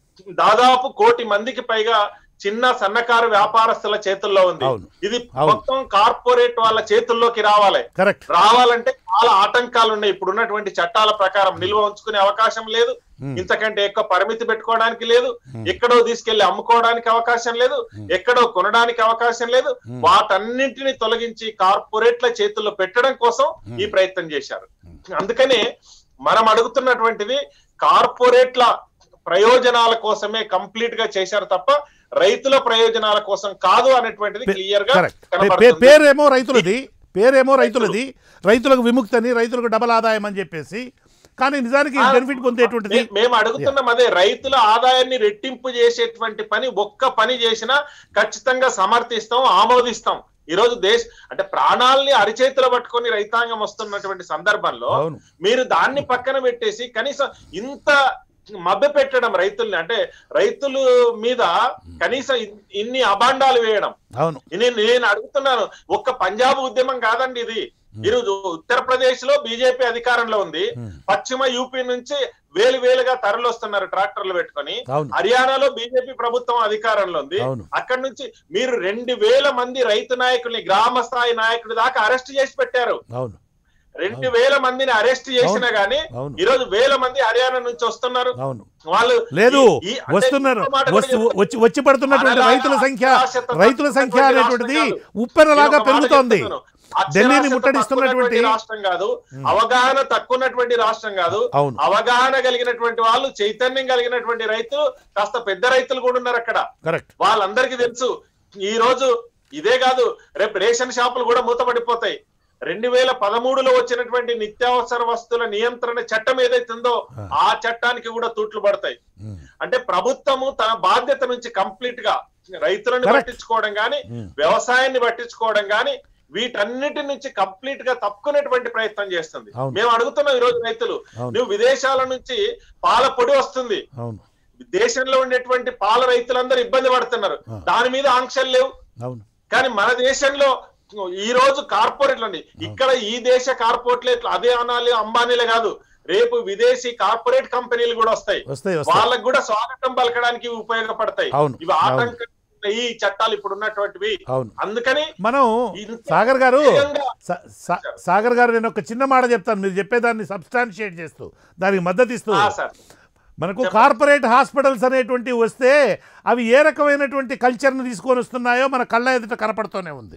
దాదాపు కోటి మందికి పైగా చిన్న సన్నకారు వ్యాపారస్తుల చేతుల్లో ఉంది అవును. ఇది అవును. మొత్తం కార్పొరేట్ వాళ్ళ చేతుల్లోకి రావాలి కరెక్ట్ రావాలంటే చాలా ఆటంకాలు ఉన్నాయి ఇప్పుడు ఉన్నటువంటి చట్టాల ప్రకారం నిల్వ ఉంచుకునే అవకాశం లేదు Hmm. ఇంతకంటే ఎక్కువ పరిమితి పెట్టుకోవడానికి లేదు ఎక్కడో తీసుకెళ్లి అమ్ముకోవడానికి అవకాశం లేదు ఎక్కడో కొనడానికి అవకాశం లేదు వాటన్నింటిని తొలగించి కార్పొరేట్ల చేతుల్లో పెట్టడం కోసం ఈ ప్రయత్నం చేశారు అందుకనే మనం అడుగుతున్నటువంటిది కార్పొరేట్ల ప్రయోజనాల కోసమే కంప్లీట్ గా చేశారు తప్ప రైతుల ప్రయోజనాల కోసం కాదు అనేటువంటిది క్లియర్ గా కరెక్ట్ పే- కనబడుతుంది పేరేమో రైతులది పేరేమో రైతులది రైతులకు విముక్తి అని రైతులకు డబల్ ఆదాయం అని చెప్పేసి కానీ నిజానికి ఆ, బెనిఫిట్ పొందేటువంటిది మే- మేము అడుగుతున్నాం అదే రైతుల ఆదాయాన్ని రెట్టింపు చేసేటువంటి పని ఒక్క పని చేసినా ఖచ్చితంగా సమర్థిస్తాం ఆమోదిస్తాం ఈ రోజు దేశ అంటే ప్రాణాల్ని అరిచేతిలో పట్టుకొని రైతాంగం వస్తున్నటువంటి సందర్భంలో అవును మీరు దాన్ని పక్కన పెట్టేసి కనీసం ఇంత మభ్య పెట్టడం రైతుల్ని అంటే రైతుల మీద కనీసం ఇన్- ఇన్ని అభాండాలు వేయడం అవును నేను నేను అడుగుతున్నాను ఒక్క పంజాబ్ ఉద్యమం కాదండి ఇది ఈరోజు ఉత్తరప్రదేశ్ లో బీజేపీ అధికారంలో ఉంది Hmm. పశ్చిమ యూపీ నుంచి వేలు వేలుగా తరలొస్తున్నారు ట్రాక్టర్లు పెట్టుకొని అవును హర్యానాలో బీజేపీ ప్రభుత్వం అధికారంలో ఉంది అవును. అక్కడి నుంచి మీరు రెండు వేల మంది రైతు నాయకుల్ని గ్రామ స్థాయి నాయకుడి దాకా అరెస్ట్ చేసి పెట్టారు అవును రెండు వేల మందిని అరెస్ట్ చేసినా గానీ అవును. ఈ రోజు వేల మంది హర్యానా నుంచి వస్తున్నారు అవును వాళ్ళు లేదు ఈ- అంటే వస్తున్నారు ఇంకో మాట కూడా వస్తు చెప్తాను. వచ్చి వచ్చి పడుతున్నటువంటి మనలాగా రైతుల సంఖ్య అక్షరాస్యత రైతుల సంఖ్య తక్కువ అనేటువంటిది రాష్ట్రం కాదు. ఉప్పెనలాగా నేను ఒక మాట పెరుగుతోంది చెప్తున్నాను. ఢిల్లీని అక్షరాస్యత ముట్టడిస్తున్నటువంటి తక్కువ రాష్ట్రం కాదు అవగాహన తక్కువ ఉన్నటువంటి రాష్ట్రం కాదు అవును అవగాహన కలిగినటువంటి వాళ్ళు చైతన్యం కలిగినటువంటి రైతులు కాస్త పెద్ద రైతులు కూడా ఉన్నారు అక్కడ కరెక్ట్ వాళ్ళందరికీ తెలుసు ఈ రోజు ఇదే కాదు రేపు రేషన్ షాపులు కూడా మూతపడిపోతాయి రెండు వేల పదమూడులో వచ్చినటువంటి నిత్యావసర వస్తువుల నియంత్రణ చట్టం ఏదైతే ఉందో ఆ చట్టానికి కూడా తూట్లు పడతాయి ఉమ్. అంటే ప్రభుత్వము తన బాధ్యత నుంచి కంప్లీట్ గా రైతులను Correct. పట్టించుకోవడం గాని Hmm. వ్యవసాయాన్ని పట్టించుకోవడం గాని వీటన్నిటి నుంచి కంప్లీట్ గా తప్పుకునేటువంటి ప్రయత్నం చేస్తుంది అవును. మేము అడుగుతున్నాం ఈ రోజు రైతులు అవును. నువ్వు విదేశాల నుంచి పాల పొడి వస్తుంది అవును దేశంలో ఉండేటువంటి పాల రైతులందరూ ఇబ్బంది పడుతున్నారు ఆ. దాని మీద ఆంక్షలు లేవు అవును కానీ మన దేశంలో ఈ రోజు కార్పొరేట్లు అండి ఇక్కడ ఈ దేశ కార్పొరేట్లు అదే అనాలి అంబానీలే కాదు రేపు విదేశీ కార్పొరేట్ కంపెనీలు కూడా వస్తాయి వస్తాయి వస్తాయి వాళ్ళకు కూడా స్వాగతం పలకడానికి ఇవి ఉపయోగపడతాయి అవును, ఇవి ఆటంకం ఈ చట్టాలు ఇప్పుడు ఉన్నటువంటివి అవును అందుకని మనం ఇంత సాగర్ గారు వేగంగా సా- సా- సాగర్ గారు నేను ఒక చిన్న మాట చెప్తాను మీరు చెప్పేదాన్ని సబ్స్టాన్షియేట్ చేస్తూ దానికి మద్దతు ఇస్తూ ఆ సార్ మనకు కార్పొరేట్ హాస్పిటల్స్ అనేటువంటివి వస్తే అవి ఏ రకమైనటువంటి కల్చర్ని తీసుకొని వస్తున్నాయో మన కళ్ళ ఎదుట కనపడుతూనే ఉంది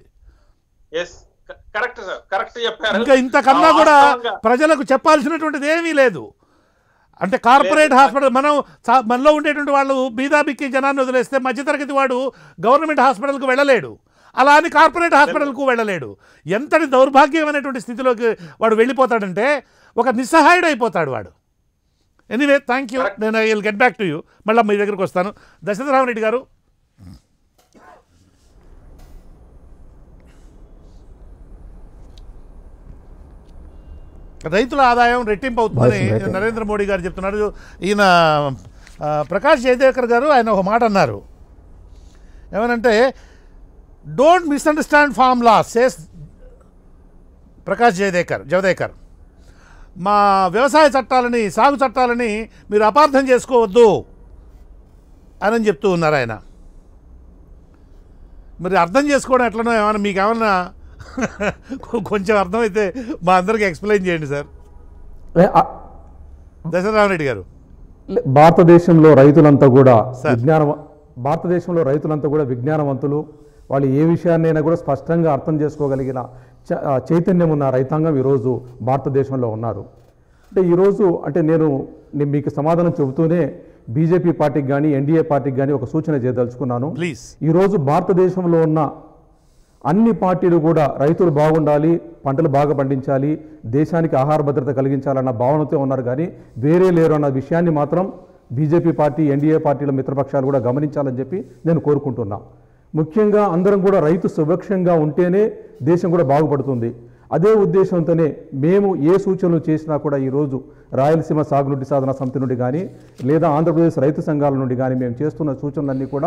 ఎస్ కరెక్ట్ సార్ కరెక్ట్ చెప్పారు ఇంకా ఇంతకన్నా ఆ, కూడా వాస్తవంగా ప్రజలకు చెప్పాల్సినటువంటిది ఏమీ లేదు అంటే కార్పొరేట్ హాస్పిటల్ మనం సా- మనలో ఉండేటువంటి వాళ్ళు బీదాబిక్కి జనాన్ని వదిలేస్తే మధ్యతరగతి వాడు గవర్నమెంట్ హాస్పిటల్కి వెళ్ళలేడు అలా అని కార్పొరేట్ హాస్పిటల్కు వెళ్ళలేడు ఎంతటి దౌర్భాగ్యమైనటువంటి స్థితిలోకి వాడు వెళ్ళిపోతాడంటే ఒక నిస్సహాయుడు అయిపోతాడు వాడు ఎనీవే థ్యాంక్ యూ నేను I will get back to you మళ్ళీ మీ దగ్గరికి వస్తాను దశరథరామరెడ్డి గారు రైతుల ఆదాయం రెట్టింపు అవుతుందని భాష రైతే. నరేంద్ర మోడీ గారు చెప్తున్నారు ఈయన ఆ, ప్రకాష్ జయదేకర్ గారు ఆయన ఒక మాట అన్నారు ఏమనంటే don't misunderstand farm law says Prakash Jayadekar Javadekar మా వ్యవసాయ చట్టాలని సాగు చట్టాలని మీరు అపార్థం చేసుకోవద్దు అని చెప్తూ ఉన్నారు ఆయన మరి అర్థం చేసుకోవడం ఎట్లనో ఏమైనా మీకు ఏమన్నా కొంచెం అర్థమైతే మా అందరికి ఎక్స్ప్లెయిన్ చేయండి సార్ ఏ, ఆ, దశరథరామరెడ్డి గారు లే- భారతదేశంలో రైతులంతా కూడా సార్. విజ్ఞాన భారతదేశంలో రైతులంతా కూడా విజ్ఞానవంతులు వాళ్ళు ఏ విషయాన్నైనా కూడా స్పష్టంగా అర్థం చేసుకోగలిగిన చ- ఆ, చైతన్యం ఉన్న రైతాంగం ఈరోజు భారతదేశంలో ఉన్నారు అంటే ఈరోజు అంటే నేను నేను మీకు సమాధానం చెబుతూనే బీజేపీ పార్టీకి కానీ ఎన్డీఏ పార్టీకి కానీ ఒక సూచన చేయదలుచుకున్నాను ప్లీజ్ ఈరోజు భారతదేశంలో ఉన్న అన్ని పార్టీలు కూడా రైతులు బాగుండాలి పంటలు బాగా పండించాలి దేశానికి ఆహార భద్రత కలిగించాలన్న భావనతో ఉన్నారు కానీ వేరే లేరు అన్న విషయాన్ని మాత్రం బీజేపీ పార్టీ ఎన్డీఏ పార్టీల మిత్రపక్షాలు కూడా గమనించాలని చెప్పి నేను కోరుకుంటున్నా ముఖ్యంగా అందరం కూడా రైతు సుభిక్షంగా ఉంటేనే దేశం కూడా బాగుపడుతుంది అదే ఉద్దేశంతోనే మేము ఏ సూచనలు చేసినా కూడా ఈరోజు రాయలసీమ సాగునీటి సాధన సమితి నుండి కానీ లేదా ఆంధ్రప్రదేశ్ రైతు సంఘాల నుండి కానీ మేము చేస్తున్న సూచనలన్నీ కూడా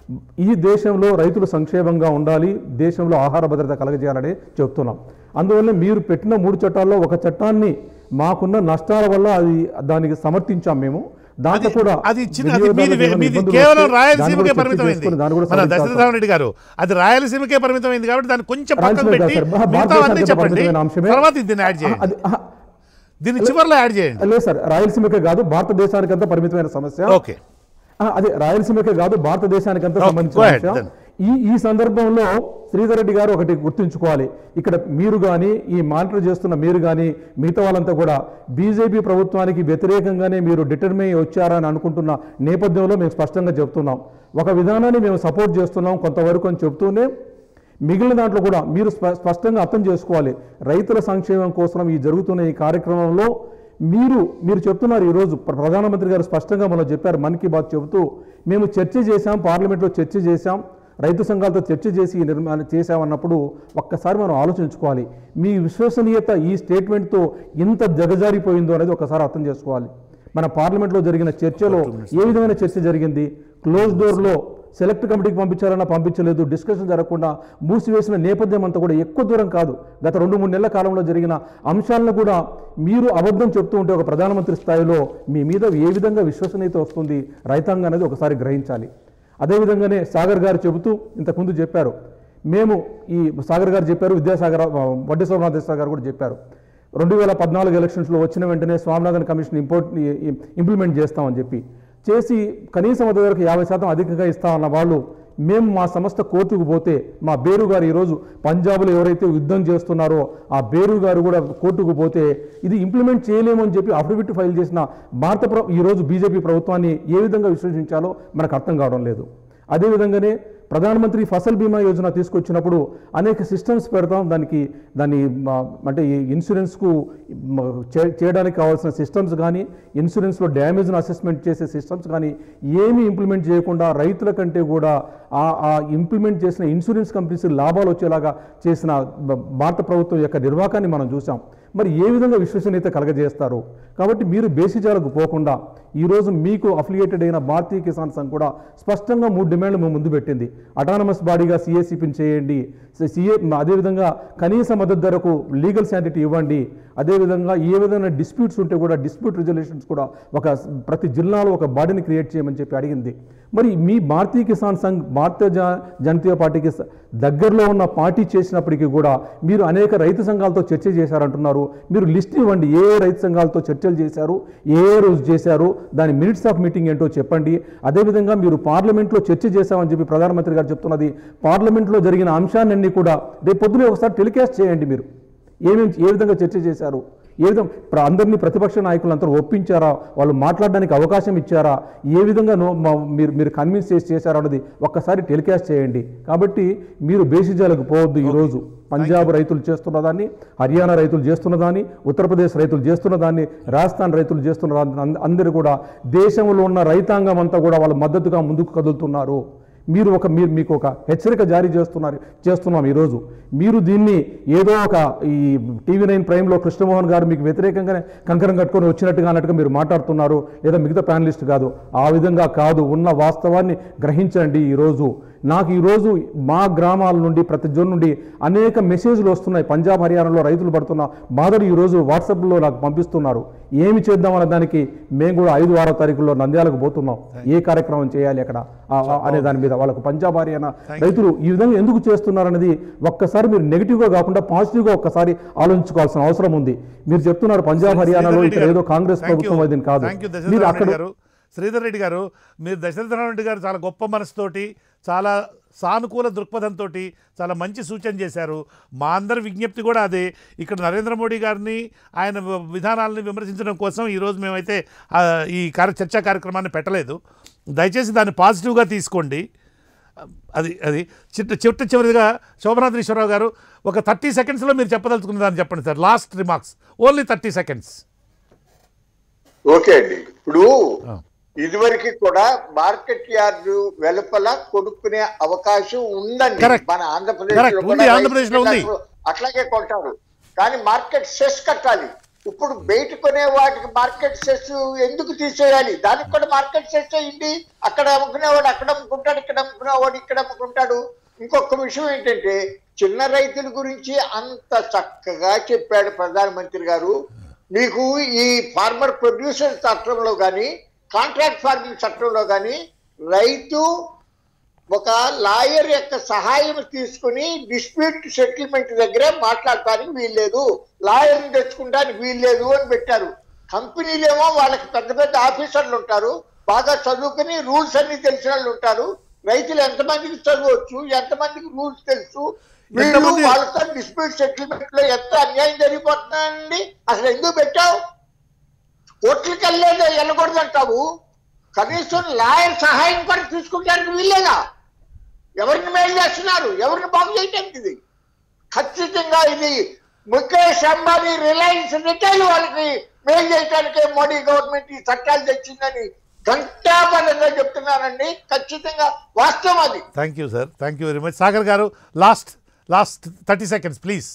ఈ దేశంలో రైతులు సంక్షేమంగా ఉండాలి దేశంలో ఆహార భద్రత కలగజేయాలని చెప్తున్నాం అందువల్ల మీరు పెట్టిన మూడు చట్టాల్లో ఒక చట్టాన్ని మాకున్న నష్టాల వల్ల అది దానికి సమర్థించాం మేము దాంట్లో అది- కూడా అది చిన్న అది మీది వినియోగదారులకు ఏమైనా మీది ఇబ్బందులు కేవలం వస్తే దాన్ని రాయలసీమకే కూడా చర్చ పరిమితమైంది చేసుకొని దాన్ని కూడా మన సవరించాల్సిన- దశరథరామ రెడ్డి గారు అది రాయలసీమకే పరిమితమైంది కాబట్టి దాన్ని కొంచెం పక్కన రాయలసీమ పెట్టి కాదు సార్, భా- మిగతావన్నీ భారతదేశానికి చెప్పండి పరిమితమైన అంశమే. తర్వాత దీన్ని యాడ్ చేయండి అది ఆ, దీన్ని చివరిలో యాడ్ చేయండి లేదు సార్ రాయలసీమకే కాదు భారతదేశానికి అంతా పరిమితమైన సమస్య ఓకే ఆ, అదే రాయలసీమకే కాదు భారతదేశానికి అంతా Okay, సంబంధించిన go ahead, విషయం. then. ఈ ఈ సందర్భంలో శ్రీధర్ రెడ్డి గారు ఒకటి గుర్తుంచుకోవాలి ఇక్కడ మీరు కానీ ఈ మానిటర్ చేస్తున్న మీరు కానీ మిగతా వాళ్ళంతా కూడా బీజేపీ ప్రభుత్వానికి వ్యతిరేకంగానే మీరు డిటర్మిన్ వచ్చారని అనుకుంటున్న నేపథ్యంలో మేము స్పష్టంగా చెప్తున్నాం ఒక విధానాన్ని మేము సపోర్ట్ చేస్తున్నాం కొంతవరకు అని చెప్తూనే మిగిలిన దాంట్లో కూడా మీరు స్ప- స్పష్టంగా అర్థం చేసుకోవాలి రైతుల సంక్షేమం కోసం ఈ జరుగుతున్న ఈ కార్యక్రమంలో మీరు మీరు చెప్తున్నారు ఈరోజు ప్ర- ప్రధానమంత్రి గారు స్పష్టంగా మనం చెప్పారు మన్ కీ బాత్ చెబుతూ మేము చర్చ చేశాం పార్లమెంట్లో చర్చ చేశాం రైతు సంఘాలతో చర్చ చేసి ఈ నిర్మాణం చేశామన్నప్పుడు ఒక్కసారి మనం ఆలోచించుకోవాలి మీ విశ్వసనీయత ఈ స్టేట్మెంట్తో ఇంత దిగజారిపోయిందో అనేది ఒకసారి అర్థం చేసుకోవాలి మన పార్లమెంట్లో జరిగిన చర్చలో ఏ విధమైన చర్చ జరిగింది క్లోజ్ డోర్లో సెలెక్ట్ కమిటీకి పంపించాలన్నా పంపించలేదు డిస్కషన్ జరగకుండా మూసివేసిన నేపథ్యం అంతా కూడా ఎక్కువ దూరం కాదు గత రెండు మూడు నెలల కాలంలో జరిగిన అంశాలను కూడా మీరు అబద్ధం చెప్తూ ఉంటే ఒక ప్రధానమంత్రి స్థాయిలో మీ మీద ఏ విధంగా విశ్వసనీయత వస్తుంది రైతాంగం అనేది ఒకసారి గ్రహించాలి అదేవిధంగానే సాగర్ గారు చెబుతూ ఇంతకుముందు చెప్పారు మేము ఈ సాగర్ గారు చెప్పారు విద్యాసాగర్ ఆ, వడ్డీ సోమనాథేశ్వర గారు కూడా చెప్పారు రెండు వేల పద్నాలుగు ఎలక్షన్స్లో వచ్చిన వెంటనే స్వామినాథన్ కమిషన్ ఇంపోర్ట్ ఇంప్లిమెంట్ చేస్తామని చెప్పి చేసి కనీసం అది వరకు యాభై శాతం అధికంగా ఇస్తామన్న వాళ్ళు మేము మా సంస్థ కోర్టుకు పోతే మా బేరు గారు ఈరోజు పంజాబ్లో ఎవరైతే యుద్ధం చేస్తున్నారో ఆ బేరు గారు కూడా కోర్టుకు పోతే ఇది ఇంప్లిమెంట్ చేయలేము అని చెప్పి అఫిడవిట్ ఫైల్ చేసిన భారత ప్ర ఈరోజు బీజేపీ ప్రభుత్వాన్ని ఏ విధంగా విశ్లేషించాలో మనకు అర్థం కావడం లేదు అదేవిధంగానే ప్రధానమంత్రి ఫసల్ బీమా యోజన తీసుకొచ్చినప్పుడు అనేక సిస్టమ్స్ పెడతాం దానికి దాన్ని మ, అంటే ఈ ఇన్సూరెన్స్కు మ, చే- చేయడానికి కావాల్సిన సిస్టమ్స్ కానీ ఇన్సూరెన్స్లో డ్యామేజ్ను అసెస్మెంట్ చేసే సిస్టమ్స్ కానీ ఏమీ ఇంప్లిమెంట్ చేయకుండా రైతుల కంటే కూడా ఆ ఆ ఇంప్లిమెంట్ చేసిన ఇన్సూరెన్స్ కంపెనీస్ లాభాలు వచ్చేలాగా చేసిన బ- భారత ప్రభుత్వం యొక్క నిర్వాకాన్ని మనం చూసాం మరి ఏ విధంగా విశ్వసనీయత కలగజేస్తారు కాబట్టి మీరు బేసిజాలకు పోకుండా ఈరోజు మీకు అఫిలియేటెడ్ అయిన భారతీయ కిసాన్ సంఘ్ కూడా స్పష్టంగా మూడు డిమాండ్లు మేము ముందు పెట్టింది అటానమస్ బాడీగా సిఏసిపిని చేయండి సిఏ అదేవిధంగా కనీస మద్దతు ధరకు లీగల్ శాంటిటీ ఇవ్వండి అదేవిధంగా ఏ విధమైన డిస్ప్యూట్స్ ఉంటే కూడా డిస్ప్యూట్ రిజల్యూషన్స్ కూడా ఒక ప్రతి జిల్లాలో ఒక బాడీని క్రియేట్ చేయమని చెప్పి అడిగింది మరి మీ భారతీయ కిసాన్ సంఘ్ భారతీయ జా- జనతా పార్టీకి స- దగ్గరలో ఉన్న పార్టీ చేసినప్పటికీ కూడా మీరు అనేక రైతు సంఘాలతో చర్చ చేశారంటున్నారు మీరు లిస్ట్ ఇవ్వండి ఏ ఏ రైతు సంఘాలతో చర్చలు చేశారు ఏ ఏ రోజు చేశారు దాని మినిట్స్ ఆఫ్ మీటింగ్ ఏంటో చెప్పండి అదేవిధంగా మీరు పార్లమెంట్లో చర్చ చేశామని చెప్పి ప్రధానమంత్రి గారు చెప్తున్నది పార్లమెంట్లో జరిగిన అంశాలన్నీ కూడా రేపు పొద్దునే ఒకసారి టెలికాస్ట్ చేయండి మీరు ఏమేమి ఏ విధంగా చర్చ చేశారు ఏ విధంగా ప్ర- అందరినీ ప్రతిపక్ష నాయకులంతా ఒప్పించారా వాళ్ళు మాట్లాడడానికి అవకాశం ఇచ్చారా ఏ విధంగా నో- మా- మీరు మీరు కన్విన్స్ చేసి చేశారా అన్నది ఒక్కసారి టెలికాస్ట్ చేయండి కాబట్టి మీరు బేసిజాలకు పోవద్దు ఈరోజు పంజాబ్ రైతులు చేస్తున్న దాన్ని హర్యానా రైతులు చేస్తున్న దాన్ని ఉత్తరప్రదేశ్ రైతులు చేస్తున్న దాన్ని రాజస్థాన్ రైతులు చేస్తున్న దాన్ని అంద- అందరూ కూడా దేశంలో ఉన్న రైతాంగం అంతా కూడా వాళ్ళ మద్దతుగా ముందుకు కదులుతున్నారు మీరు ఒక మీరు మీకు ఒక హెచ్చరిక జారీ చేస్తున్నారు చేస్తున్నాం ఈరోజు మీరు దీన్ని ఏదో ఒక ఈ టీవీ నైన్ ప్రైమ్లో కృష్ణమోహన్ గారు మీకు వ్యతిరేకంగానే కంకరం కట్టుకొని వచ్చినట్టుగా అన్నట్టుగా మీరు మాట్లాడుతున్నారు లేదా మిగతా ప్యానలిస్ట్ కాదు ఆ విధంగా కాదు ఉన్న వాస్తవాన్ని గ్రహించండి ఈరోజు నాకు ఈరోజు మా గ్రామాల నుండి ప్రతి జోన్ నుండి అనేక మెసేజ్లు వస్తున్నాయి పంజాబ్ హర్యానాలో రైతులు పడుతున్న బాధలు ఈరోజు వాట్సాప్లో నాకు పంపిస్తున్నారు ఏమి చేద్దామన్న దానికి మేము కూడా ఐదు ఆరో తారీఖుల్లో నంద్యాలకు పోతున్నాం ఏ కార్యక్రమం చేయాలి అక్కడ ఆ- ఆ- అనే దాని మీద వాళ్ళకు పంజాబ్ హర్యానా రైతులు ఈ విధంగా ఎందుకు చేస్తున్నారు అనేది ఒక్కసారి మీరు నెగిటివ్గా కాకుండా పాజిటివ్గా ఒక్కసారి ఆలోచించుకోవాల్సిన అవసరం ఉంది మీరు చెప్తున్నారు పంజాబ్ హర్యానాలో ఇక్కడ ఏదో కాంగ్రెస్ ప్రభుత్వం అది కాదు థ్యాంక్ యూ మీరు దశరథ అక్కడ రెడ్డి గారు శ్రీధర్ రెడ్డి గారు మీరు దశరథ రెడ్డి గారు చాలా గొప్ప మనసుతోటి చాలా సానుకూల దృక్పథంతో చాలా మంచి సూచన చేశారు మా అందరి విజ్ఞప్తి కూడా అదే ఇక్కడ నరేంద్ర మోడీ గారిని ఆయన వి- విధానాలను విమర్శించడం కోసం ఈరోజు మేమైతే ఆ, ఈ కార్య చర్చా కార్యక్రమాన్ని పెట్టలేదు దయచేసి దాన్ని పాజిటివ్గా తీసుకోండి అది అది చిట్ట చిట్ట చివరిగా శోభనాథ్ గారు ఒక థర్టీ సెకండ్స్లో మీరు చెప్పదలుచుకున్న దాన్ని చెప్పండి sir last remarks only thirty seconds okay అండి ఇప్పుడు ఆ. ఇదివరకు కూడా మార్కెట్ యార్డు వెలుపల కొనుక్కునే అవకాశం ఉందండి Correct. మన ఆంధ్రప్రదేశ్ Correct. లో ఉంది, కూడా ఆంధ్రప్రదేశ్ లో ఉంది. రైతులు అట్లాగే కొంటారు కానీ మార్కెట్ సెస్ కట్టాలి ఇప్పుడు బయట కొనే వాటికి మార్కెట్ సెస్ ఎందుకు తీసేయాలి దానికి కూడా మార్కెట్ సెస్ అయ్యింది అక్కడ అమ్ముకునేవాడు అక్కడ అమ్ముకుంటాడు ఇక్కడ అమ్ముకునేవాడు ఇక్కడ అమ్ముకుంటాడు ఇంకొక విషయం ఏంటంటే చిన్న రైతుల గురించి అంత చక్కగా చెప్పాడు ప్రధానమంత్రి గారు మీకు ఈ ఫార్మర్ ప్రొడ్యూసర్ చట్టంలో కానీ కాంట్రాక్ట్ ఫార్మింగ్ చట్టంలో కానీ రైతు ఒక లాయర్ యొక్క సహాయం తీసుకుని డిస్ప్యూట్ సెటిల్మెంట్ దగ్గర మాట్లాడటానికి వీల్లేదు లాయర్ని తెచ్చుకుంటానికి వీల్లేదు అని పెట్టారు కంపెనీలేమో వాళ్ళకి పెద్ద పెద్ద ఆఫీసర్లు ఉంటారు బాగా చదువుకుని రూల్స్ అన్ని తెలిసిన వాళ్ళు ఉంటారు రైతులు ఎంతమందికి చదవచ్చు ఎంతమందికి రూల్స్ తెలుసు వీళ్ళు ఎంతమంది- వాళ్ళతో డిస్ప్యూట్ సెటిల్మెంట్ లో ఎంత అన్యాయం జరిగిపోతుందండి అసలు ఎందుకు పెట్టావు కోర్టులకు వెళ్ళలేదు వెళ్ళకూడదు అంటావు కనీసం లాయర్ సహాయం కూడా తీసుకుంటానికి వీల్లేదా ఎవరిని మేలు చేస్తున్నారు ఎవరిని బాగు చేయటానికి ఇది ఖచ్చితంగా ఇది ముఖేష్ అంబానీ రిలయన్స్ రిటైల్ వాళ్ళకి మేలు చేయటానికే మోడీ గవర్నమెంట్ ఈ చట్టాలు తెచ్చిందని ఘంటాపరంగా చెప్తున్నానండి ఖచ్చితంగా వాస్తవం అది thank you sir thank you very much Sagar garu last last thirty seconds please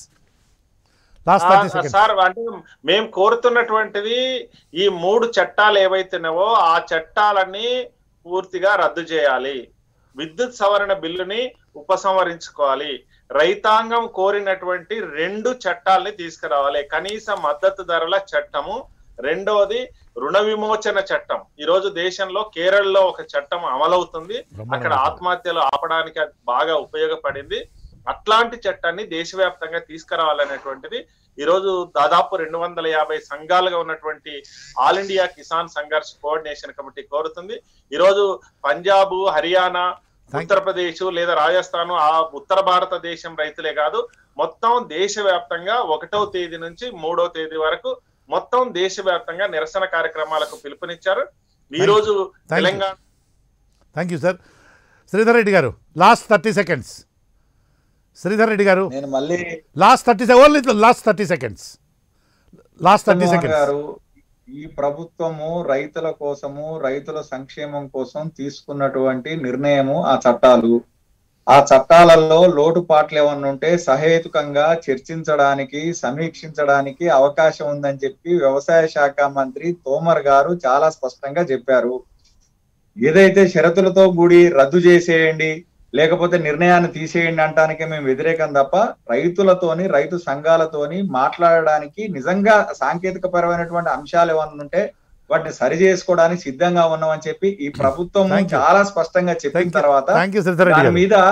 last thirty ఆ, సెకండ్స్ సార్ అంటే మేము కోరుతున్నటువంటిది ఈ మూడు చట్టాలు ఏవైతున్నావో ఆ చట్టాలన్నీ పూర్తిగా రద్దు చేయాలి విద్యుత్ సవరణ బిల్లుని ఉపసంహరించుకోవాలి రైతాంగం కోరినటువంటి రెండు చట్టాలని తీసుకురావాలి కనీస మద్దతు ధరల చట్టము రెండవది రుణ విమోచన చట్టం ఈ రోజు దేశంలో కేరళలో ఒక చట్టం అమలవుతుంది అక్కడ ఆత్మహత్యలు ఆపడానికి అది బాగా ఉపయోగపడింది అట్లాంటి చట్టాన్ని దేశవ్యాప్తంగా తీసుకురావాలనేటువంటిది ఈ రోజు దాదాపు రెండు వందల యాభై సంఘాలుగా ఉన్నటువంటి All India Kisan Sangharsh coordination committee కోరుతుంది ఈ రోజు పంజాబ్ హర్యానా Thank- ఉత్తరప్రదేశ్ లేదా రాజస్థాన్ ఆ ఉత్తర భారతదేశం రైతులే కాదు మొత్తం దేశవ్యాప్తంగా ఒకటో తేదీ నుంచి మూడో తేదీ వరకు మొత్తం దేశవ్యాప్తంగా నిరసన కార్యక్రమాలకు పిలుపునిచ్చారు ఈ రోజు you. Telangana thank you sir Sridhar Reddy garu last thirty seconds Sridhar Reddy garu నేను మళ్ళీ last thirty only last thirty seconds last thirty Jaganmohan seconds garu ఈ ప్రభుత్వము రైతుల కోసము రైతుల సంక్షేమం కోసం తీసుకున్నటువంటి నిర్ణయము ఆ చట్టాలు ఆ చట్టాలలో లోటుపాట్లు ఏమన్నా ఉంటే సహేతుకంగా చర్చించడానికి సమీక్షించడానికి అవకాశం ఉందని చెప్పి వ్యవసాయ శాఖ మంత్రి తోమర్ గారు చాలా స్పష్టంగా చెప్పారు ఏదైతే షరతులతో కూడి రద్దు చేసేయండి లేకపోతే నిర్ణయాన్ని తీసేయండి అంటానికి మేము వ్యతిరేకం తప్ప రైతులతోని రైతు సంఘాలతోని మాట్లాడడానికి నిజంగా సాంకేతిక పరమైనటువంటి అంశాలు ఏమన్నా ఉంటే వాటిని సరి చేసుకోవడానికి సిద్ధంగా ఉన్నామని చెప్పి ఈ ప్రభుత్వం Thank you. చాలా స్పష్టంగా చెప్పిన థ్యాంక్ యూ తర్వాత థ్యాంక్ యూ శ్రీధర్ రెడ్డి దాని గారు మీద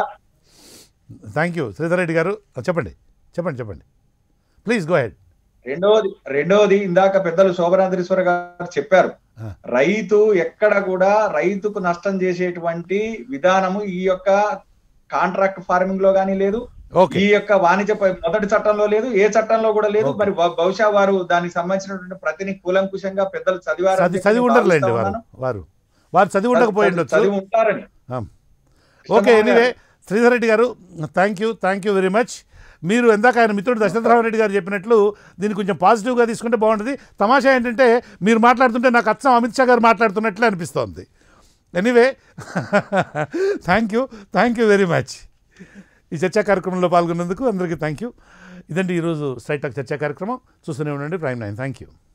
థ్యాంక్ యూ శ్రీధర్ రెడ్డి గారు చెప్పండి చెప్పండి చెప్పండి ప్లీజ్ గో హెడ్ రెండవది రెండవది ఇందాక పెద్దలు శోభనాద్రీశ్వర గారు చెప్పారు ఆ. రైతు ఎక్కడ కూడా రైతుకు నష్టం చేసేటువంటి విధానము ఈ యొక్క కాంట్రాక్ట్ ఫార్మింగ్ లో గానీ లేదు ఓకే ఈ యొక్క వాణిజ్య ప- మొదటి చట్టంలో లేదు ఏ చట్టంలో కూడా లేదు ఓకే. మరి బహు- బహుశా వారు దానికి సంబంధించినటువంటి ప్రతిని కూలంకుషంగా పెద్దలు చదివారు అని చదివి చెప్పి చదివి నేను ఉండరులేండి భావిస్తా వారు ఉన్నాను. వారు వారు చదివి ఉండకపోయి చదివి- ఉండొచ్చు చదివి ఉంటారని okay anyway Sridhar Reddy garu thank you thank you very much మీరు ఎందాక ఆయన మిత్రుడు దశరథరావు రెడ్డి గారు చెప్పినట్లు దీన్ని కొంచెం పాజిటివ్గా తీసుకుంటే బాగుంటుంది తమాషా ఏంటంటే మీరు మాట్లాడుతుంటే నాకు అచ్చం అమిత్ షా గారు మాట్లాడుతున్నట్లే అనిపిస్తోంది anyway thank you thank you very much ఈ చర్చా కార్యక్రమంలో పాల్గొన్నందుకు అందరికీ థ్యాంక్ యూ ఇదండి ఈరోజు స్ట్రైట్ టాక్ చర్చా కార్యక్రమం చూస్తూనే ఉండండి ప్రైమ్ నైన్ థ్యాంక్ యూ